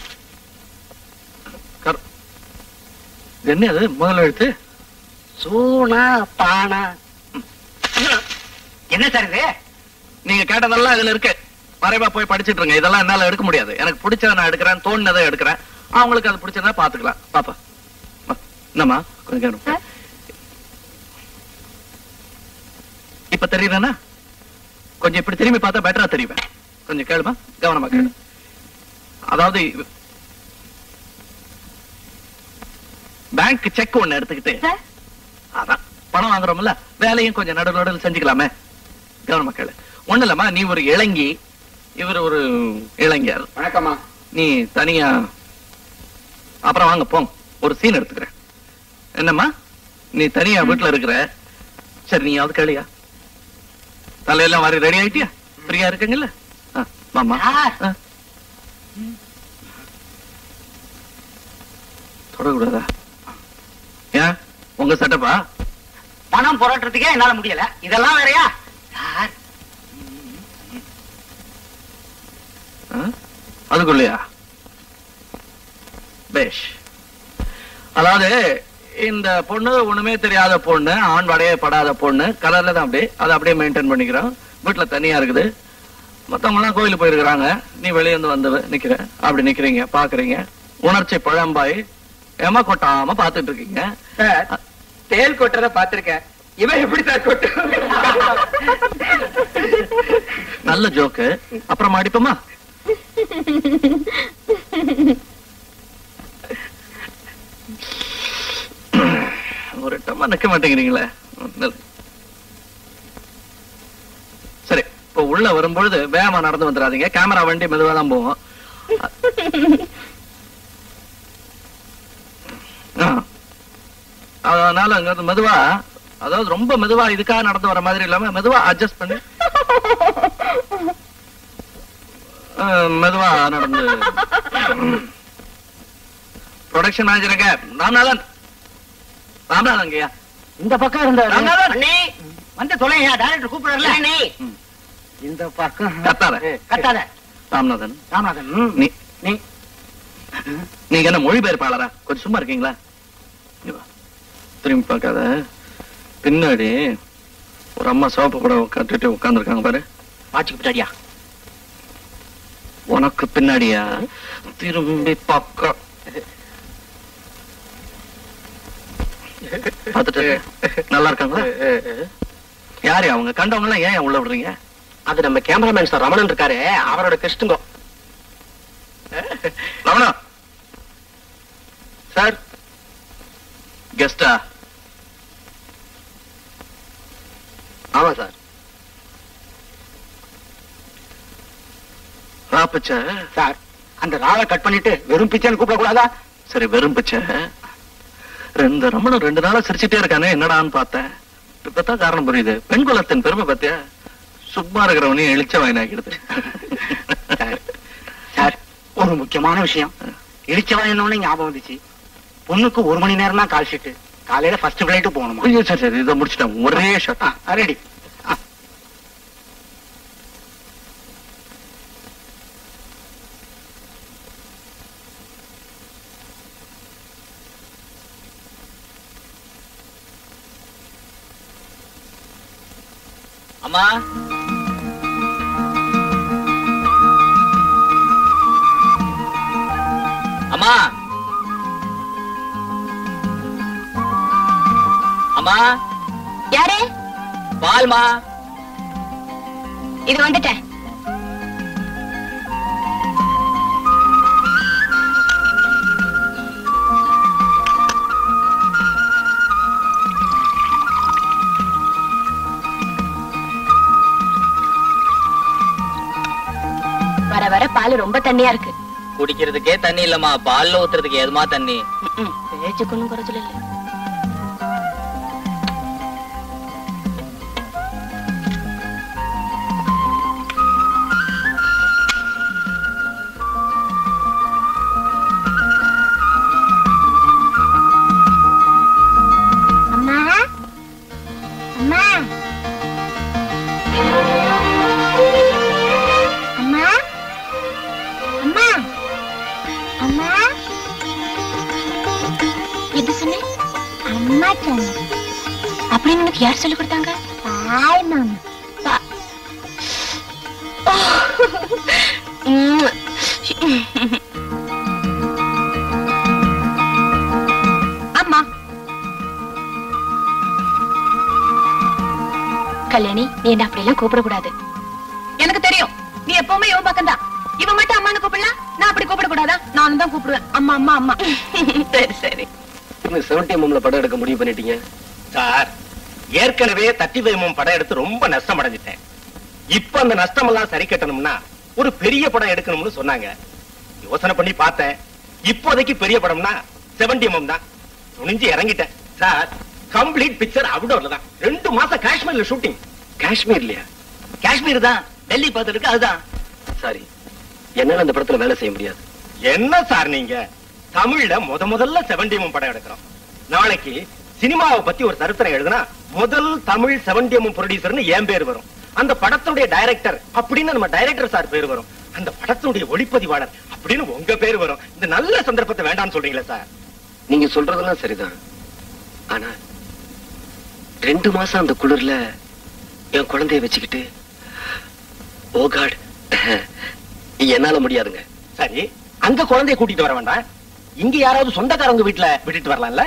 கர்- இது என்ன அது முதல்ல எழுத்து சூனா பானா என்ன சார் இது நீங்க கேட்டதெல்லாம் இதுல இருக்கு மறைவா போய் படிச்சிட்டு இருங்க இதெல்லாம் என்னால எடுக்க முடியாது எனக்கு பிடிச்சத நான் எடுக்கிறேன் தோணுனதை எடுக்கிறேன் அவங்களுக்கு அது பிடிச்சதா பாத்துக்கலாம் பாப்பா வா. என்னம்மா கொஞ்சம் கேளுங்க. இப்ப தெரியுதானா கொஞ்சம் இப்படி திரும்பி பார்த்தா பெட்டரா தெரியுவேன் கொஞ்சம் கேளுமா கவனமா கேளு அதாவது பேங்க் செக் ஒண்ணு எடுத்துக்கிட்டு அதான் பணம் வாங்குறோம்ல வேலையும் கொஞ்சம் நடு நடுவில் செஞ்சுக்கலாமே கவனமா கேளு ஒண்ணு இல்லம்மா நீ ஒரு இளங்கி இவர் ஒரு இளைஞர் வணக்கம்மா நீ தனியா அப்புறம் வாங்க போங்க ஒரு சீன் எடுத்துக்கிறேன் என்னம்மா நீ தனியா வீட்டுல இருக்கிற சரி நீ அது கேளியா தலையெல்லாம் வாரி ரெடி ஆயிட்டியா ஃப்ரீயா இருக்குங்கல்ல ஆ, வாம்மா ஆ. தொடக்கூடாதா ஏன் உங்க செட்டப்பா பணம் புரட்டுறதுக்கே என்னால முடியல இதெல்லாம் வேறயா சார் அதுக்குள்ளயா பேஷ் அதாவது இந்த பொண்ணு ஒண்ணுமே தெரியாத பொண்ணு ஆண் வடையே படாத பொண்ணு கலர்ல தான் அப்படியே அதை அப்படியே மெயின்டைன் பண்ணிக்கிறோம் வீட்டுல தனியா இருக்குது மத்தவங்க எல்லாம் கோயிலுக்கு போயிருக்கிறாங்க நீ வெளியே இருந்து வந்து நிக்கிற அப்படி நிக்கிறீங்க பாக்குறீங்க உணர்ச்சி பழம்பாய் ஏமா கொட்டாம பாத்துட்டு இருக்கீங்க தேல் கொட்டுறத பாத்திருக்கேன் இவன் எப்படி சார் கொட்டு நல்ல ஜோக்கு அப்புறம் அடிப்போமா ஒரு டம்மா நிக்க மாட்டேங்கிறீங்களே நல்லது. சரி இப்போ உள்ள வரும்பொழுது வேகமா நடந்து வந்துடாதீங்க கேமரா வண்டி மெதுவா தான் போகும் ஆ. அதனால அங்க இருந்து மெதுவா அதாவது ரொம்ப மெதுவா இதுக்காக நடந்து வர மாதிரி இல்லாம மெதுவா அட்ஜஸ்ட் பண்ணி ஆ, மெதுவா நடந்து ப்ரொடக்ஷன் மேனேஜருங்க ராம்நாதன் ராம்நாதன் ஐயா இந்த பக்கம் இருந்த ராம்நாதன். அண்ணே வந்து தொலையா டைரக்டர் கூப்பிடுறல அண்ணே இந்த பக்கம் கத்தாத கத்தாத ராம்நாதன் ராமநாதன் நீ நீ நீங்க என்ன மொழிபெயர்ப்பாளரா கொஞ்சம் சும்மா இருக்கீங்களா இங்க வா. திரும்பி பார்க்காத பின்னாடி ஒரு அம்மா சிவப்பு படம் கட்டிட்டு உட்காந்துருக்காங்க பாரு வாட்சுக்கு பின்னாடியா உனக்கு பின்னாடியா திரும்பி பார்க்க பார்த்துட்டு நல்லா இருக்காங்களா யாரு அவங்க கண்டவங்க எல்லாம் ஏன் உள்ள விடுறீங்க அது நம்ம கேமராமேன் சார் ரமணன் இருக்காரு அவரோட கிருஷ்ணங்க ரமணா சார் கெஸ்டா ஆமா சார் ராப்பிச்ச சார் அந்த ராவை கட் பண்ணிட்டு வெறும் பிச்சைன்னு கூப்பிட கூடாதா சரி வெறும் பிச்சை ரெண்டு ரமணன் ரெண்டு நாளா சிரிச்சுட்டே இருக்கானே என்னடான்னு பார்த்தேன் இப்பதான் காரணம் புரியுது பெண் குலத்தின் பெருமை பத்தியா சும்மா இருக்கிறவனையும் எழுச்ச வாயினாக்கிடுது சார் ஒரு முக்கியமான விஷயம் இடிச்சவா என்னன்னு ஞாபகம் வந்துச்சு பொண்ணுக்கு ஒரு மணி நேரம் தான் கால் ஷீட்டு காலையில ஃபர்ஸ்ட் ஃபிளைட்டு போகணுமா ஐயோ சரி சரி இதை முடிச்சிட்டேன் ஒரே ஷாட் ரெடி அம்மா அம்மா அம்மா யாரு பால்மா இது வந்துட்டேன் வர வர பால் ரொம்ப தண்ணியா இருக்கு குடிக்கிறதுக்கே தண்ணி இல்லம்மா பால்ல ஊத்துறதுக்கு ஏதுமா தண்ணி பேச்சுக்கு ஒண்ணும் குறைச்சல இல்ல அம்மா அம்மா அம்மா அம்மா அம்மா எது சொன்னேன் அம்மா சொன்ன அப்படின்னு உனக்கு யார் சொல்லி கொடுத்தாங்க பாய் மாமா அம்மா கல்யாணி நீ என்ன அப்படியெல்லாம் கூப்பிடக்கூடாது எனக்கு தெரியும் நீ எப்பவுமே இவன் பக்கம் தான் இவன் மட்டும் அம்மான்னு கூப்பிடலாம் நான் அப்படி கூப்பிட கூடாதா நானும் தான் கூப்பிடுவேன் அம்மா அம்மா அம்மா சரி சரி செவன்டி எம்எம்ல படம் எடுக்க முடிவு பண்ணிட்டீங்க சார் ஏற்கனவே தட்டி வைமம் படம் எடுத்து ரொம்ப நஷ்டம் அடைஞ்சிட்டேன் இப்ப அந்த நஷ்டம் எல்லாம் சரி கட்டணும்னா ஒரு பெரிய படம் எடுக்கணும்னு சொன்னாங்க யோசனை பண்ணி பார்த்தேன் இப்போதைக்கு பெரிய படம்னா செவன்டி எம்எம் தான் துணிஞ்சு இறங்கிட்டேன் சார் கம்ப்ளீட் பிக்சர் அவுடோர்ல தான் ரெண்டு மாசம் காஷ்மீர்ல ஷூட்டிங் காஷ்மீர்லயா காஷ்மீர் தான் டெல்லி பார்த்துருக்கு அதுதான் சாரி என்னால அந்த படத்துல வேலை செய்ய முடியாது என்ன சார் நீங்க தமிழ்ல முத முதல்ல செவன்டி எம்எம் படம் எடுக்கிறோம் நாளைக்கு சினிமாவை பத்தி ஒரு சரித்திரம் எழுதுனா முதல் தமிழ் செவன்டி எம்எம் ப்ரொடியூசர்னு என் பேர் வரும் அந்த படத்துடைய டைரக்டர் அப்படின்னு நம்ம டைரக்டர் சார் பேர் வரும் அந்த படத்துடைய ஒளிப்பதிவாளர் அப்படின்னு உங்க பேர் வரும் இந்த நல்ல சந்தர்ப்பத்தை வேண்டாம்னு சொல்றீங்களா சார் நீங்க சொல்றதெல்லாம் சரிதான் ஆனா ரெண்டு மாசம் அந்த குளிர்ல என் குழந்தைய வச்சுக்கிட்டு ஓ காட் என்னால முடியாதுங்க சரி அங்க குழந்தைய கூட்டிட்டு வர வேண்டாம் இங்க யாராவது சொந்தக்காரங்க வீட்டுல விட்டுட்டு வரலாம்ல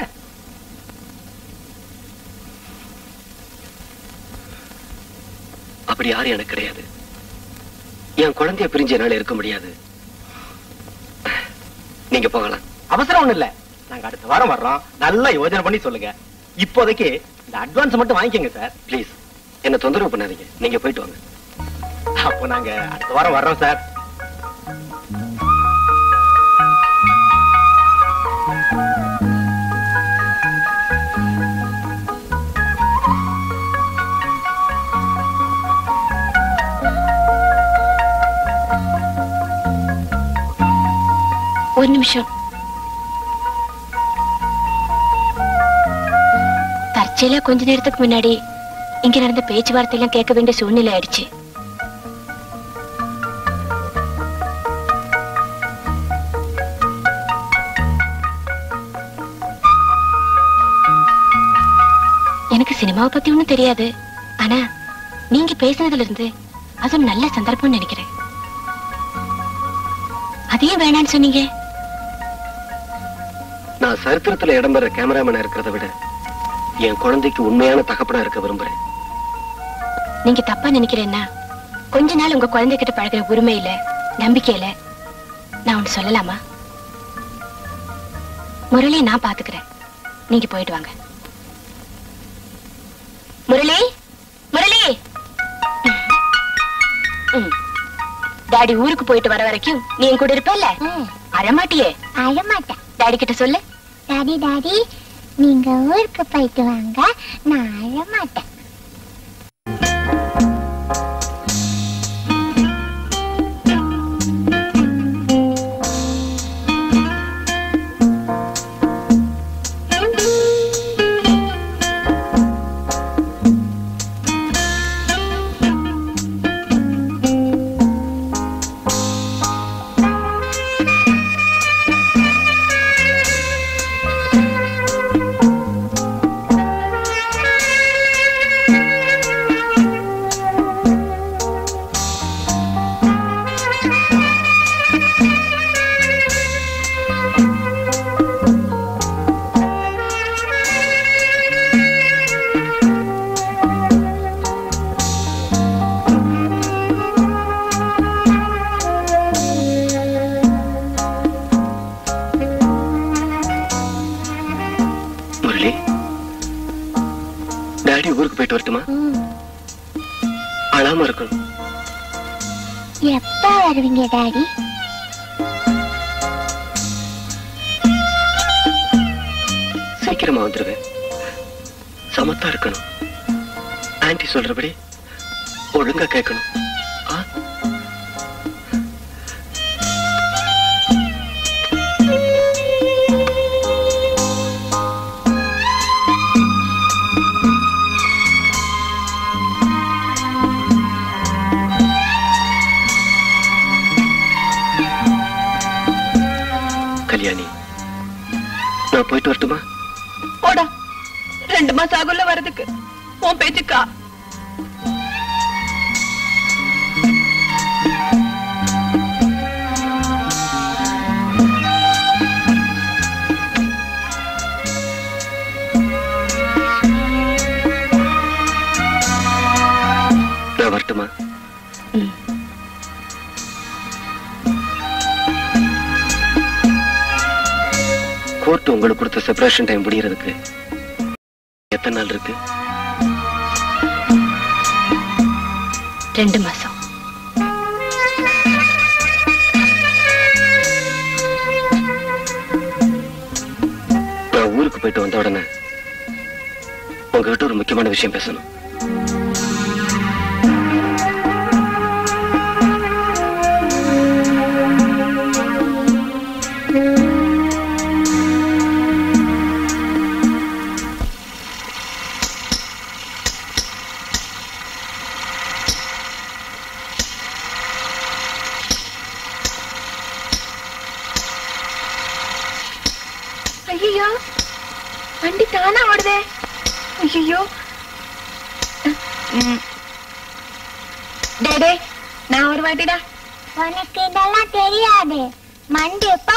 அப்படி யாரும் எனக்கு கிடையாது என் குழந்தைய பிரிஞ்சு என்னால இருக்க முடியாது நீங்க போகலாம் அவசரம் ஒண்ணு இல்ல நாங்க அடுத்த வாரம் வர்றோம் நல்லா யோசனை பண்ணி சொல்லுங்க இப்போதைக்கு இந்த அட்வான்ஸ் மட்டும் வாங்கிக்கங்க சார் ப்ளீஸ் என்ன தொந்தரவு பண்ணாதீங்க நீங்க போயிட்டு வாங்க அப்போ நாங்க அடுத்த வாரம் வர்றோம் சார் ஒரு நிமிஷம் தற்செயலா கொஞ்ச நேரத்துக்கு முன்னாடி இங்க நடந்த பேச்சுவார்த்தை எல்லாம் கேட்க வேண்டிய சூழ்நிலை ஆயிடுச்சு சினிமாவை பத்தி ஒண்ணும் தெரியாது ஆனா நீங்க பேசுனதுல இருந்து அது ஒரு நல்ல சந்தர்ப்பம்னு நினைக்கிறேன் அதையும் வேணான்னு சொன்னீங்க நான் சரித்திரத்துல இடம்பெற கேமராமேனா இருக்கிறத விட என் குழந்தைக்கு உண்மையான தகப்பனா இருக்க விரும்புறேன் நீங்க தப்பா நினைக்கிறேன்னா கொஞ்ச நாள் உங்க குழந்தைகிட்ட பழகுற உரிமையில நம்பிக்கையில நான் ஒண்ணு சொல்லலாமா முரளி நான் பாத்துக்கிறேன் நீங்க போயிட்டு வாங்க முரளி முரளி ம். டாடி ஊருக்கு போயிட்டு வர வரைக்கும் நீ என் கூட இருப்பல்ல அழமாட்டியே அழமாட்டேன் டாடி கிட்ட சொல்லு டாடி டாடி நீங்க ஊருக்கு போயிட்டு வாங்க நான் அழமாட்டேன் முரளி டாடி ஊருக்கு போயிட்டு வரட்டுமா அழாம இருக்கணும் எப்ப வருவீங்க டாடி சீக்கிரமா வந்துருவேன் சமத்தா இருக்கணும் ஆன்ட்டி சொல்றபடி ஒழுங்கா கேட்கணும் ஆ? கல்யாணி நான் போயிட்டு வரட்டுமா போடா ரெண்டு மாசம் ஆகும்ல வரதுக்கு உன் பேச்சுக்கா நான் வரட்டுமா கோர்ட் உங்களுக்கு கொடுத்த செப்பரேஷன் டைம் முடியறதுக்கு எத்தனை நாள் இருக்கு ரெண்டு மாசம் நான் ஊருக்கு போயிட்டு வந்த உடனே உங்ககிட்ட ஒரு முக்கியமான விஷயம் பேசணும் ஐயோ வண்டி தானா ஓடுதே ஐயோ டேடே நான் ஒரு வாட்டிடா உனக்கு இதெல்லாம் தெரியாது மண்டியப்பா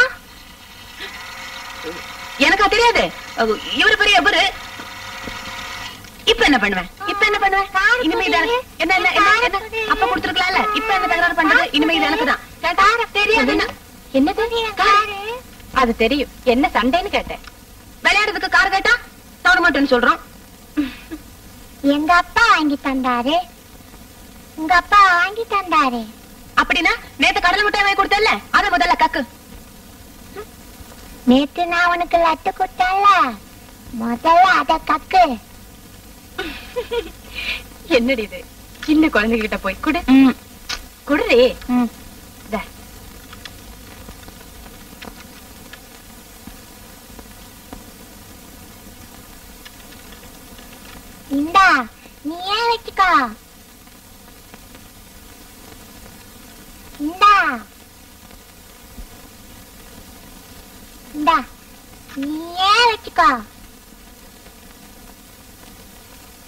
எனக்கா தெரியாது அஹ், இவரு பெரிய இவரு இப்ப என்ன பண்ணுவேன் இப்ப என்ன பண்ணுவேன் இனிமே இது எனக்கு- என்ன என்ன என்ன என்ன அப்ப கொடுத்துருக்கலாம்ல இப்ப என்ன தகராறு பண்றது இனிமே இது எனக்கு தான் தெரியாது என்னது கார்? அது தெரியும் என்ன சண்டைன்னு கேட்டேன் விளையாடுறதுக்கு கார் கேட்டா தவற மாட்டேன்னு சொல்றோம் எங்க அப்பா வாங்கி தந்தாரு உங்க அப்பா வாங்கி தந்தாரு அப்படின்னா நேத்து கடல் மிட்டாய் வாங்கி கொடுத்தல அத முதல்ல கக்கு நேத்து நான் உனக்கு லட்டு கொடுத்தேன்ல முதல்ல அத கக்கு என்னடி இது சின்ன குழந்தைங்க கிட்ட போய் குடு குடுறே இந்தா. இந்தா நீ ஏன் வச்சுக்கோ இந்தா இந்தா நீ ஏன் வச்சுக்கோ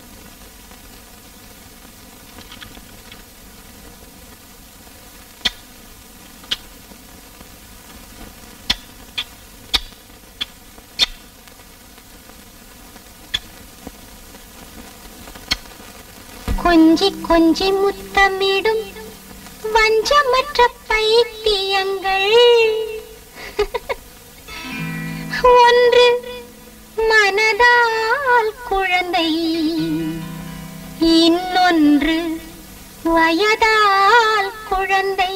கொஞ்சி கொஞ்சி முத்தமிடும் வஞ்சமற்ற பைத்தியங்கள் ஒன்று மனதால் குழந்தை இன்னொன்று வயதால் குழந்தை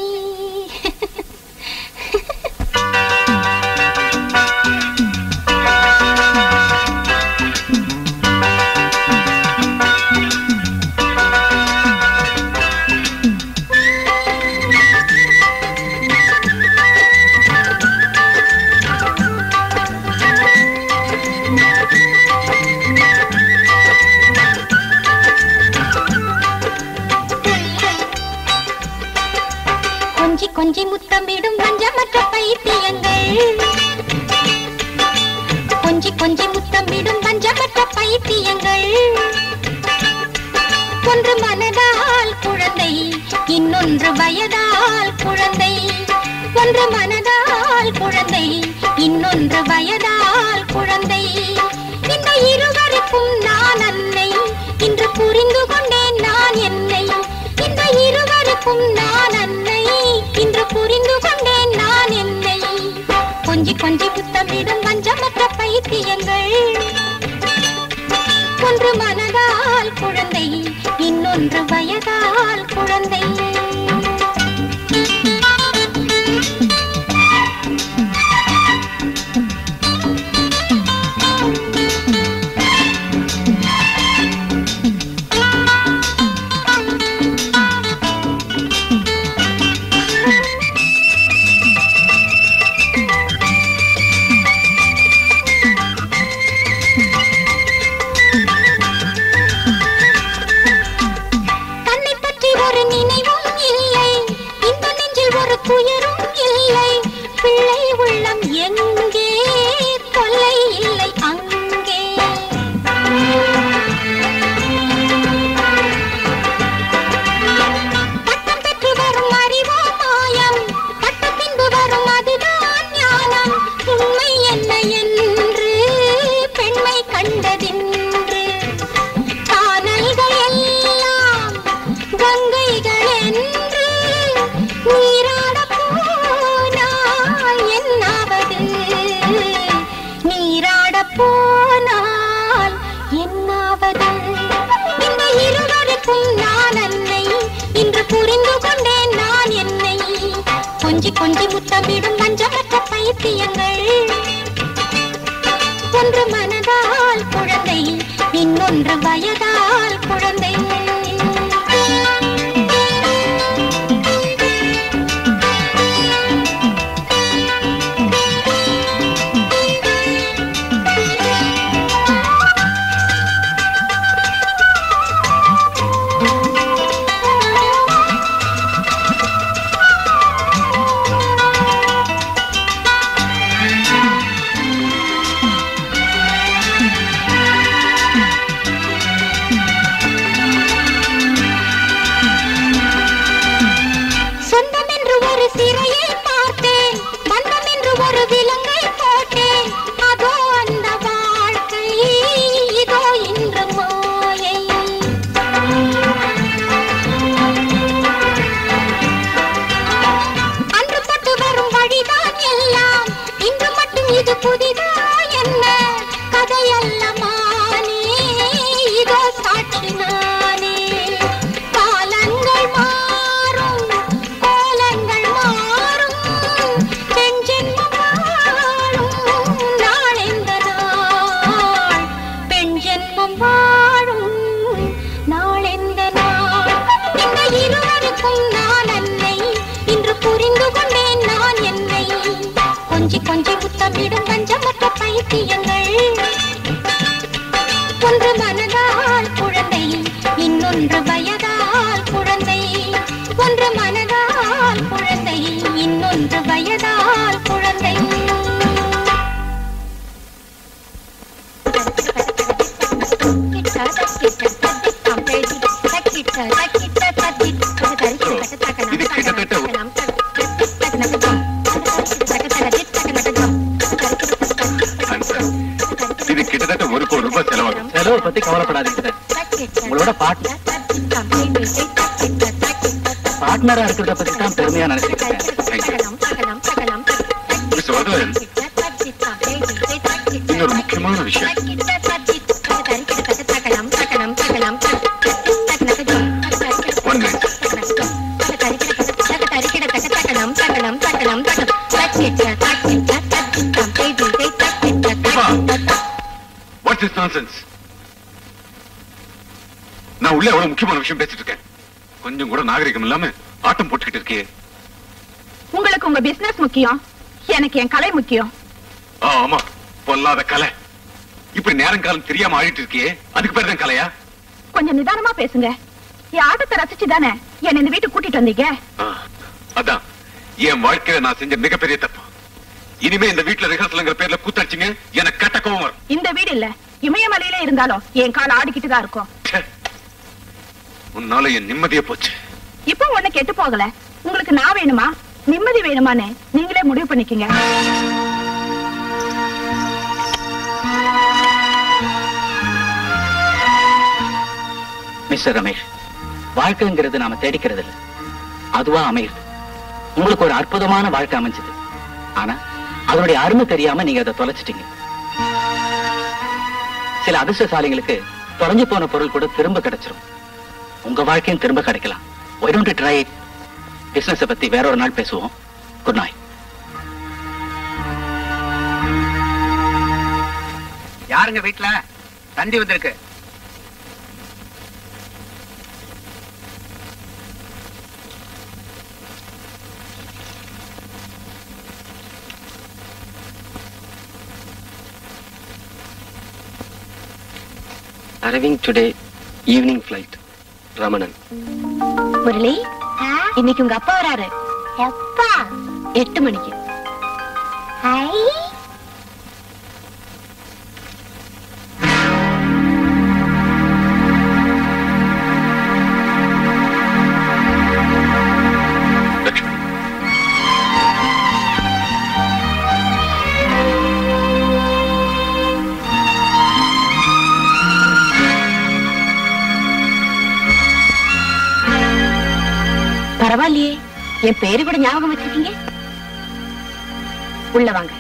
கொஞ்சி கொஞ்சி முத்தமிடும் வஞ்சமற்ற பைத்தியங்கள் கொஞ்சி கொஞ்சி முத்தமிடும் வஞ்சமற்ற பைத்தியங்கள் ஒன்று மனதால் குழந்தை இன்னொன்று வயதால் குழந்தை ஒன்று மனதால் குழந்தை இன்னொன்று வயதால் குழந்தை இந்த இருவருக்கும் நான் அன்னை இன்று புரிந்து கொண்டேன் நான் என்னை இந்த இருவருக்கும் நான் அன்னை இன்று புரிந்து கொண்டேன் நான் என்னை கொஞ்சி கொஞ்சி புத்தமிடும் வஞ்சமற்ற பைத்தியங்கள் ஒன்று மனதால் குழந்தை இன்னொன்று வயதால் குழந்தை தன்னை பற்றி ஒரு நினைவும் இல்லை இந்த நெஞ்சில் ஒரு துயரும் இல்லை பிள்ளை உள்ளம் எங்கே தொல்லை இல்லை அங்கே பட்டம் பெற்று வரும் அறிவோ மாயம் பட்ட பின்பு வரும் அதுதான் ஞானம் உண்மை என்ன என்று பெண்மை கண்டதின்று காணல்கள் எல்லாம் கங்கைகள் என்று நீராட போனால் என்னாவது நீராட போனால் என்னாவது இந்த இருவருக்கும் நான் அன்னை இன்று புரிந்து கொண்டேன் நான் என்னை கொஞ்சி கொஞ்சி முத்தமிடும் மஞ்சமற்ற பைத்தியங்கள் ஒன்று மனதால் குழந்தை இன்னொன்று வயதால் குழந்தை சொந்தம் என்று ஒரு சிறையை பார்த்தேன் பந்தம் என்று ஒரு விலங்கை போட்டேன் அதோ அந்த வாழ்க்கை இதோ இன்று மாயை அன்று தொட்டு வரும் வழிதான் எல்லாம் இன்று மட்டும் இது புதிதா என்ன கதையல்ல மானே இதோ சாட்சி நானே காலங்கள் மாறும் கோலங்கள் மாறும் பெண் ஜென்மம் வாழும் நாளெந்த நாள் பெண் ஜென்மம் வாழும் நாளெந்த நாள் இந்த இருவருக்கும் நான் அன்னை இன்று புரிந்து கொண்டேன் நான் என்னை கொஞ்சி கொஞ்சி முத்தமிடும் பஞ்சமற்ற பைத்தியங்கள் ஒன்று மனதால் குழந்தை இன்னொன்று வயதால் குழந்தை ஒன்று மனதால் குழந்தை இன்னொன்று வயதால் குழந்தை இது கிட்டத்தட்ட இது கிட்டத்தட்ட ஒரு கோடி ரூபாய் செலவாகும் செலவு பத்தி கவலைப்படாதீங்க சார் உங்களோட பாட்டு பார்ட்னரா இருக்கிறத பத்தி தான் பெருமையா நினைச்சிட்டு இருக்கேன் மிஸ்டர் வரதராஜன் இன்னொரு முக்கியமான விஷயம் one minute what's is nonsense நான் உள்ள எவ்வளவு முக்கியமான விஷயம் பேசிட்டு இருக்கேன் கொஞ்சம் கூட நாகரிகம் இல்லாம ஆட்டம் போட்டுக்கிட்டு இருக்கியே உங்களுக்கு உங்க பிசினஸ் முக்கியம் எனக்கு என் கலை முக்கியம் ஆ, ஆமா பொல்லாத கலை இப்படி நேரம் காலம் தெரியாம ஆடிட்டு இருக்கியே அதுக்கு பேர் தான் கலையா கொஞ்சம் நிதானமா பேசுங்க என் ஆட்டத்தை ரசிச்சு தானே என்ன இந்த வீட்டுக்கு கூட்டிட்டு வந்தீங்க ஆ, அதான் என் வாழ்க்கையில நான் செஞ்ச மிகப்பெரிய தப்பு இனிமே இந்த வீட்டுல ரிஹர்சல்ங்கிற பேர்ல கூத்தடிச்சிங்க எனக்கு கட்ட கோவம் வரும் இந்த வீடு இல்ல இமயமலையில இருந்தாலும் என் கால் ஆடிக்கிட்டு தான் இருக்கும் உன்னால என் நிம்மதியே போச்சு இப்போ ஒண்ணு கெட்டு போகல உங்களுக்கு நான் வேணுமா நிம்மதி வேணுமான்னு நீங்களே முடிவு பண்ணிக்கங்க மிஸ்டர் ரமேஷ் வாழ்க்கைங்கிறது நாம தேடிக்கிறது இல்ல அதுவா அமையுது உங்களுக்கு ஒரு அற்புதமான வாழ்க்கை அமைஞ்சது ஆனா அதனுடைய அருமை தெரியாம நீங்க அதை தொலைச்சிட்டீங்க சில அதிர்ஷ்டசாலிகளுக்கு தொலைஞ்சு போன பொருள் கூட திரும்ப கிடைச்சிரும் உங்க வாழ்க்கையும் திரும்ப கிடைக்கலாம் ஒய் டோன்ட் ட்ரை பிசினஸ் பத்தி வேற ஒரு நாள் பேசுவோம் குட் நைட் யாருங்க வீட்டுல தந்தி வந்திருக்கு arriving today evening flight Ramanan Murali இன்னைக்கு உங்க அப்பா வராரு எப்பா எட்டு மணிக்கு பரவாயில்லையே என் பேரு கூட ஞாபகம் வச்சிருக்கீங்க உள்ள வாங்க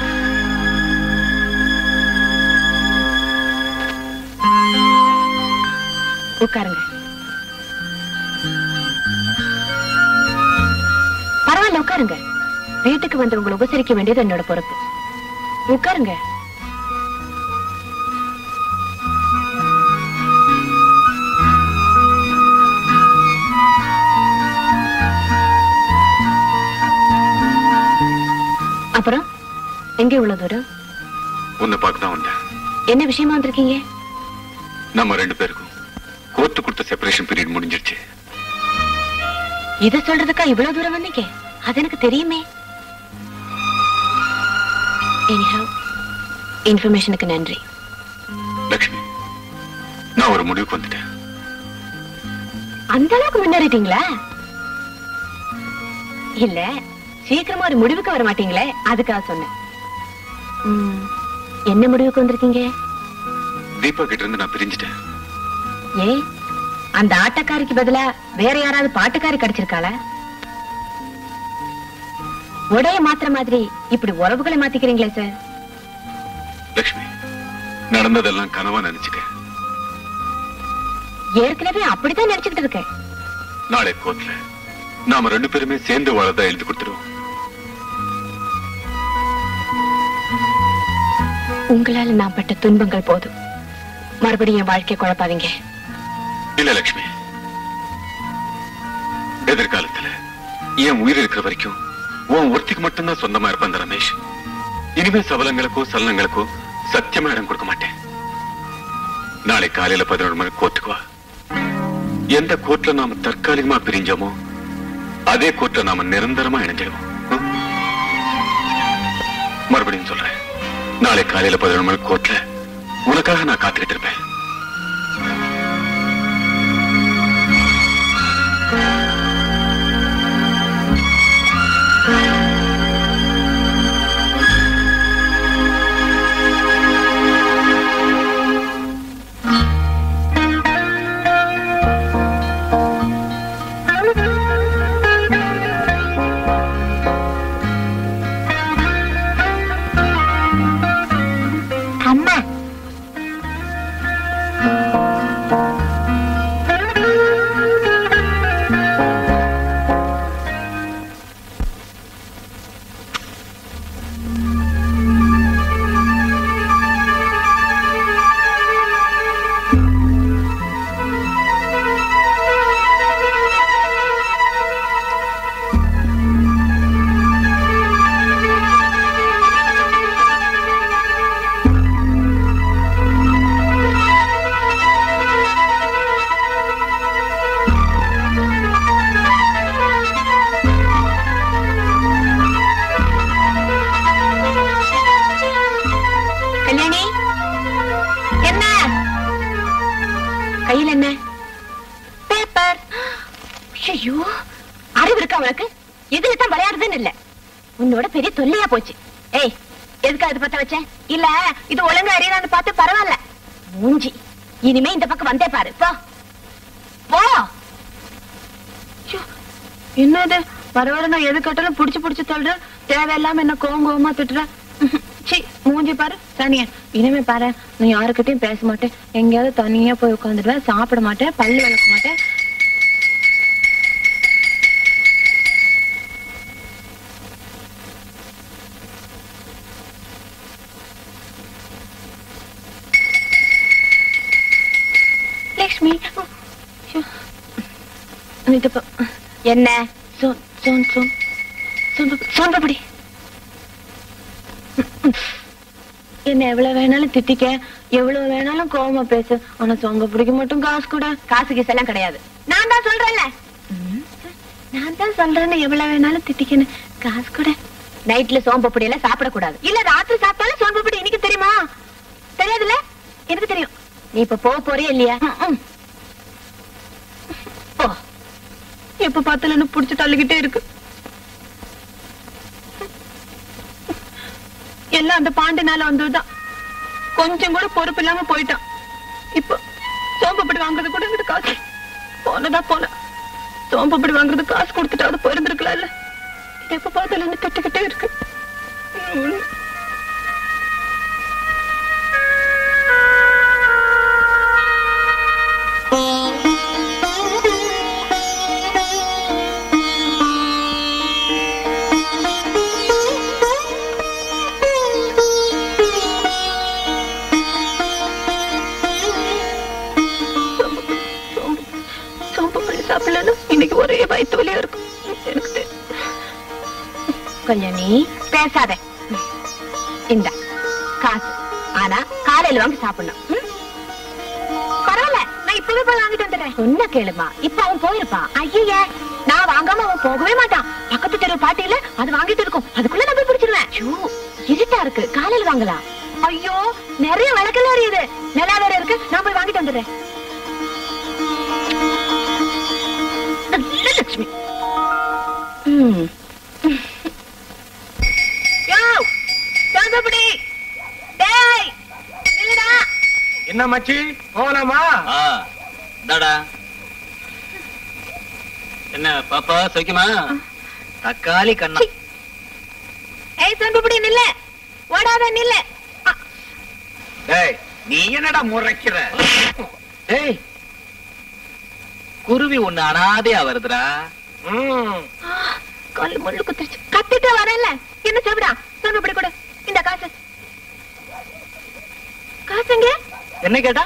உட்காருங்க பரவாயில்ல உட்காருங்க வீட்டுக்கு வந்து உங்களை உபசரிக்க வேண்டியது என்னோட பொறுப்பு உட்காருங்க அப்புறம் எங்க இவ்வளவு தூரம் உன்னை பார்க்க தான் வந்தேன் என்ன விஷயமா வந்திருக்கீங்க நம்ம ரெண்டு பேருக்கும் கோர்ட்டு கொடுத்த செப்பரேஷன் பீரியட் முடிஞ்சிருச்சு இத சொல்றதுக்கா இவ்வளவு தூரம் வந்தீங்க அது எனக்கு தெரியுமே எனிஹவ் இன்ஃபர்மேஷனுக்கு நன்றி லக்ஷ்மி நான் ஒரு முடிவுக்கு வந்துட்டேன் அந்த அளவுக்கு முன்னேறிட்டீங்களா இல்ல சீக்கிரமா ஒரு முடிவுக்கு வர மாட்டீங்களே அதுக்காக சொன்னேன் ம், என்ன முடிவுக்கு வந்திருக்கீங்க தீபா கிட்ட இருந்து நான் பிரிஞ்சுட்டேன் ஏன் அந்த ஆட்டக்காரிக்கு பதிலா வேற யாராவது பாட்டுக்காரி கிடைச்சிருக்காளா உடைய மாத்திர மாதிரி இப்படி உறவுகளை மாத்திக்கிறீங்களே சார் லக்ஷ்மி நடந்ததெல்லாம் கனவா நினைச்சுக்க ஏற்கனவே அப்படித்தான் நினைச்சுக்கிட்டு இருக்கேன் நாளை கோர்ட்ல நாம ரெண்டு பேருமே சேர்ந்து வாழதான் எழுதி கொடுத்துருவோம் உங்களால நான் பட்ட துன்பங்கள் போதும் மறுபடியும் என் வாழ்க்கை குழப்பாதீங்க இல்ல லக்ஷ்மி எதிர்காலத்துல என் உயிர் இருக்கிற வரைக்கும் உன் ஒருத்திக்கு மட்டும்தான் சொந்தமா இருப்பான் இந்த ரமேஷ் இனிமே சபலங்களுக்கோ சலனங்களுக்கோ சத்தியமா இடம் கொடுக்க மாட்டேன் நாளை காலையில பதினொரு மணி கோர்ட்டுக்கு வா எந்த கோர்ட்ல நாம தற்காலிகமா பிரிஞ்சோமோ அதே கோர்ட்ல நாம நிரந்தரமா இணைஞ்சிடுவோம் ம்? மறுபடியும் சொல்றேன் நாளை காலையில பதினொரு மணி கோர்ட்ல உனக்காக நான் காத்துக்கிட்டு இருப்பேன் தொல்லையா போச்சு ஏய் எதுக்கு அது பத்த வச்ச இல்ல இது ஒழுங்கா அறியலான்னு பார்த்து பரவாயில்ல மூஞ்சி இனிமே இந்த பக்கம் வந்தே பாரு போ போ என்னது வர வர நான் எது கட்டாலும் புடிச்சு புடிச்சு தள்ளுறேன் தேவையில்லாம என்ன கோவம் கோவமா திட்டுற சி மூஞ்சி பாரு தனியா இனிமே பாரு நீ யாருக்கிட்டையும் பேச மாட்டேன் எங்கேயாவது தனியா போய் உட்காந்துடுவேன் சாப்பிட மாட்டேன் பல்லு விளக்க மாட்டேன் லக்ஷ்மி ஐயோ. இது ப- என்ன சோன் சோன் சோன் சோன் பப்படி சோன் பப்படி என்ன எவ்வளவு வேணாலும் திட்டிக்க எவ்வளவு வேணாலும் கோவமா பேசு ஆனா சோன் பப்படிக்கு மட்டும் காசு கூட காசு கீசு எல்லாம் கிடையாது நான் தான் சொல்றேன்ல நான் தான் சொல்றேன்னு எவ்வளவு வேணாலும் திட்டிக்கணும் காசு கூட நைட்ல சோம்பப்படி எல்லாம் சாப்பிடக்கூடாது இல்ல ராத்திரி சாப்பிட்டாலும் சோன் பப்படி எனக்கு தெரியுமா தெரியாதுல்ல எனக்கு தெரியும் நீ இப்ப போக போறியா இல்லையா போ எப்ப பார்த்தாலும் புடிச்சு தள்ளிக்கிட்டே இருக்கு எல்லாம் அந்த பாண்டினால வந்ததுதான் கொஞ்சம் கூட பொறுப்பு இல்லாம போயிட்டான் இப்போ சோம்பப்படி வாங்குறது கூட எங்கிட்ட காசு போனதா போன சோம்பப்படி வாங்குறது காசு கொடுத்துட்டாவது போயிருந்திருக்கலாம்ல எப்ப பார்த்தாலும் கட்டுக்கிட்டே இருக்கு உம். சோம்பு பண்ணி சாப்பிடலன்னு இன்னைக்கு ஒரே வயிற்று வலியா இருக்கும் எனக்கு தெரியும் கல்யாணி பேசாத இந்த காசு ஆனா காலையில வாங்கி சாப்பிடணும் ம்? பரவாயில்ல நான் இப்பவே போய் வாங்கிட்டு வந்துடுறேன் சொன்ன கேளுமா இப்ப அவன் போயிருப்பான் ஐய நான் வாங்காம அவன் போகவே மாட்டான் பக்கத்து தெரு பாட்டியில அது வாங்கிட்டு இருக்கும் அதுக்குள்ள நான் போய் பிடிச்சிருவேன் ஐயோ, இருட்டா இருக்கு காலையில வாங்கலாம் ஐயோ நிறைய விளக்கெல்லாம் எரியுது நிலா வேற இருக்கு நான் போய் வாங்கிட்டு வந்துடுறேன் நல்ல லட்சுமி ம் யோ சாந்தபடி டேய் நில்லுடா என்ன மச்சி போகலாமா தாடா என்ன பாப்பா சௌக்கியமா தக்காளி கண்ணா ஏய் சாந்தபடி நில்ல ஓடாத நில்ல டேய் நீ என்னடா முறைக்கிற டேய் குருவி ஒண்ணு அனாதையா வருதுடா கல்லு முள்ளு குத்துருச்சு கத்திட்டு வரல என்ன செவிடா சாந்தபடி கூட இந்த காசு காசு எங்க என்ன கேட்டா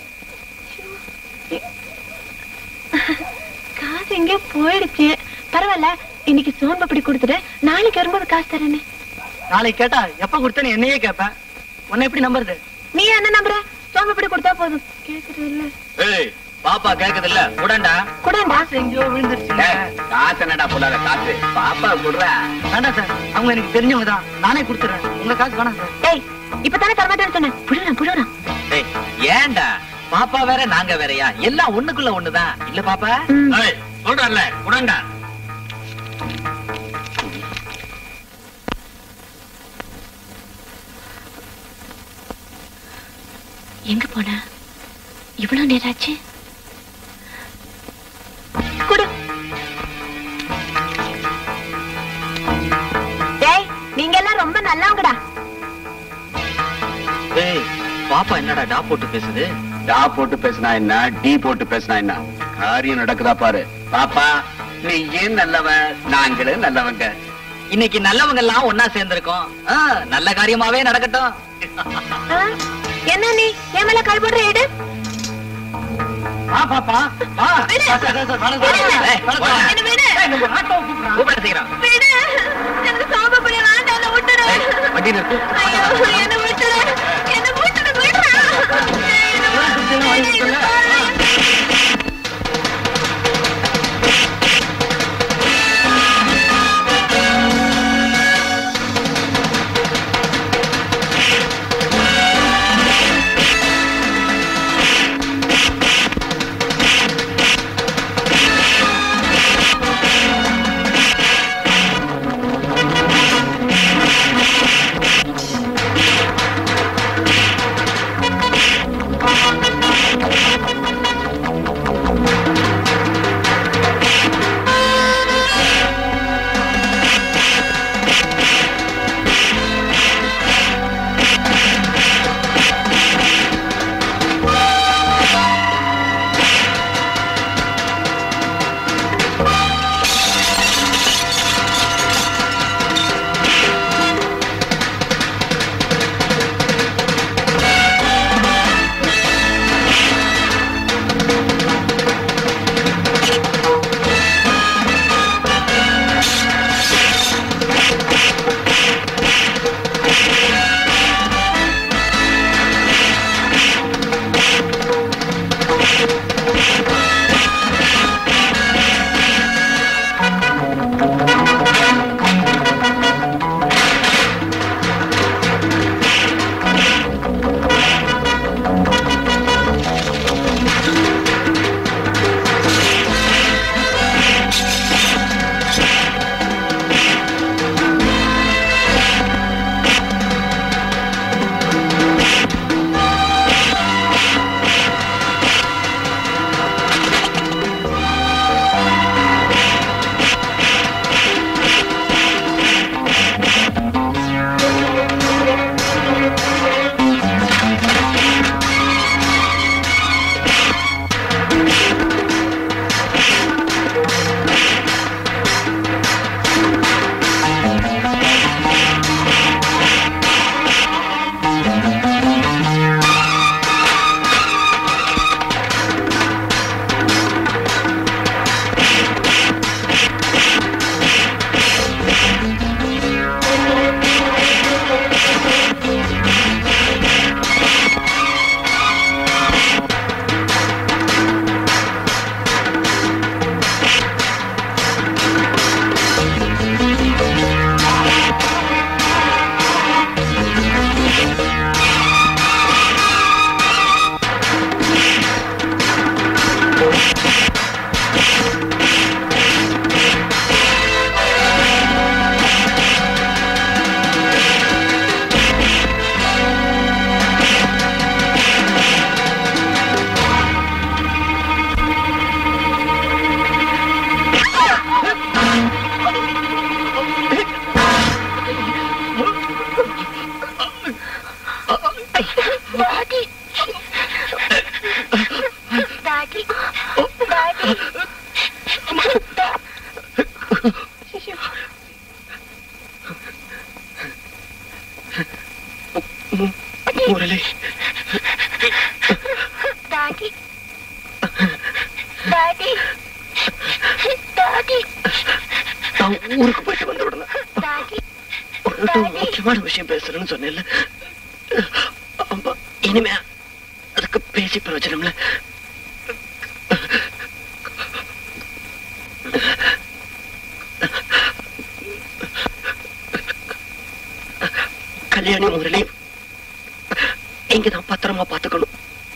காசு எங்கேயோ போயிடுச்சு பரவாயில்ல இன்னைக்கு சோன் பப்படி கொடுத்துட்டு நாளைக்கு வரும்போது காசு தரேன்னு நாளைக்கு கேட்டா எப்ப கொடுத்தேன்னு என்னையே கேட்பேன் உன்னை எப்படி நம்புறது நீ என்ன நம்புற சோன் பப்படி கொடுத்தா போதும் கேக்குறது இல்ல ஏய் பாப்பா கேக்குது இல்ல உடண்டா குடண்டா எங்கேயோ விழுந்துருச்சு காசு என்னடா போடாத காசு பாப்பா குடுறா வேண்டாம் சார் அவங்க எனக்கு தெரிஞ்சவங்க தான் நானே கொடுத்துறேன் உங்க காசு வேணாம் சார் ஏய் இப்பதானே தரமாட்டேன்னு சொன்னேன் புடுறான் புடுறான் ஏய் ஏன்டா பாப்பா வேற நாங்க வேறயா எல்லாம் ஒண்ணுக்குள்ள ஒண்ணுதான் இல்ல பாப்பா சொல்றல குடண்டா எங்க போன இவ்வளவு நேராச்சு குடு டேய் நீங்க எல்லாம் ரொம்ப நல்லவங்கடா ஏய் பாப்பா என்னடா டா போட்டு பேசுது டா போட்டு பேசினா என்ன டி போட்டு பேசினா என்ன காரியம் நடக்குதா பாரு பாப்பா நீ ஏன் நல்லவன் நாங்களும் நல்லவங்க இன்னைக்கு நல்லவங்க எல்லாம் ஒன்னா சேர்ந்திருக்கோம் ஆ, நல்ல காரியமாவே நடக்கட்டும் ஆ? என்ன நீ என் மேல கை போடுற எடு வா பாப்பா வா சார், சார், சார், வணக்கம். ஏய், வணக்கம். என்ன விடு ஏய், நம்ம ஆட்டோ கூப்பிடுறான். கூப்பிட செய்யறான். விடு எனக்கு சோம்பு படி வேண்டாம் என்ன விட்டுடு வண்டி நிறுத்து. ஐயோ என்ன விட்டுடு என்ன விட்டுடு விடுறா ஆ முரளி டாடி டாடி டாடி நான் ஊருக்கு போயிட்டு வந்த உடனே டாடி உங்கள்கிட்ட ஒரு முக்கியமான விஷயம் பேசுறேன்னு சொன்னேன்ல ஆமா இனிமே அதுக்கு பேசி பிரயோஜனம்ல கல்யாணி முதலே இங்கதான் பத்திரமா பாத்துக்கணும்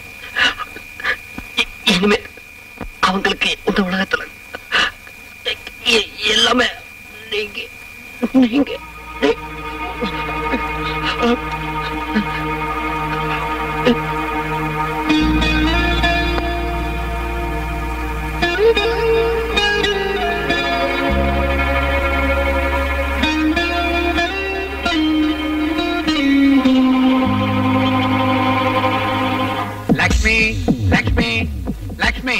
இ- இனிமே அவங்களுக்கு இந்த உலகத்துல எ- எல்லாமே நீங்க நீங்க லக்ஷ்மி லக்ஷ்மி லக்ஷ்மி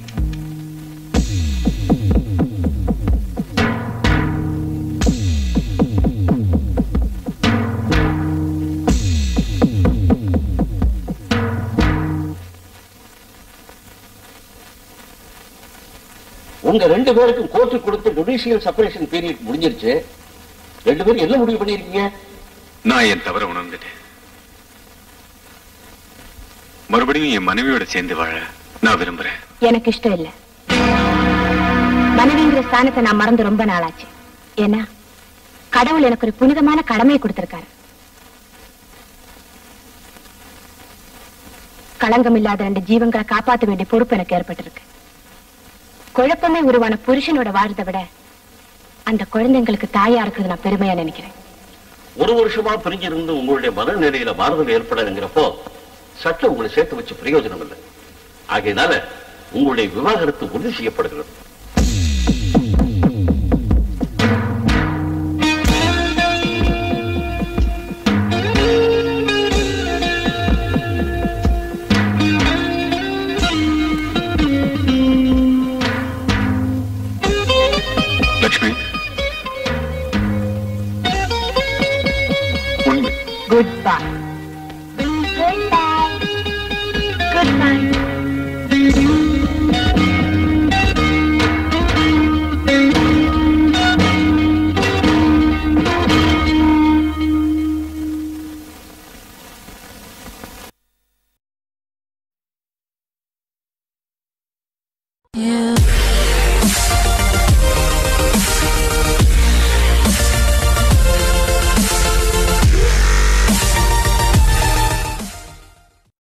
உங்க ரெண்டு பேருக்கும் கோர்ட்டு கொடுத்த ஜுடிஷியல் செப்பரேஷன் பீரியட் முடிஞ்சிருச்சு ரெண்டு பேரும் என்ன முடிவு பண்ணிருக்கீங்க நான் என் தவற உணர்ந்துட்டேன் மறுபடியும் என் மனைவியோட சேர்ந்து வாழ நான் விரும்புறேன் எனக்கு இஷ்டம் இல்ல மனைவிங்கிற ஸ்தானத்தை நான் மறந்து ரொம்ப நாளாச்சு ஏன்னா கடவுள் எனக்கு ஒரு புனிதமான கடமையை கொடுத்திருக்காரு களங்கம் இல்லாத ரெண்டு ஜீவங்களை காப்பாற்ற வேண்டிய பொறுப்பு எனக்கு ஏற்பட்டிருக்கு குழப்பமே உருவான புருஷனோட வாழ்றதை விட அந்த குழந்தைங்களுக்கு தாயா இருக்கிறது நான் பெருமையா நினைக்கிறேன் ஒரு வருஷமா பிரிஞ்சிருந்து உங்களுடைய மனநிலையில மாறுதல் ஏற்படலைங்கிறப்போ சட்டம் உங்களை சேர்த்து வச்சு பிரயோஜனம் இல்லை ஆகையினால உங்களுடைய விவாகரத்து உறுதி செய்யப்படுகிறது லட்சுமி உண்மை good bye good night Yeah.